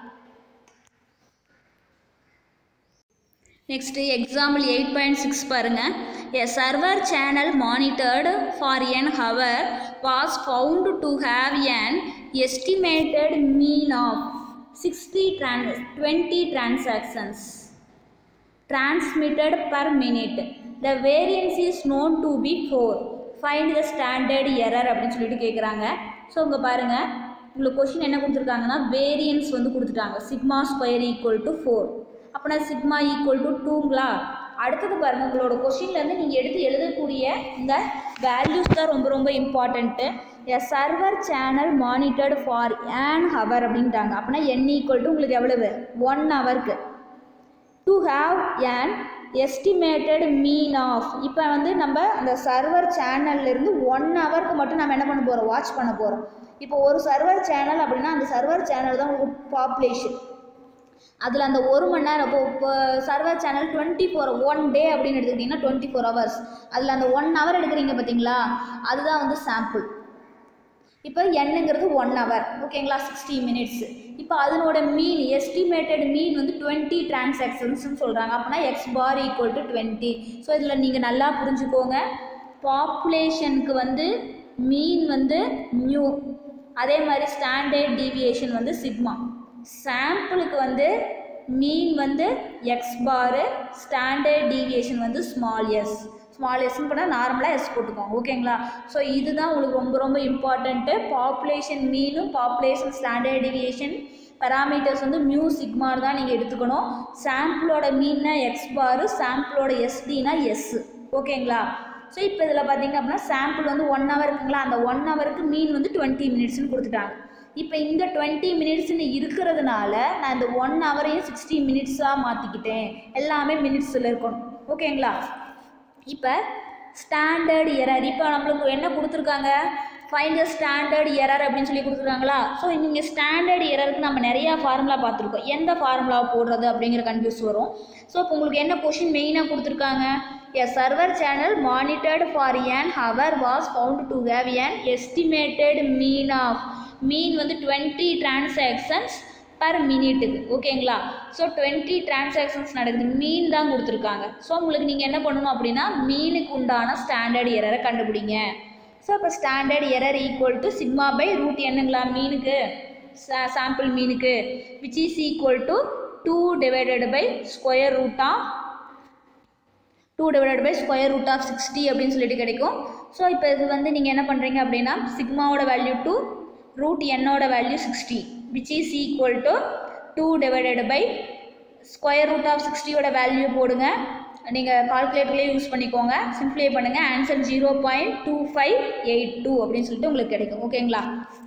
next example eight point six பாருங்க a server channel monitored for an hour was found to have an estimated mean of sixty drawn twenty transactions transmitted per minute the variance is known to be 4 find the standard error அப்படின்னு சொல்லிட்டு கேட்குறாங்க so இங்கே பாருங்கள் உங்களுக்கு question என்ன கொடுத்துருக்காங்கன்னா variance வந்து கொடுத்துட்டாங்க sigma square equal to four அப்படின்னா சிக்மா ஈக்குவல் டு டூங்களா அடுத்தது பாருங்கள் உங்களோட கொஷின்லேருந்து நீங்கள் எடுத்து எழுதக்கூடிய இந்த வேல்யூஸ் தான் ரொம்ப ரொம்ப important a server channel monitored for an hour அப்படின்ட்டாங்க அப்படின்னா என் ஈக்குவல் டு உங்களுக்கு எவ்வளவு ஒன் ஹவருக்கு to have an estimated mean of இப்போ வந்து நம்ம அந்த சர்வர் சேனல்லேருந்து ஒன் ஹவருக்கு மட்டும் நம்ம என்ன பண்ண போகிறோம் வாட்ச் பண்ண போகிறோம் இப்போ ஒரு சர்வர் சேனல் அப்படின்னா அந்த சர்வர் சேனல் தான் உங்களுக்கு பாப்புலேஷன் அதில் அந்த ஒரு மணி நேரம் இப்போ இப்போ server channel twenty four one day அப்படின்னு எடுத்துக்கிட்டிங்கன்னா டுவெண்ட்டி ஃபோர் ஹவர்ஸ் அதில் அந்த ஒன் ஹவர் எடுக்கிறீங்க பார்த்தீங்களா அதுதான் வந்து சாம்பிள் இப்போ என்னங்கிறது ஒன் ஹவர் ஓகேங்களா சிக்ஸ்டி மினிட்ஸ் இப்போ அதனோட மீன் எஸ்டிமேட்டட் மீன் வந்து டுவெண்ட்டி டிரான்சாக்ஷன்ஸ்னு சொல்கிறாங்க அப்படின்னா X bar equal to twenty so இதில் நீங்கள் நல்லா புரிஞ்சுக்கோங்க பாப்புலேஷனுக்கு வந்து மீன் வந்து மியூ அதே மாதிரி ஸ்டாண்டர்ட் டீவியேஷன் வந்து சிக்மா சாம்பிளுக்கு வந்து மீன் வந்து எக்ஸ் பாரு ஸ்டாண்டர்ட் டீவியேஷன் வந்து ஸ்மால் எஸ் ஸ்மால் எஸ்ன்னு பண்ணால் நார்மலாக எஸ் போட்டுக்கோங்க ஓகேங்களா ஸோ இதுதான் உங்களுக்கு ரொம்ப ரொம்ப இம்பார்ட்டண்ட்டு பாப்புலேஷன் மீனும் பாப்புலேஷன் ஸ்டாண்டர்ட் டீவியேஷன் பேராமீட்டர்ஸ் வந்து மியூ சிக்மார் தான் நீங்கள் எடுத்துக்கணும் சாம்பிளோட மீன்னா எக்ஸ் பாரு சாம்பிளோட எஸ்டினா எஸ் ஓகேங்களா ஸோ இப்போ இதில் பார்த்தீங்க அப்படின்னா சாம்பிள் வந்து ஒன் ஹவர் இருக்குங்களா அந்த ஒன் ஹவருக்கு மீன் வந்து டுவெண்ட்டி மினிட்ஸ்னு கொடுத்துட்டாங்க இப்போ இங்கே டுவெண்ட்டி மினிட்ஸ்னு இருக்கிறதுனால நான் இந்த ஒன் ஹவரையும் சிக்ஸ்டி மினிட்ஸாக மாற்றிக்கிட்டேன் எல்லாமே மினிட்ஸில் இருக்கணும் ஓகேங்களா இப்போ ஸ்டாண்டர்ட் எரர் இப்போ நம்மளுக்கு என்ன கொடுத்துருக்காங்க ஃபைண்ட் த ஸ்டாண்டர்ட் எரர் அப்படின்னு சொல்லி கொடுத்துருக்காங்களா ஸோ நீங்கள் ஸ்டாண்டர்ட் எரருக்கு நம்ம நிறையா ஃபார்முலா பார்த்துருக்கோம் எந்த ஃபார்முலாவை போடுறது அப்படிங்கிற கன்ஃபியூஸ் வரும் ஸோ இப்போ உங்களுக்கு என்ன கொஷின் மெயினாக கொடுத்துருக்காங்க a server channel monitored for an hour was found to have an estimated mean of mean வந்து டுவெண்ட்டி டிரான்சாக்ஷன்ஸ் பர் மினிட்டுக்கு ஓகேங்களா ஸோ டுவெண்ட்டி டிரான்சாக்ஷன்ஸ் நடக்குது மீன் தான் கொடுத்துருக்காங்க ஸோ உங்களுக்கு நீங்கள் என்ன பண்ணணும் அப்படின்னா மீனுக்கு உண்டான ஸ்டாண்டர்ட் எரரை கண்டுபிடிங்க ஸோ இப்போ standard error equal to sigma by root என்னங்களா மீனுக்கு சாம்பிள் மீனுக்கு which is equal to two divided by square root of two divided by square root of sixty அப்படின்னு சொல்லிட்டு கிடைக்கும் ஸோ இப்போ இது வந்து நீங்கள் என்ன பண்ணுறீங்க அப்படின்னா சிக்மாவோட வேல்யூ டூ ரூட் என்னோட value sixty which is equal to two divided by square root of சிக்ஸ்டியோட வேல்யூ போடுங்க நீங்கள் கால்குலேட்டர்லேயே யூஸ் பண்ணிக்கோங்க சிம்ப்ளை பண்ணுங்கள் answer zero point two five eight two அப்படின்னு சொல்லிட்டு உங்களுக்கு கிடைக்கும் ஓகேங்களா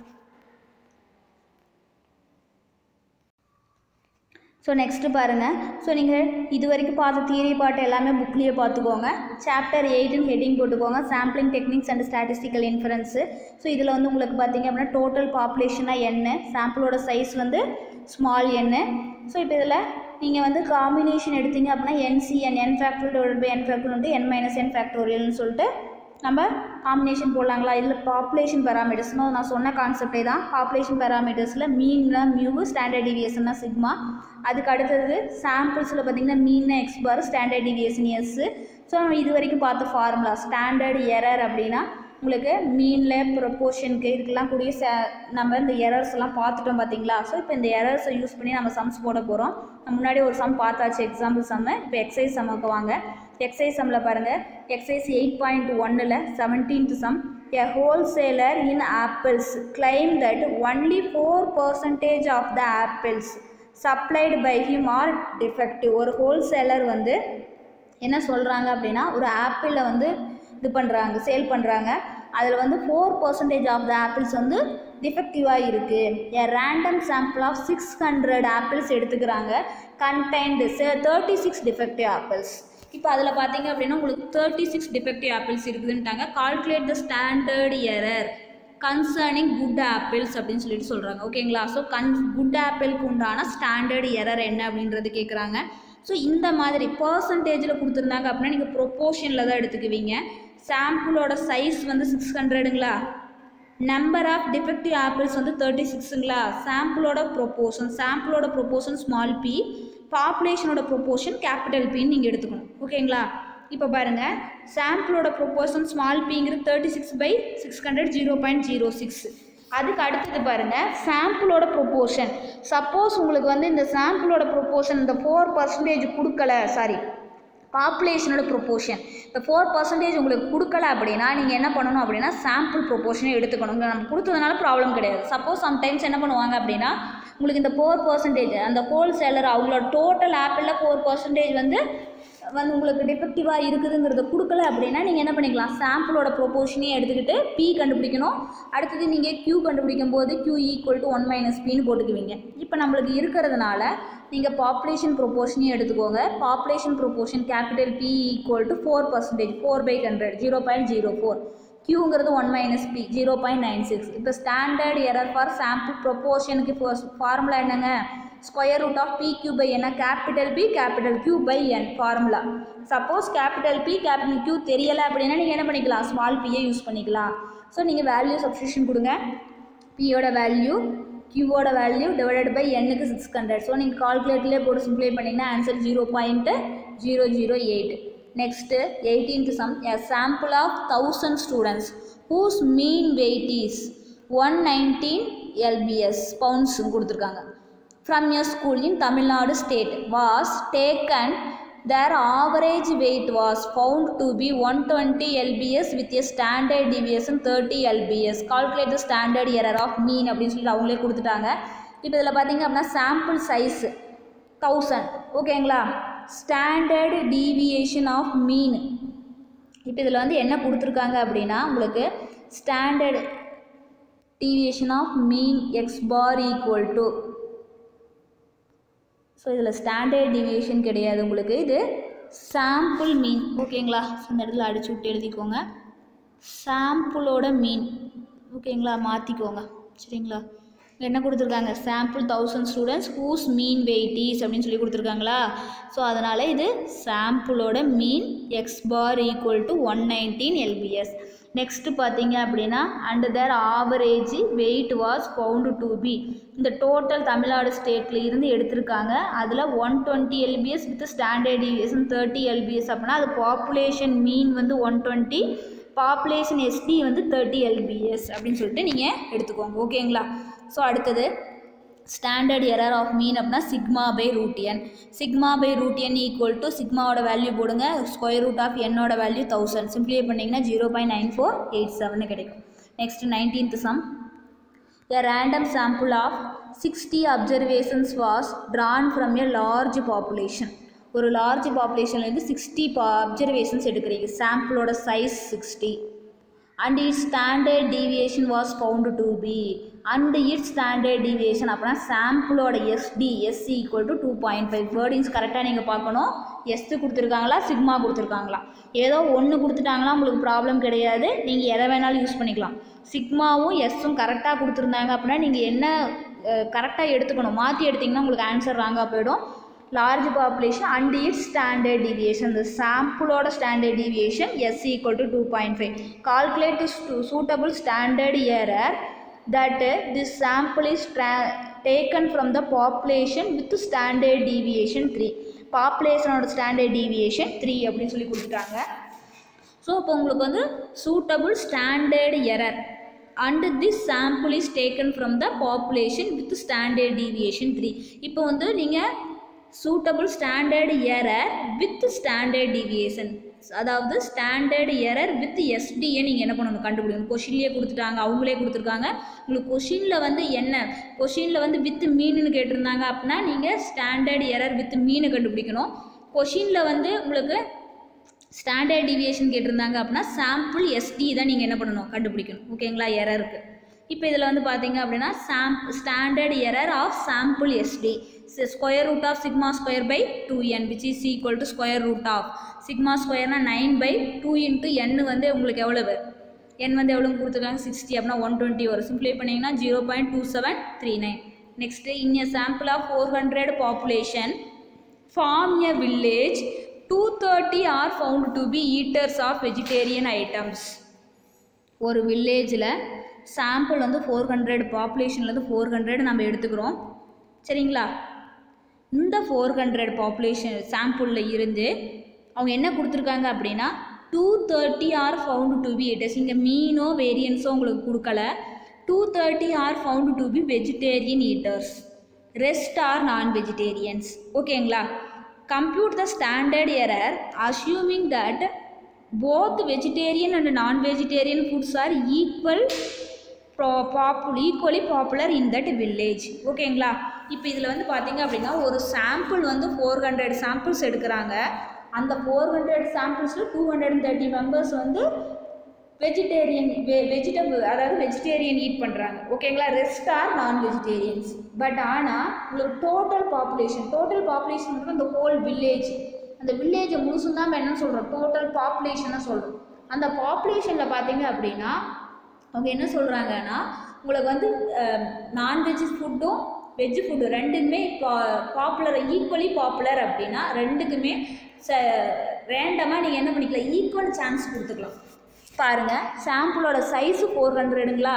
ஸோ நெக்ஸ்ட்டு பாருங்கள் ஸோ நீங்கள் இது வரைக்கும் பார்த்த தியரி பாட்டு எல்லாமே புக்லேயே பார்த்துக்கோங்க சாப்டர் எயிட்டுன்னு ஹெட்டிங் போட்டுக்கோங்க sampling techniques and statistical inference so இதில் வந்து உங்களுக்கு பார்த்தீங்க அப்படின்னா டோட்டல் பாப்புலேஷனாக என்ன சாம்பிளோட சைஸ் வந்து ஸ்மால் என்னு ஸோ இப்போ இதில் நீங்கள் வந்து காம்பினேஷன் எடுத்தீங்க அப்படின்னா NCN N factorial divide by N factorial வந்து என் மைனஸ் என் ஃபேக்டோரியல்னு சொல்லிட்டு நம்ம காம்பினேஷன் போடலாங்களா இதில் பாப்புலேஷன் பேராமீட்டர்ஸ்னு நான் சொன்ன கான்செப்டே தான் பாப்புலேஷன் பேராமீட்டர்ஸில் மீன்னா மியூ ஸ்டாண்டர்ட் டிவியேஷன்னா சிக்மா அதுக்கு அடுத்தது சாம்பிள்ஸில் பார்த்தீங்கன்னா மீன்னா X bar standard deviation S so நம்ம இது வரைக்கும் பார்த்த ஃபார்முலா ஸ்டாண்டர்ட் எரர் அப்படின்னா உங்களுக்கு மீனில் ப்ரொப்போர்ஷனுக்கு இதுக்கெல்லாம் கூடிய ச நம்ம இந்த எரர்ஸ் எல்லாம் பார்த்துட்டோம் பார்த்தீங்களா ஸோ இப்போ இந்த எரர்ஸை யூஸ் பண்ணி நம்ம சம்ஸ் போட போகிறோம் முன்னாடி ஒரு சம் பார்த்தாச்சு எக்ஸாம்பிள் சம்மு இப்போ எக்ஸைஸ் சம்முக்கு வாங்க எக்ஸைஸ் சம்மில் பாருங்கள் எக்ஸைஸ் எயிட் பாயிண்ட் ஒன்னில் seventeenth sum a wholesaler in apples claim that only four percentage of the apples supplied by him are defective ஒரு ஹோல்சேலர் வந்து என்ன சொல்கிறாங்க அப்படின்னா ஒரு ஆப்பிளை வந்து இது பண்ணுறாங்க சேல் பண்ணுறாங்க அதில் வந்து four percentage of the apples வந்து டிஃபெக்டிவாக இருக்குது a random sample of six hundred apples எடுத்துக்கிறாங்க contained thirty six defective apples இப்போ அதில் பார்த்தீங்க அப்படின்னா உங்களுக்கு தேர்ட்டி சிக்ஸ் டிஃபெக்டிவ் ஆப்பிள்ஸ் இருக்குதுன்ட்டாங்க calculate the standard error concerning good apples அப்படின்னு சொல்லிட்டு சொல்கிறாங்க ஓகேங்களா ஸோ கன் குட் ஆப்பிளுக்கு உண்டான ஸ்டாண்டர்ட் எரர் என்ன அப்படின்றது கேட்குறாங்க ஸோ இந்த மாதிரி பர்சன்டேஜில் கொடுத்துருந்தாங்க அப்படின்னா நீங்கள் ப்ரொப்போர்ஷனில் தான் எடுத்துக்குவீங்க சாம்பிளோட சைஸ் வந்து சிக்ஸ் ஹண்ட்ரடுங்களா நம்பர் ஆஃப் டிஃபெக்டிவ் ஆப்பிள்ஸ் வந்து தேர்ட்டி சிக்ஸுங்களா சாம்பிளோட ப்ரொப்போர்ஷன் சாம்பிளோட ப்ரொப்போர்ஷன் ஸ்மால் பி பாப்புலேஷனோட ப்ரொப்போர்ஷன் கேபிட்டல் பின்னு நீங்கள் எடுத்துக்கணும் ஓகேங்களா இப்போ பாருங்கள் சாம்பிளோட ப்ரொப்போர்ஷன் ஸ்மால் பிங்கிறது thirty six by six hundred zero point zero six அதுக்கு அடுத்தது பாருங்கள் சாம்பிளோட ப்ரொப்போர்ஷன் சப்போஸ் உங்களுக்கு வந்து இந்த சாம்பிளோட ப்ரொப்போர்ஷன் இந்த ஃபோர் பர்சன்டேஜ் கொடுக்கல சாரி பாப்புலேஷனோட ப்ரொப்போர்ஷன் இப்போ ஃபோர் பர்சன்டேஜ் உங்களுக்கு கொடுக்கல அப்படின்னா நீங்கள் என்ன பண்ணணும் அப்படின்னா சாம்பிள் ப்ரொப்போர்ஷனே எடுத்துக்கணும் நம்ம கொடுத்ததுனால ப்ராப்ளம் கிடையாது சப்போஸ் சம்டைம்ஸ் என்ன பண்ணுவாங்க அப்படின்னா உங்களுக்கு இந்த ஃபோர் பர்சன்டேஜ் அந்த ஹோல்சேலர் அவங்களோட டோட்டல் ஆப்பிளில் ஃபோர் பர்சன்டேஜ் வந்து வந்து உங்களுக்கு டிஃபெக்டிவாக இருக்குதுங்கிறத கொடுக்கல அப்படின்னா நீங்கள் என்ன பண்ணிக்கலாம் சாம்பிளோட ப்ரொப்போர்ஷனே எடுத்துக்கிட்டு பி கண்டுபிடிக்கணும் அடுத்தது நீங்கள் க்யூ கண்டுபிடிக்கும் போது Q equal to one minus பின்னு போட்டுக்குவீங்க இப்போ நம்மளுக்கு இருக்கிறதுனால நீங்கள் பாப்புலேஷன் ப்ரொப்போர்ஷனையும் எடுத்துக்கோங்க population proportion capital P equal to four percentage four by hundred zero point zero four க்யூங்கிறது one minus P zero point nine six இப்போ ஸ்டாண்டர்ட் எரர் ஃபார் சாம்பிள் ப்ரொப்போர்ஷனுக்கு ஃபார்முலா என்னங்க square root of P Q by என்ன capital P capital Q by N formula suppose capital P capital Q தெரியலை அப்படின்னா நீங்கள் என்ன பண்ணிக்கலாம் ஸ்மால் பியை யூஸ் பண்ணிக்கலாம் ஸோ நீங்கள் வேல்யூ சப்ஸ்டியூஷன் கொடுங்க பியோட வேல்யூ கியூவோட வேல்யூ டிவைடட் பை எண்ணுக்கு சிக்ஸ் ஹண்ட்ரட் ஸோ நீங்கள் கால்குலேட்டர்லேயே போட்டு சிம்ப்ளை பண்ணிங்கன்னா answer zero point zero zero eight next eighteenth sum a sample of thousand students whose mean weight is one nineteen LBS pounds கொடுத்துருக்காங்க from your school in Tamil Nadu state was taken their average weight was found to be one twenty LBS with a standard deviation thirty LBS calculate the standard error of மீன் அப்படின்னு சொல்லிட்டு அவங்களே கொடுத்துட்டாங்க இப்போ இதில் பார்த்தீங்க அப்படின்னா sample size thousand ஓகேங்களா standard deviation of mean இப்போ இதில் வந்து என்ன கொடுத்துருக்காங்க அப்படின்னா உங்களுக்கு standard deviation of mean X bar equal to so இதில் ஸ்டாண்டர்ட் டிவியேஷன் கிடையாது உங்களுக்கு இது சாம்பிள் மீன் ஓகேங்களா ஸோ இந்த இடத்துல அடிச்சு விட்டு எழுதிக்கோங்க சாம்பிளோட மீன் ஓகேங்களா மாற்றிக்கோங்க சரிங்களா இங்க என்ன கொடுத்துருக்காங்க sample thousand students whose mean weight is அப்படின்னு சொல்லி கொடுத்துருக்காங்களா ஸோ அதனால் இது சாம்பிளோட mean X bar equal to one nineteen LBS next பார்த்தீங்க அப்படின்னா and their average weight was found to be இந்த டோட்டல் தமிழ்நாடு ஸ்டேட்டில் இருந்து எடுத்திருக்காங்க அதில் one twenty LBS with standard deviation thirty LBS அப்படின்னா அது பாப்புலேஷன் மீன் வந்து ஒன் டுவெண்ட்டி பாப்புலேஷன் எஸ்டி வந்து தேர்ட்டி எல்பிஎஸ் அப்படின்னு சொல்லிட்டு நீங்கள் எடுத்துக்கோங்க ஓகேங்களா ஸோ அடுத்தது ஸ்டாண்டர்ட் எரர் ஆஃப் மீன் அப்படின்னா sigma by root N sigma by root N equal to சிக்மாவோட வேல்யூ போடுங்க ஸ்கொயர் ரூட் ஆஃப் என்னோட வேல்யூ தௌசண்ட் சிம்ப்ளிஃபை பண்ணிங்கன்னா zero point nine four eight seven கிடைக்கும் next nineteenth sum A random sample of 60 observations was drawn from a large population. ஒரு large பாப்புலேஷன்லேருந்து sixty பா observations எடுக்கிறீங்க சாம்பிளோட size sixty and its standard deviation was found to be and its standard deviation அப்படின்னா சாம்பிளோட SD S equal to two point five wordings கரெக்டாக நீங்கள் பார்க்கணும் எஸ்து கொடுத்துருக்காங்களா சிக்மா கொடுத்துருக்காங்களா ஏதோ ஒன்று கொடுத்துட்டாங்களா உங்களுக்கு ப்ராப்ளம் கிடையாது நீங்கள் எதை வேணாலும் யூஸ் பண்ணிக்கலாம் சிக்மாவும் எஸ்ஸும் கரெக்டாக கொடுத்துருந்தாங்க அப்படின்னா நீங்கள் என்ன கரெக்டாக எடுத்துக்கணும் மாற்றி எடுத்திங்கன்னா உங்களுக்கு ஆன்சர் ராங்காக போயிடும் large population and its standard deviation இந்த சாம்பிளோட standard deviation S equal to two point five calculate suitable standard error that uh, this sample is tra- taken from the population with standard deviation 3 பாப்புலேஷனோட standard deviation three அப்படின்னு சொல்லி கொடுத்துட்டாங்க ஸோ இப்போ உங்களுக்கு வந்து suitable standard error and this sample is taken from the population with standard deviation three இப்போ வந்து நீங்கள் suitable standard error with standard deviation அதாவது ஸ்டாண்டர்ட் எரர் வித் எஸ்டியை நீங்கள் என்ன பண்ணணும் கண்டுபிடிக்கணும் கொஷின்லேயே கொடுத்துட்டாங்க அவங்களே கொடுத்துருக்காங்க உங்களுக்கு கொஷினில் வந்து என்ன கொஷினில் வந்து வித் மீனுன்னு கேட்டிருந்தாங்க அப்படின்னா நீங்கள் ஸ்டாண்டர்ட் எரர் வித் மீனை கண்டுபிடிக்கணும் கொஷினில் வந்து உங்களுக்கு ஸ்டாண்டர்ட் டிவியேஷன் கேட்டிருந்தாங்க அப்படின்னா சாம்பிள் எஸ்டி தான் நீங்கள் என்ன பண்ணணும் கண்டுபிடிக்கணும் ஓகேங்களா எரருக்கு இப்போ இதில் வந்து பார்த்தீங்க அப்படின்னா some standard error of sample SD square root of sigma square by two N which is equal to square root of sigma ஸ்கொயர்னா nine by two into N வந்து உங்களுக்கு எவ்வளவு என் வந்து எவ்வளோ கொடுத்துருக்காங்க சிக்ஸ்டி அப்படின்னா ஒன் டுவெண்ட்டி வரும் சிம்ப்ளை பண்ணிங்கன்னா zero point two seven three nine next in a sample of four hundred population from a village two thirty are found to be eaters of vegetarian items ஒரு வில்லேஜில் sample வந்து four hundred பாப்புலேஷன்லேருந்து four hundred நம்ம எடுத்துக்கிறோம் சரிங்களா இந்த four hundred population சாம்பிளில் இருந்து அவங்க என்ன கொடுத்துருக்காங்க அப்படின்னா two thirty are found to be eaters இங்கே மீனோ வேரியன்ஸோ உங்களுக்கு கொடுக்கல two thirty are found to be vegetarian eaters rest are non vegetarians ஓகேங்களா compute the standard error assuming that both vegetarian and non vegetarian foods are equal popular equally popular in that village ஓகேங்களா இப்போ இதில் வந்து பார்த்தீங்க அப்படின்னா ஒரு sample வந்து four hundred samples எடுக்கிறாங்க அந்த ஃபோர் ஹண்ட்ரட் சாம்பிள்ஸில் two hundred and thirty members வந்து வெஜிடேரியன் வெ வெஜிடபிள் அதாவது வெஜிடேரியன் ஈட் பண்ணுறாங்க ஓகேங்களா rest are non vegetarians but ஆனால் உங்களுக்கு டோட்டல் பாப்புலேஷன் டோட்டல் பாப்புலேஷன் வந்து அந்த ஹோல் வில்லேஜ் அந்த வில்லேஜை முழுசும் தான் நம்ம என்ன சொல்கிறோம் டோட்டல் பாப்புலேஷனை சொல்கிறோம் அந்த பாப்புலேஷனில் பார்த்தீங்க அப்படின்னா அவங்க என்ன சொல்கிறாங்கன்னா உங்களுக்கு வந்து நான்வெஜ் ஃபுட்டும் வெஜ் ஃபுட்டு ரெண்டுமே பா பாப்புலர் ஈக்குவலி பாப்புலர் அப்படின்னா ரெண்டுக்குமே ச ரேண்டமாக நீங்கள் என்ன பண்ணிக்கலாம் ஈக்குவல் சான்ஸ் கொடுத்துக்கலாம் பாருங்கள் சாம்பிளோட சைஸு ஃபோர் ஹண்ட்ரடுங்களா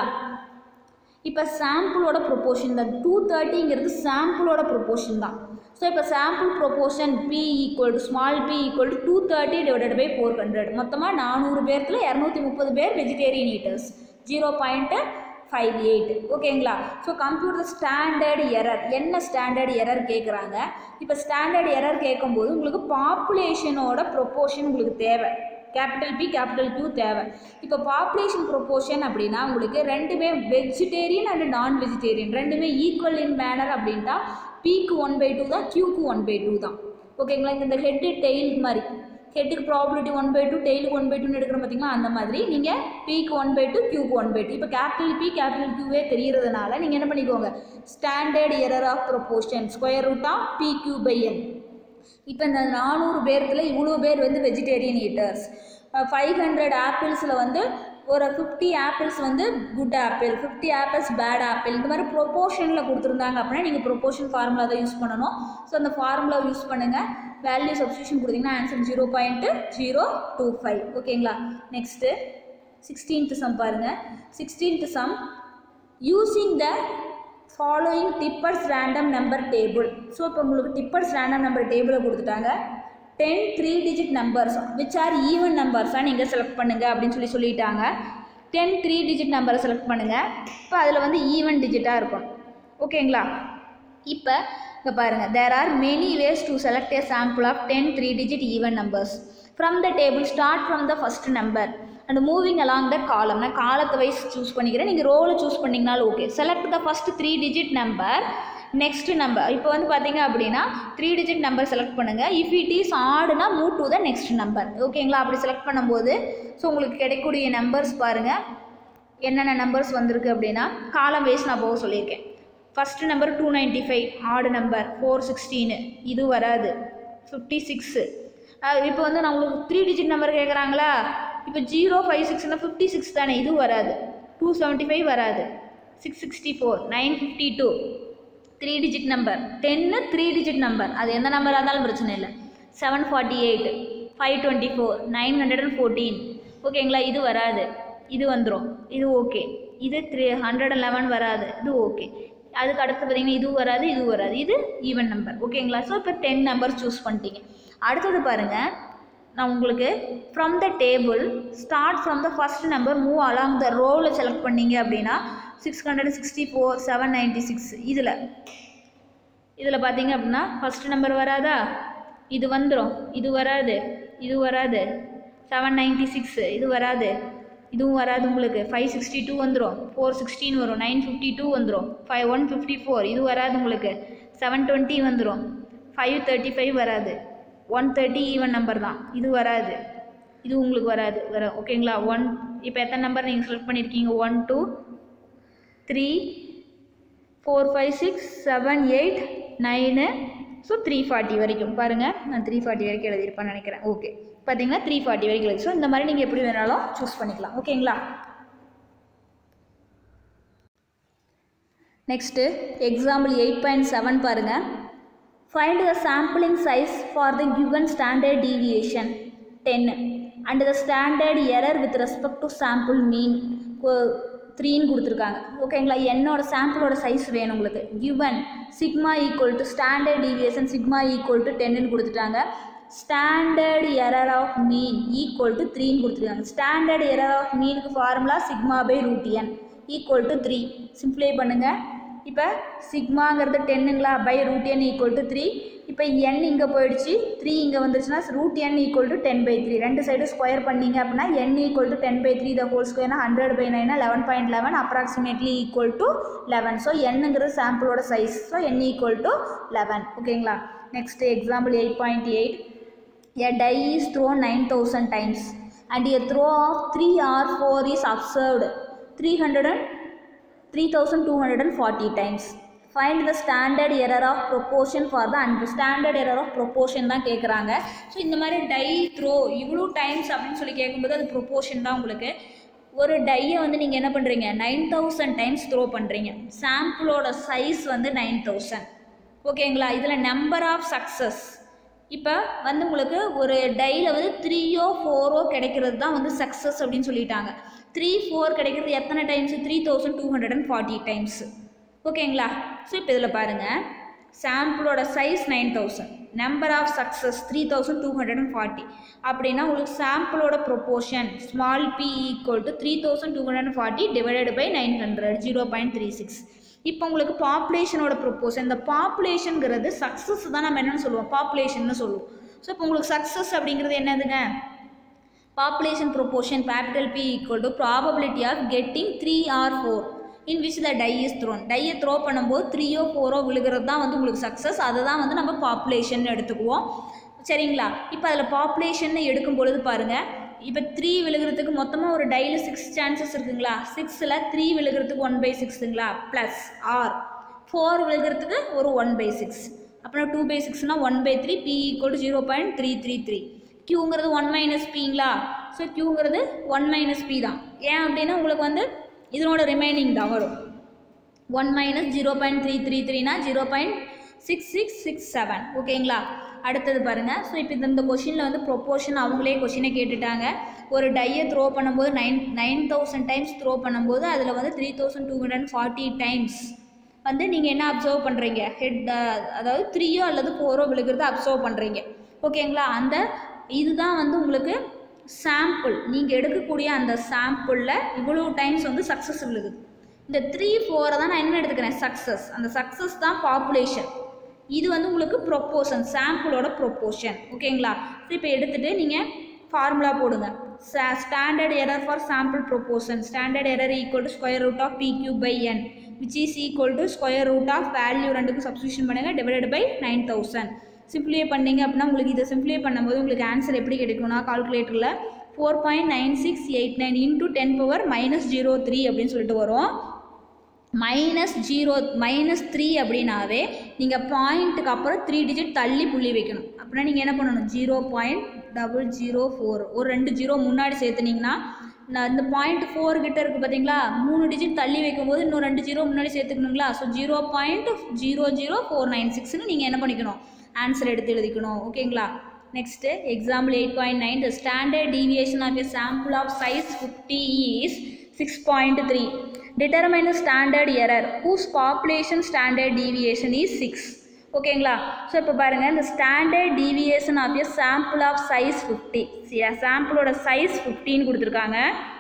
இப்போ சாம்பிளோட ப்ரொப்போர்ஷன் தான் டூ தேர்ட்டிங்கிறது சாம்பிளோட ப்ரொப்போர்ஷன் தான் ஸோ இப்போ sample proportion P equal to small P equal to two thirty divided by four hundred மொத்தமாக நானூறு பேர்த்தில் இரநூத்தி முப்பது பேர் vegetarian eaters zero point five eight ஓகேங்களா ஸோ கம்ப்யூட்டர் ஸ்டாண்டர்ட் எரர் என்ன ஸ்டாண்டர்ட் எரர் கேட்குறாங்க இப்போ ஸ்டாண்டர்ட் எரர் கேட்கும்போது உங்களுக்கு பாப்புலேஷனோட ப்ரொப்போர்ஷன் உங்களுக்கு தேவை கேபிட்டல் பி கேபிட்டல் Q தேவை இப்போ பாப்புலேஷன் ப்ரொப்போர்ஷன் அப்படின்னா உங்களுக்கு ரெண்டுமே வெஜிடேரியன் அண்ட் நான் வெஜிடேரியன் ரெண்டுமே ஈக்குவல் இன் மேனர் அப்படின்ட்டா பிக்கு ஒன் பை டூ தான் கியூக்கு ஒன் பை டூ தான் ஓகேங்களா இந்த ஹெட்டு டெய்ல் மாதிரி ஹெட்டுக்கு ப்ராபிலிட்டி ஒன் பை டூ டெய்லுக்கு ஒன் பை டூன்னு எடுக்கிறோம் பார்த்தீங்களா அந்த மாதிரி நீங்கள் பிக்கு ஒன் பை டூ கியூக்கு ஒன் பை டூ இப்போ கேபிட்டல் பி கேபிட்டல் கியூவே தெரியறதுனால நீங்கள் என்ன பண்ணிக்கோங்க standard error of proportion square root of P Q by N இப்போ இந்த நானூறு பேர்த்தில் இவ்வளோ பேர் வந்து வெஜிடேரியன் ஈட்டர்ஸ் ஃபைவ் ஹண்ட்ரட் ஆப்பிள்ஸில் வந்து ஒரு ஃபிஃப்டி ஆப்பிள்ஸ் வந்து good apple fifty apples bad apple இந்த மாதிரி ப்ரொப்போர்ஷனில் கொடுத்துருந்தாங்க அப்படின்னா நீங்கள் ப்ரொப்போர்ஷன் ஃபார்முலா தான் யூஸ் பண்ணணும் ஸோ அந்த ஃபார்முலா யூஸ் பண்ணுங்கள் வேல்யூ சப்ஸ்டியூஷன் கொடுத்தீங்கன்னா answer zero point zero two five ஓகேங்களா நெக்ஸ்ட்டு சிக்ஸ்டீன்த் சம் பாருங்கள் sixteenth sum using the following Tippett's random number table so இப்போ உங்களுக்கு டிப்பர்ஸ் ரேண்டம் நம்பர் டேபிளை கொடுத்துட்டாங்க ten three digit numbers which are even நம்பர்ஸாக நீங்கள் select பண்ணுங்கள் அப்படின்னு சொல்லி சொல்லிட்டாங்க டென் த்ரீ டிஜிட் நம்பரை செலக்ட் பண்ணுங்கள் இப்போ அதில் வந்து ஈவன் டிஜிட்டாக இருக்கும் ஓகேங்களா இப்போ இங்கே பாருங்கள் there are many ways to select a sample of ten three digit even numbers from the table start from the first number and moving along the column நான் காலத்தை வைஸ் சூஸ் பண்ணிக்கிறேன் நீங்கள் ரோலை சூஸ் பண்ணிங்கனாலும் okay select the first three digit number next number இப்போ வந்து பார்த்தீங்க அப்படின்னா த்ரீ டிஜிட் நம்பர் செலக்ட் பண்ணுங்கள் இஃப் இட் இஸ் ஆடுனா move to the next number ஓகேங்களா அப்படி செலக்ட் பண்ணும்போது ஸோ உங்களுக்கு கிடைக்கக்கூடிய நம்பர்ஸ் பாருங்கள் என்னென்ன நம்பர்ஸ் வந்திருக்கு அப்படின்னா காலம் வைஸ் நான் போக சொல்லியிருக்கேன் first number two ninety five odd number four sixteen இது வராது ஃபிஃப்டி சிக்ஸு இப்போ வந்து நான் உங்களுக்கு த்ரீ டிஜிட் நம்பர் கேட்குறாங்களா இப்போ ஜீரோ ஃபைவ் சிக்ஸ்னா ஃபிஃப்டி சிக்ஸ் தானே இது வராது டூ செவன்ட்டி ஃபைவ் வராது six sixty four nine fifty two three digit number டென்னு த்ரீ டிஜிட் நம்பர் அது எந்த நம்பராக இருந்தாலும் பிரச்சனை இல்லை seven forty eight five twenty four nine hundred and fourteen ஓகேங்களா இது வராது இது வந்துடும் இது ஓகே இது த்ரீ ஹண்ட்ரட் அண்ட் லெவன் வராது இது ஓகே அதுக்கு அடுத்து பார்த்தீங்கன்னா இது வராது இது வராது இது ஈவன் நம்பர் ஓகேங்களா ஸோ இப்போ டென் நம்பர் சூஸ் பண்ணிட்டீங்க அடுத்தது பாருங்கள் நான் உங்களுக்கு from the table start from the first number move along the ரோவில் செலக்ட் பண்ணீங்க அப்படின்னா six hundred sixty four seven ninety six இதில் இதில் பார்த்தீங்க அப்படின்னா ஃபஸ்ட் நம்பர் வராதா இது வந்துடும் இது வராது இது வராது செவன் நைன்ட்டி சிக்ஸ் இது வராது இதுவும் வராது உங்களுக்கு ஃபைவ் சிக்ஸ்டி டூ வந்துடும் ஃபோர் சிக்ஸ்டீன் வரும் நைன் ஃபிஃப்டி டூ வந்துடும் ஃபைவ் ஒன் ஃபிஃப்டி ஃபோர் இது வராது உங்களுக்கு செவன் டுவெண்ட்டி வந்துடும் ஃபைவ் தேர்ட்டி ஃபைவ் வராது ஒன் தேர்ட்டி ஈவன் நம்பர் தான் இது வராது இது உங்களுக்கு வராது வர ஓகேங்களா ஒன் இப்போ எத்தனை நம்பர் நீங்கள் செலக்ட் பண்ணியிருக்கீங்க one two three four five six seven eight nine so three forty வரைக்கும் பாருங்கள் நான் த்ரீ ஃபார்ட்டி வரைக்கும் எழுதியிருப்பேன்னு நினைக்கிறேன் ஓகே பார்த்தீங்கன்னா த்ரீ ஃபார்ட்டி வரைக்கும் எழுதி ஸோ இந்த மாதிரி நீங்கள் எப்படி வேணாலும் சூஸ் பண்ணிக்கலாம் ஓகேங்களா next example eight point seven பாருங்கள் find the sampling size for the given standard deviation டென்னு and the standard error with respect to sample mean த்ரீன்னு கொடுத்துருக்காங்க ஓகேங்களா என்னோட சாம்பிளோட சைஸ் வேணும் உங்களுக்கு given sigma equal to standard deviation sigma equal to டென்னு கொடுத்துட்டாங்க standard error of mean equal to த்ரீன்னு கொடுத்துருக்காங்க ஸ்டாண்டர்ட் எரர் ஆஃப் மீனுக்கு formula sigma by root N equal to three simply பண்ணுங்கள் இப்போ சிக்மாங்கிறது டென்னுங்களா by root N equal to three இப்போ என் இங்கே போயிடுச்சு த்ரீ இங்கே வந்துருச்சுன்னா root N equal to ten by three ரெண்டு சைடு ஸ்கொயர் பண்ணீங்க அப்படின்னா N equal to ten by three the whole ஸ்கொயர்னா ஹண்ட்ரட் பை நைனா eleven point eleven approximately equal to eleven so என்னங்கிறது சாம்பிளோட size so N equal to eleven ஓகேங்களா next example eight point eight A die is thrown 9000 times and a throw of 3 or 4 is observed 300 and 3240 times. Find the standard error of proportion for the and standard error of proportion தான் கேட்குறாங்க so இந்த மாதிரி tie throw இவ்வளோ times அப்படின்னு சொல்லி கேட்கும்போது அது proportion தான் உங்களுக்கு ஒரு டையை வந்து நீங்கள் என்ன பண்ணுறீங்க நைன் தௌசண்ட் டைம்ஸ் த்ரோ பண்ணுறீங்க சாம்பிளோட சைஸ் வந்து நைன் தௌசண்ட் ஓகேங்களா இதில் நம்பர் ஆஃப் சக்ஸஸ் இப்போ வந்து உங்களுக்கு ஒரு டையில் வந்து த்ரீயோ ஃபோரோ கிடைக்கிறது தான் வந்து சக்ஸஸ் அப்படின்னு சொல்லிட்டாங்க த்ரீ ஃபோர் கிடைக்கிறது எத்தனை times three thousand two hundred and forty times ஓகேங்களா ஸோ இப்போ இதில் பாருங்கள் சாம்பிளோட size nine thousand number of success three thousand two hundred and forty அப்படின்னா உங்களுக்கு சாம்பிளோட proportion small P equal to three thousand two hundred and forty divided by nine hundred zero point three six இப்போ உங்களுக்கு பாப்புலேஷனோட proportion இந்த பாப்புலேஷனுங்கிறது success தான் நம்ம என்னென்னு சொல்லுவோம் பாப்புலேஷன்னு சொல்லுவோம் ஸோ இப்போ உங்களுக்கு சக்ஸஸ் அப்படிங்கிறது என்னதுங்க population proportion capital P equal to probability of getting three or four in which the die is thrown டையை த்ரோ பண்ணும்போது த்ரீயோ ஃபோரோ விழுகிறது தான் வந்து உங்களுக்கு சக்ஸஸ் அதை தான் வந்து நம்ம பாப்புலேஷன் எடுத்துக்குவோம் சரிங்களா இப்போ அதில் பாப்புலேஷன் எடுக்கும் பொழுது பாருங்கள் இப்போ த்ரீ விழுகிறதுக்கு மொத்தமாக ஒரு டையில் சிக்ஸ் சான்சஸ் இருக்குங்களா சிக்ஸில் த்ரீ விழுகிறதுக்கு ஒன் பை சிக்ஸுங்களா ப்ளஸ் ஆர் ஃபோர் விழுகிறதுக்கு ஒரு ஒன் பை சிக்ஸ் அப்புறம் டூ பை சிக்ஸ்னால் one by three P equal to zero point three three three க்யூங்கிறது ஒன் மைனஸ் பிங்களா ஸோ க்யூங்கிறது ஒன் மைனஸ் பி தான் ஏன் அப்படின்னா உங்களுக்கு வந்து இதனோட ரிமைனிங் தான் வரும் one minus zero point three three த்ரீனா zero point six six six seven ஓகேங்களா அடுத்தது பாருங்கள் ஸோ இப்போ இந்த கொஷினில் வந்து ப்ரொப்போர்ஷன் அவங்களே கொஷினை கேட்டுட்டாங்க ஒரு டையை த்ரோ பண்ணும்போது nine nine thousand times throw பண்ணும்போது அதில் வந்து three thousand two hundred forty times வந்து நீங்கள் என்ன அப்சர்வ் பண்ணுறீங்க ஹெட் அதாவது த்ரீயோ அல்லது ஃபோரோ விழுகிறத அப்சர்வ் பண்ணுறீங்க ஓகேங்களா அந்த இதுதான் வந்து உங்களுக்கு சாம்பிள் நீங்கள் எடுக்கக்கூடிய அந்த சாம்பிளில் இவ்வளோ டைம்ஸ் வந்து சக்ஸஸ் விழுகுது இந்த த்ரீ ஃபோரை தான் நான் என்ன எடுத்துக்கிறேன் சக்ஸஸ் அந்த சக்ஸஸ் தான் பாப்புலேஷன் இது வந்து உங்களுக்கு ப்ரொப்போஷன் சாம்பிளோட ப்ரொப்போஷன் ஓகேங்களா ஸோ இப்போ எடுத்துகிட்டு நீங்கள் ஃபார்முலா போடுங்க standard error for sample proportion standard error equal to square root of P Q by N which is equal to square root of value ரெண்டுக்கும் சப்ஸ்டியூஷன் பண்ணுங்கள் divided by nine thousand simplify பண்ணீங்க அப்படின்னா உங்களுக்கு இதை simplify பண்ணும்போது உங்களுக்கு answer எப்படி கிடைக்கும்னா கால்குலேட்டரில் four point nine six eight nine into ten power minus zero three அப்படின்னு சொல்லிட்டு வரும் மைனஸ் ஜீரோ மைனஸ் த்ரீ அப்படின்னாவே நீங்கள் பாயிண்ட்டுக்கு அப்புறம் த்ரீ டிஜிட் தள்ளி புள்ளி வைக்கணும் அப்படின்னா நீங்கள் என்ன பண்ணணும் zero point double zero four ஒரு ரெண்டு ஜீரோ முன்னாடி சேர்த்துனீங்கன்னா நான் இந்த பாயிண்ட் ஃபோர் கிட்ட இருக்குது பார்த்தீங்களா மூணு டிஜிட் தள்ளி வைக்கும்போது இன்னும் ரெண்டு ஜீரோ முன்னாடி சேர்த்துக்கணுங்களா so zero point zero zero four nine சிக்ஸ்னு நீங்கள் என்ன பண்ணிக்கணும் ஆன்சர் எடுத்து எழுதிக்கணும் ஓகேங்களா next example eight point nine the standard deviation of a sample of size fifty is six point three determine the standard error whose population standard deviation is 6 ஓகேங்களா so இப்போ பாருங்கள் இந்த standard deviation of a sample of size fifty சாம்பிளோட size ஃபிஃப்டின்னு கொடுத்துருக்காங்க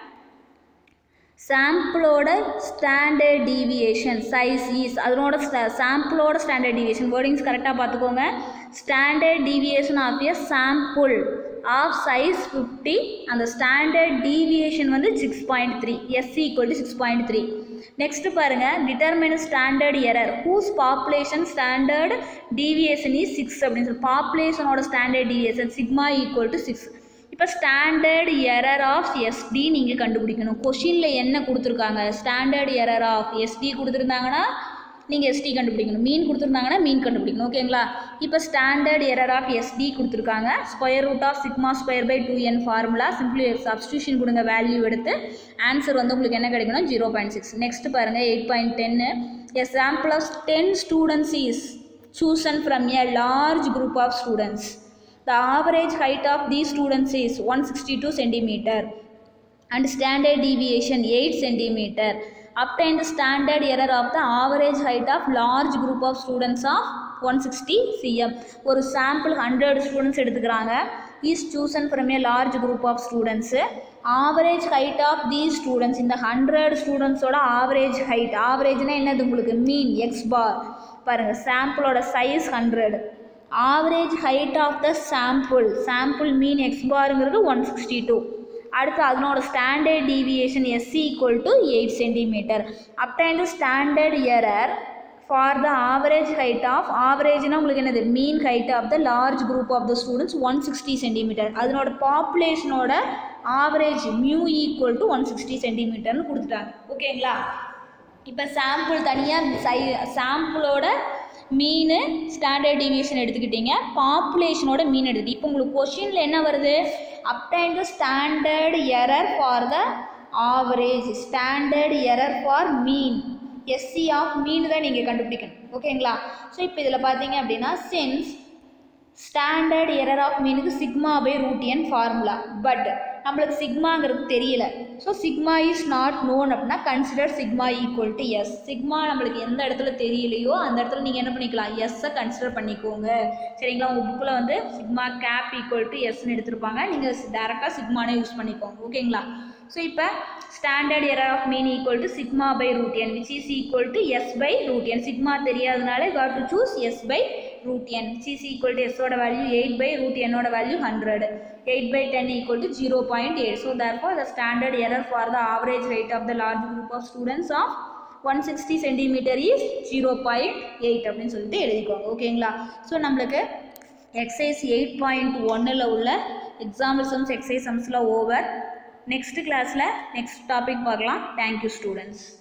சாம்பிளோட standard deviation size is அதனோட சாம்பிளோட ஸ்டாண்டர்ட் டீவியேஷன் வேர்டிங்ஸ் கரெக்டாக பார்த்துக்கோங்க standard deviation of a sample of size fifty அந்த ஸ்டாண்டர்ட் டீவியேஷன் வந்து six point three S equal to six point three next பாருங்கள் determine standard error whose population standard deviation is six அப்படின்னு சொல்லி பாப்புலேஷனோட standard deviation sigma equal to six இப்போ standard error of SD நீங்கள் கண்டுபிடிக்கணும் கொஷினில் என்ன கொடுத்துருக்காங்க ஸ்டாண்டர்ட் எரர் ஆஃப் எஸ்டி கொடுத்துருந்தாங்கன்னா நீங்கள் எஸ்டி கண்டுபிடிக்கணும் மீன் கொடுத்துருந்தாங்கன்னா மீன் கண்டுபிடிக்கணும் ஓகேங்களா இப்போ ஸ்டாண்டர்ட் எரர் ஆஃப் எஸ்டி கொடுத்துருக்காங்க square root of sigma square by two N formula simply substitution கொடுங்க வேல்யூ எடுத்து ஆன்சர் வந்து உங்களுக்கு என்ன கிடைக்கணும் ஜீரோ பாயிண்ட் சிக்ஸ் நெக்ஸ்ட் பாருங்கள் எயிட் பாயிண்ட் டென்னு a sample of ten students is chosen from a large group of students The average height of these students is 162 centimeter and standard deviation 8 centimeter. Obtain the standard error of the average height of large group of students of 160 cm. ஒரு sample hundred students எடுத்துக்கிறாங்க is chosen from a large group of students average height of these students இந்த hundred ஸ்டூடெண்ட்ஸோட average height ஆவரேஜ்னா என்னது உங்களுக்கு mean X bar பாருங்கள் சாம்பிளோட size hundred average height of the sample sample mean x பாருங்கிறது one sixty two அடுத்து அதனோட standard deviation s equal to eight centimetre obtain standard error for the average height of ஆவரேஜ்னா உங்களுக்கு என்னது mean height of the large group of the students one sixty centimetre அதனோட பாப்புலேஷனோட average mu equal to one sixty சென்டிமீட்டர்னு கொடுத்துட்டாங்க ஓகேங்களா இப்போ sample தனியாக சை சாம்பிளோட மீன் ஸ்டாண்டர்ட் டீவியேஷன் எடுத்துக்கிட்டீங்க பாப்புலேஷனோட மீன் எடுத்துக்கிட்டு இப்போ உங்களுக்கு கொஷினில் என்ன வருது obtain the standard error for the average standard error for mean SE of mean தான் நீங்கள் கண்டுபிடிக்கணும் ஓகேங்களா ஸோ இப்போ இதில் பார்த்தீங்க அப்படின்னா சென்ஸ் ஸ்டாண்டர்ட் எரர் ஆஃப் மீனுக்கு sigma by root n formula but நம்மளுக்கு சிக்மாங்கிறது தெரியல so sigma is not known அப்படின்னா consider sigma equal to s sigma நம்மளுக்கு எந்த இடத்துல தெரியலையோ அந்த இடத்துல நீங்கள் என்ன பண்ணிக்கலாம் எஸ்ஸை கன்சிடர் பண்ணிக்கோங்க சரிங்களா உங்கள் புக்கில் வந்து சிக்மா கேப் ஈக்குவல் டு எஸ்ன்னு எடுத்திருப்பாங்க நீங்கள் டேரெக்டாக சிக்மானே யூஸ் பண்ணிக்கோங்க ஓகேங்களா ஸோ இப்போ standard error of mean equal to sigma by root n which is equal to s by root N sigma தெரியாதனால got to choose s by root n c is equal to s ஓட value 8 by root n ஓட value 100 8 by 10 equal to 0.8 so therefore the standard error for the average rate of the large group of students of 160 centimeter is 0.8 அப்படின்னு சொல்லிட்டு எழுதிக்கோங்க ஓகேங்களா so நம்மளுக்கு exercise eight point ஒன்னில் உள்ள example sums exercise சம்ஸில் over next கிளாஸில் next topic பார்க்கலாம் தேங்க்யூ ஸ்டூடெண்ட்ஸ்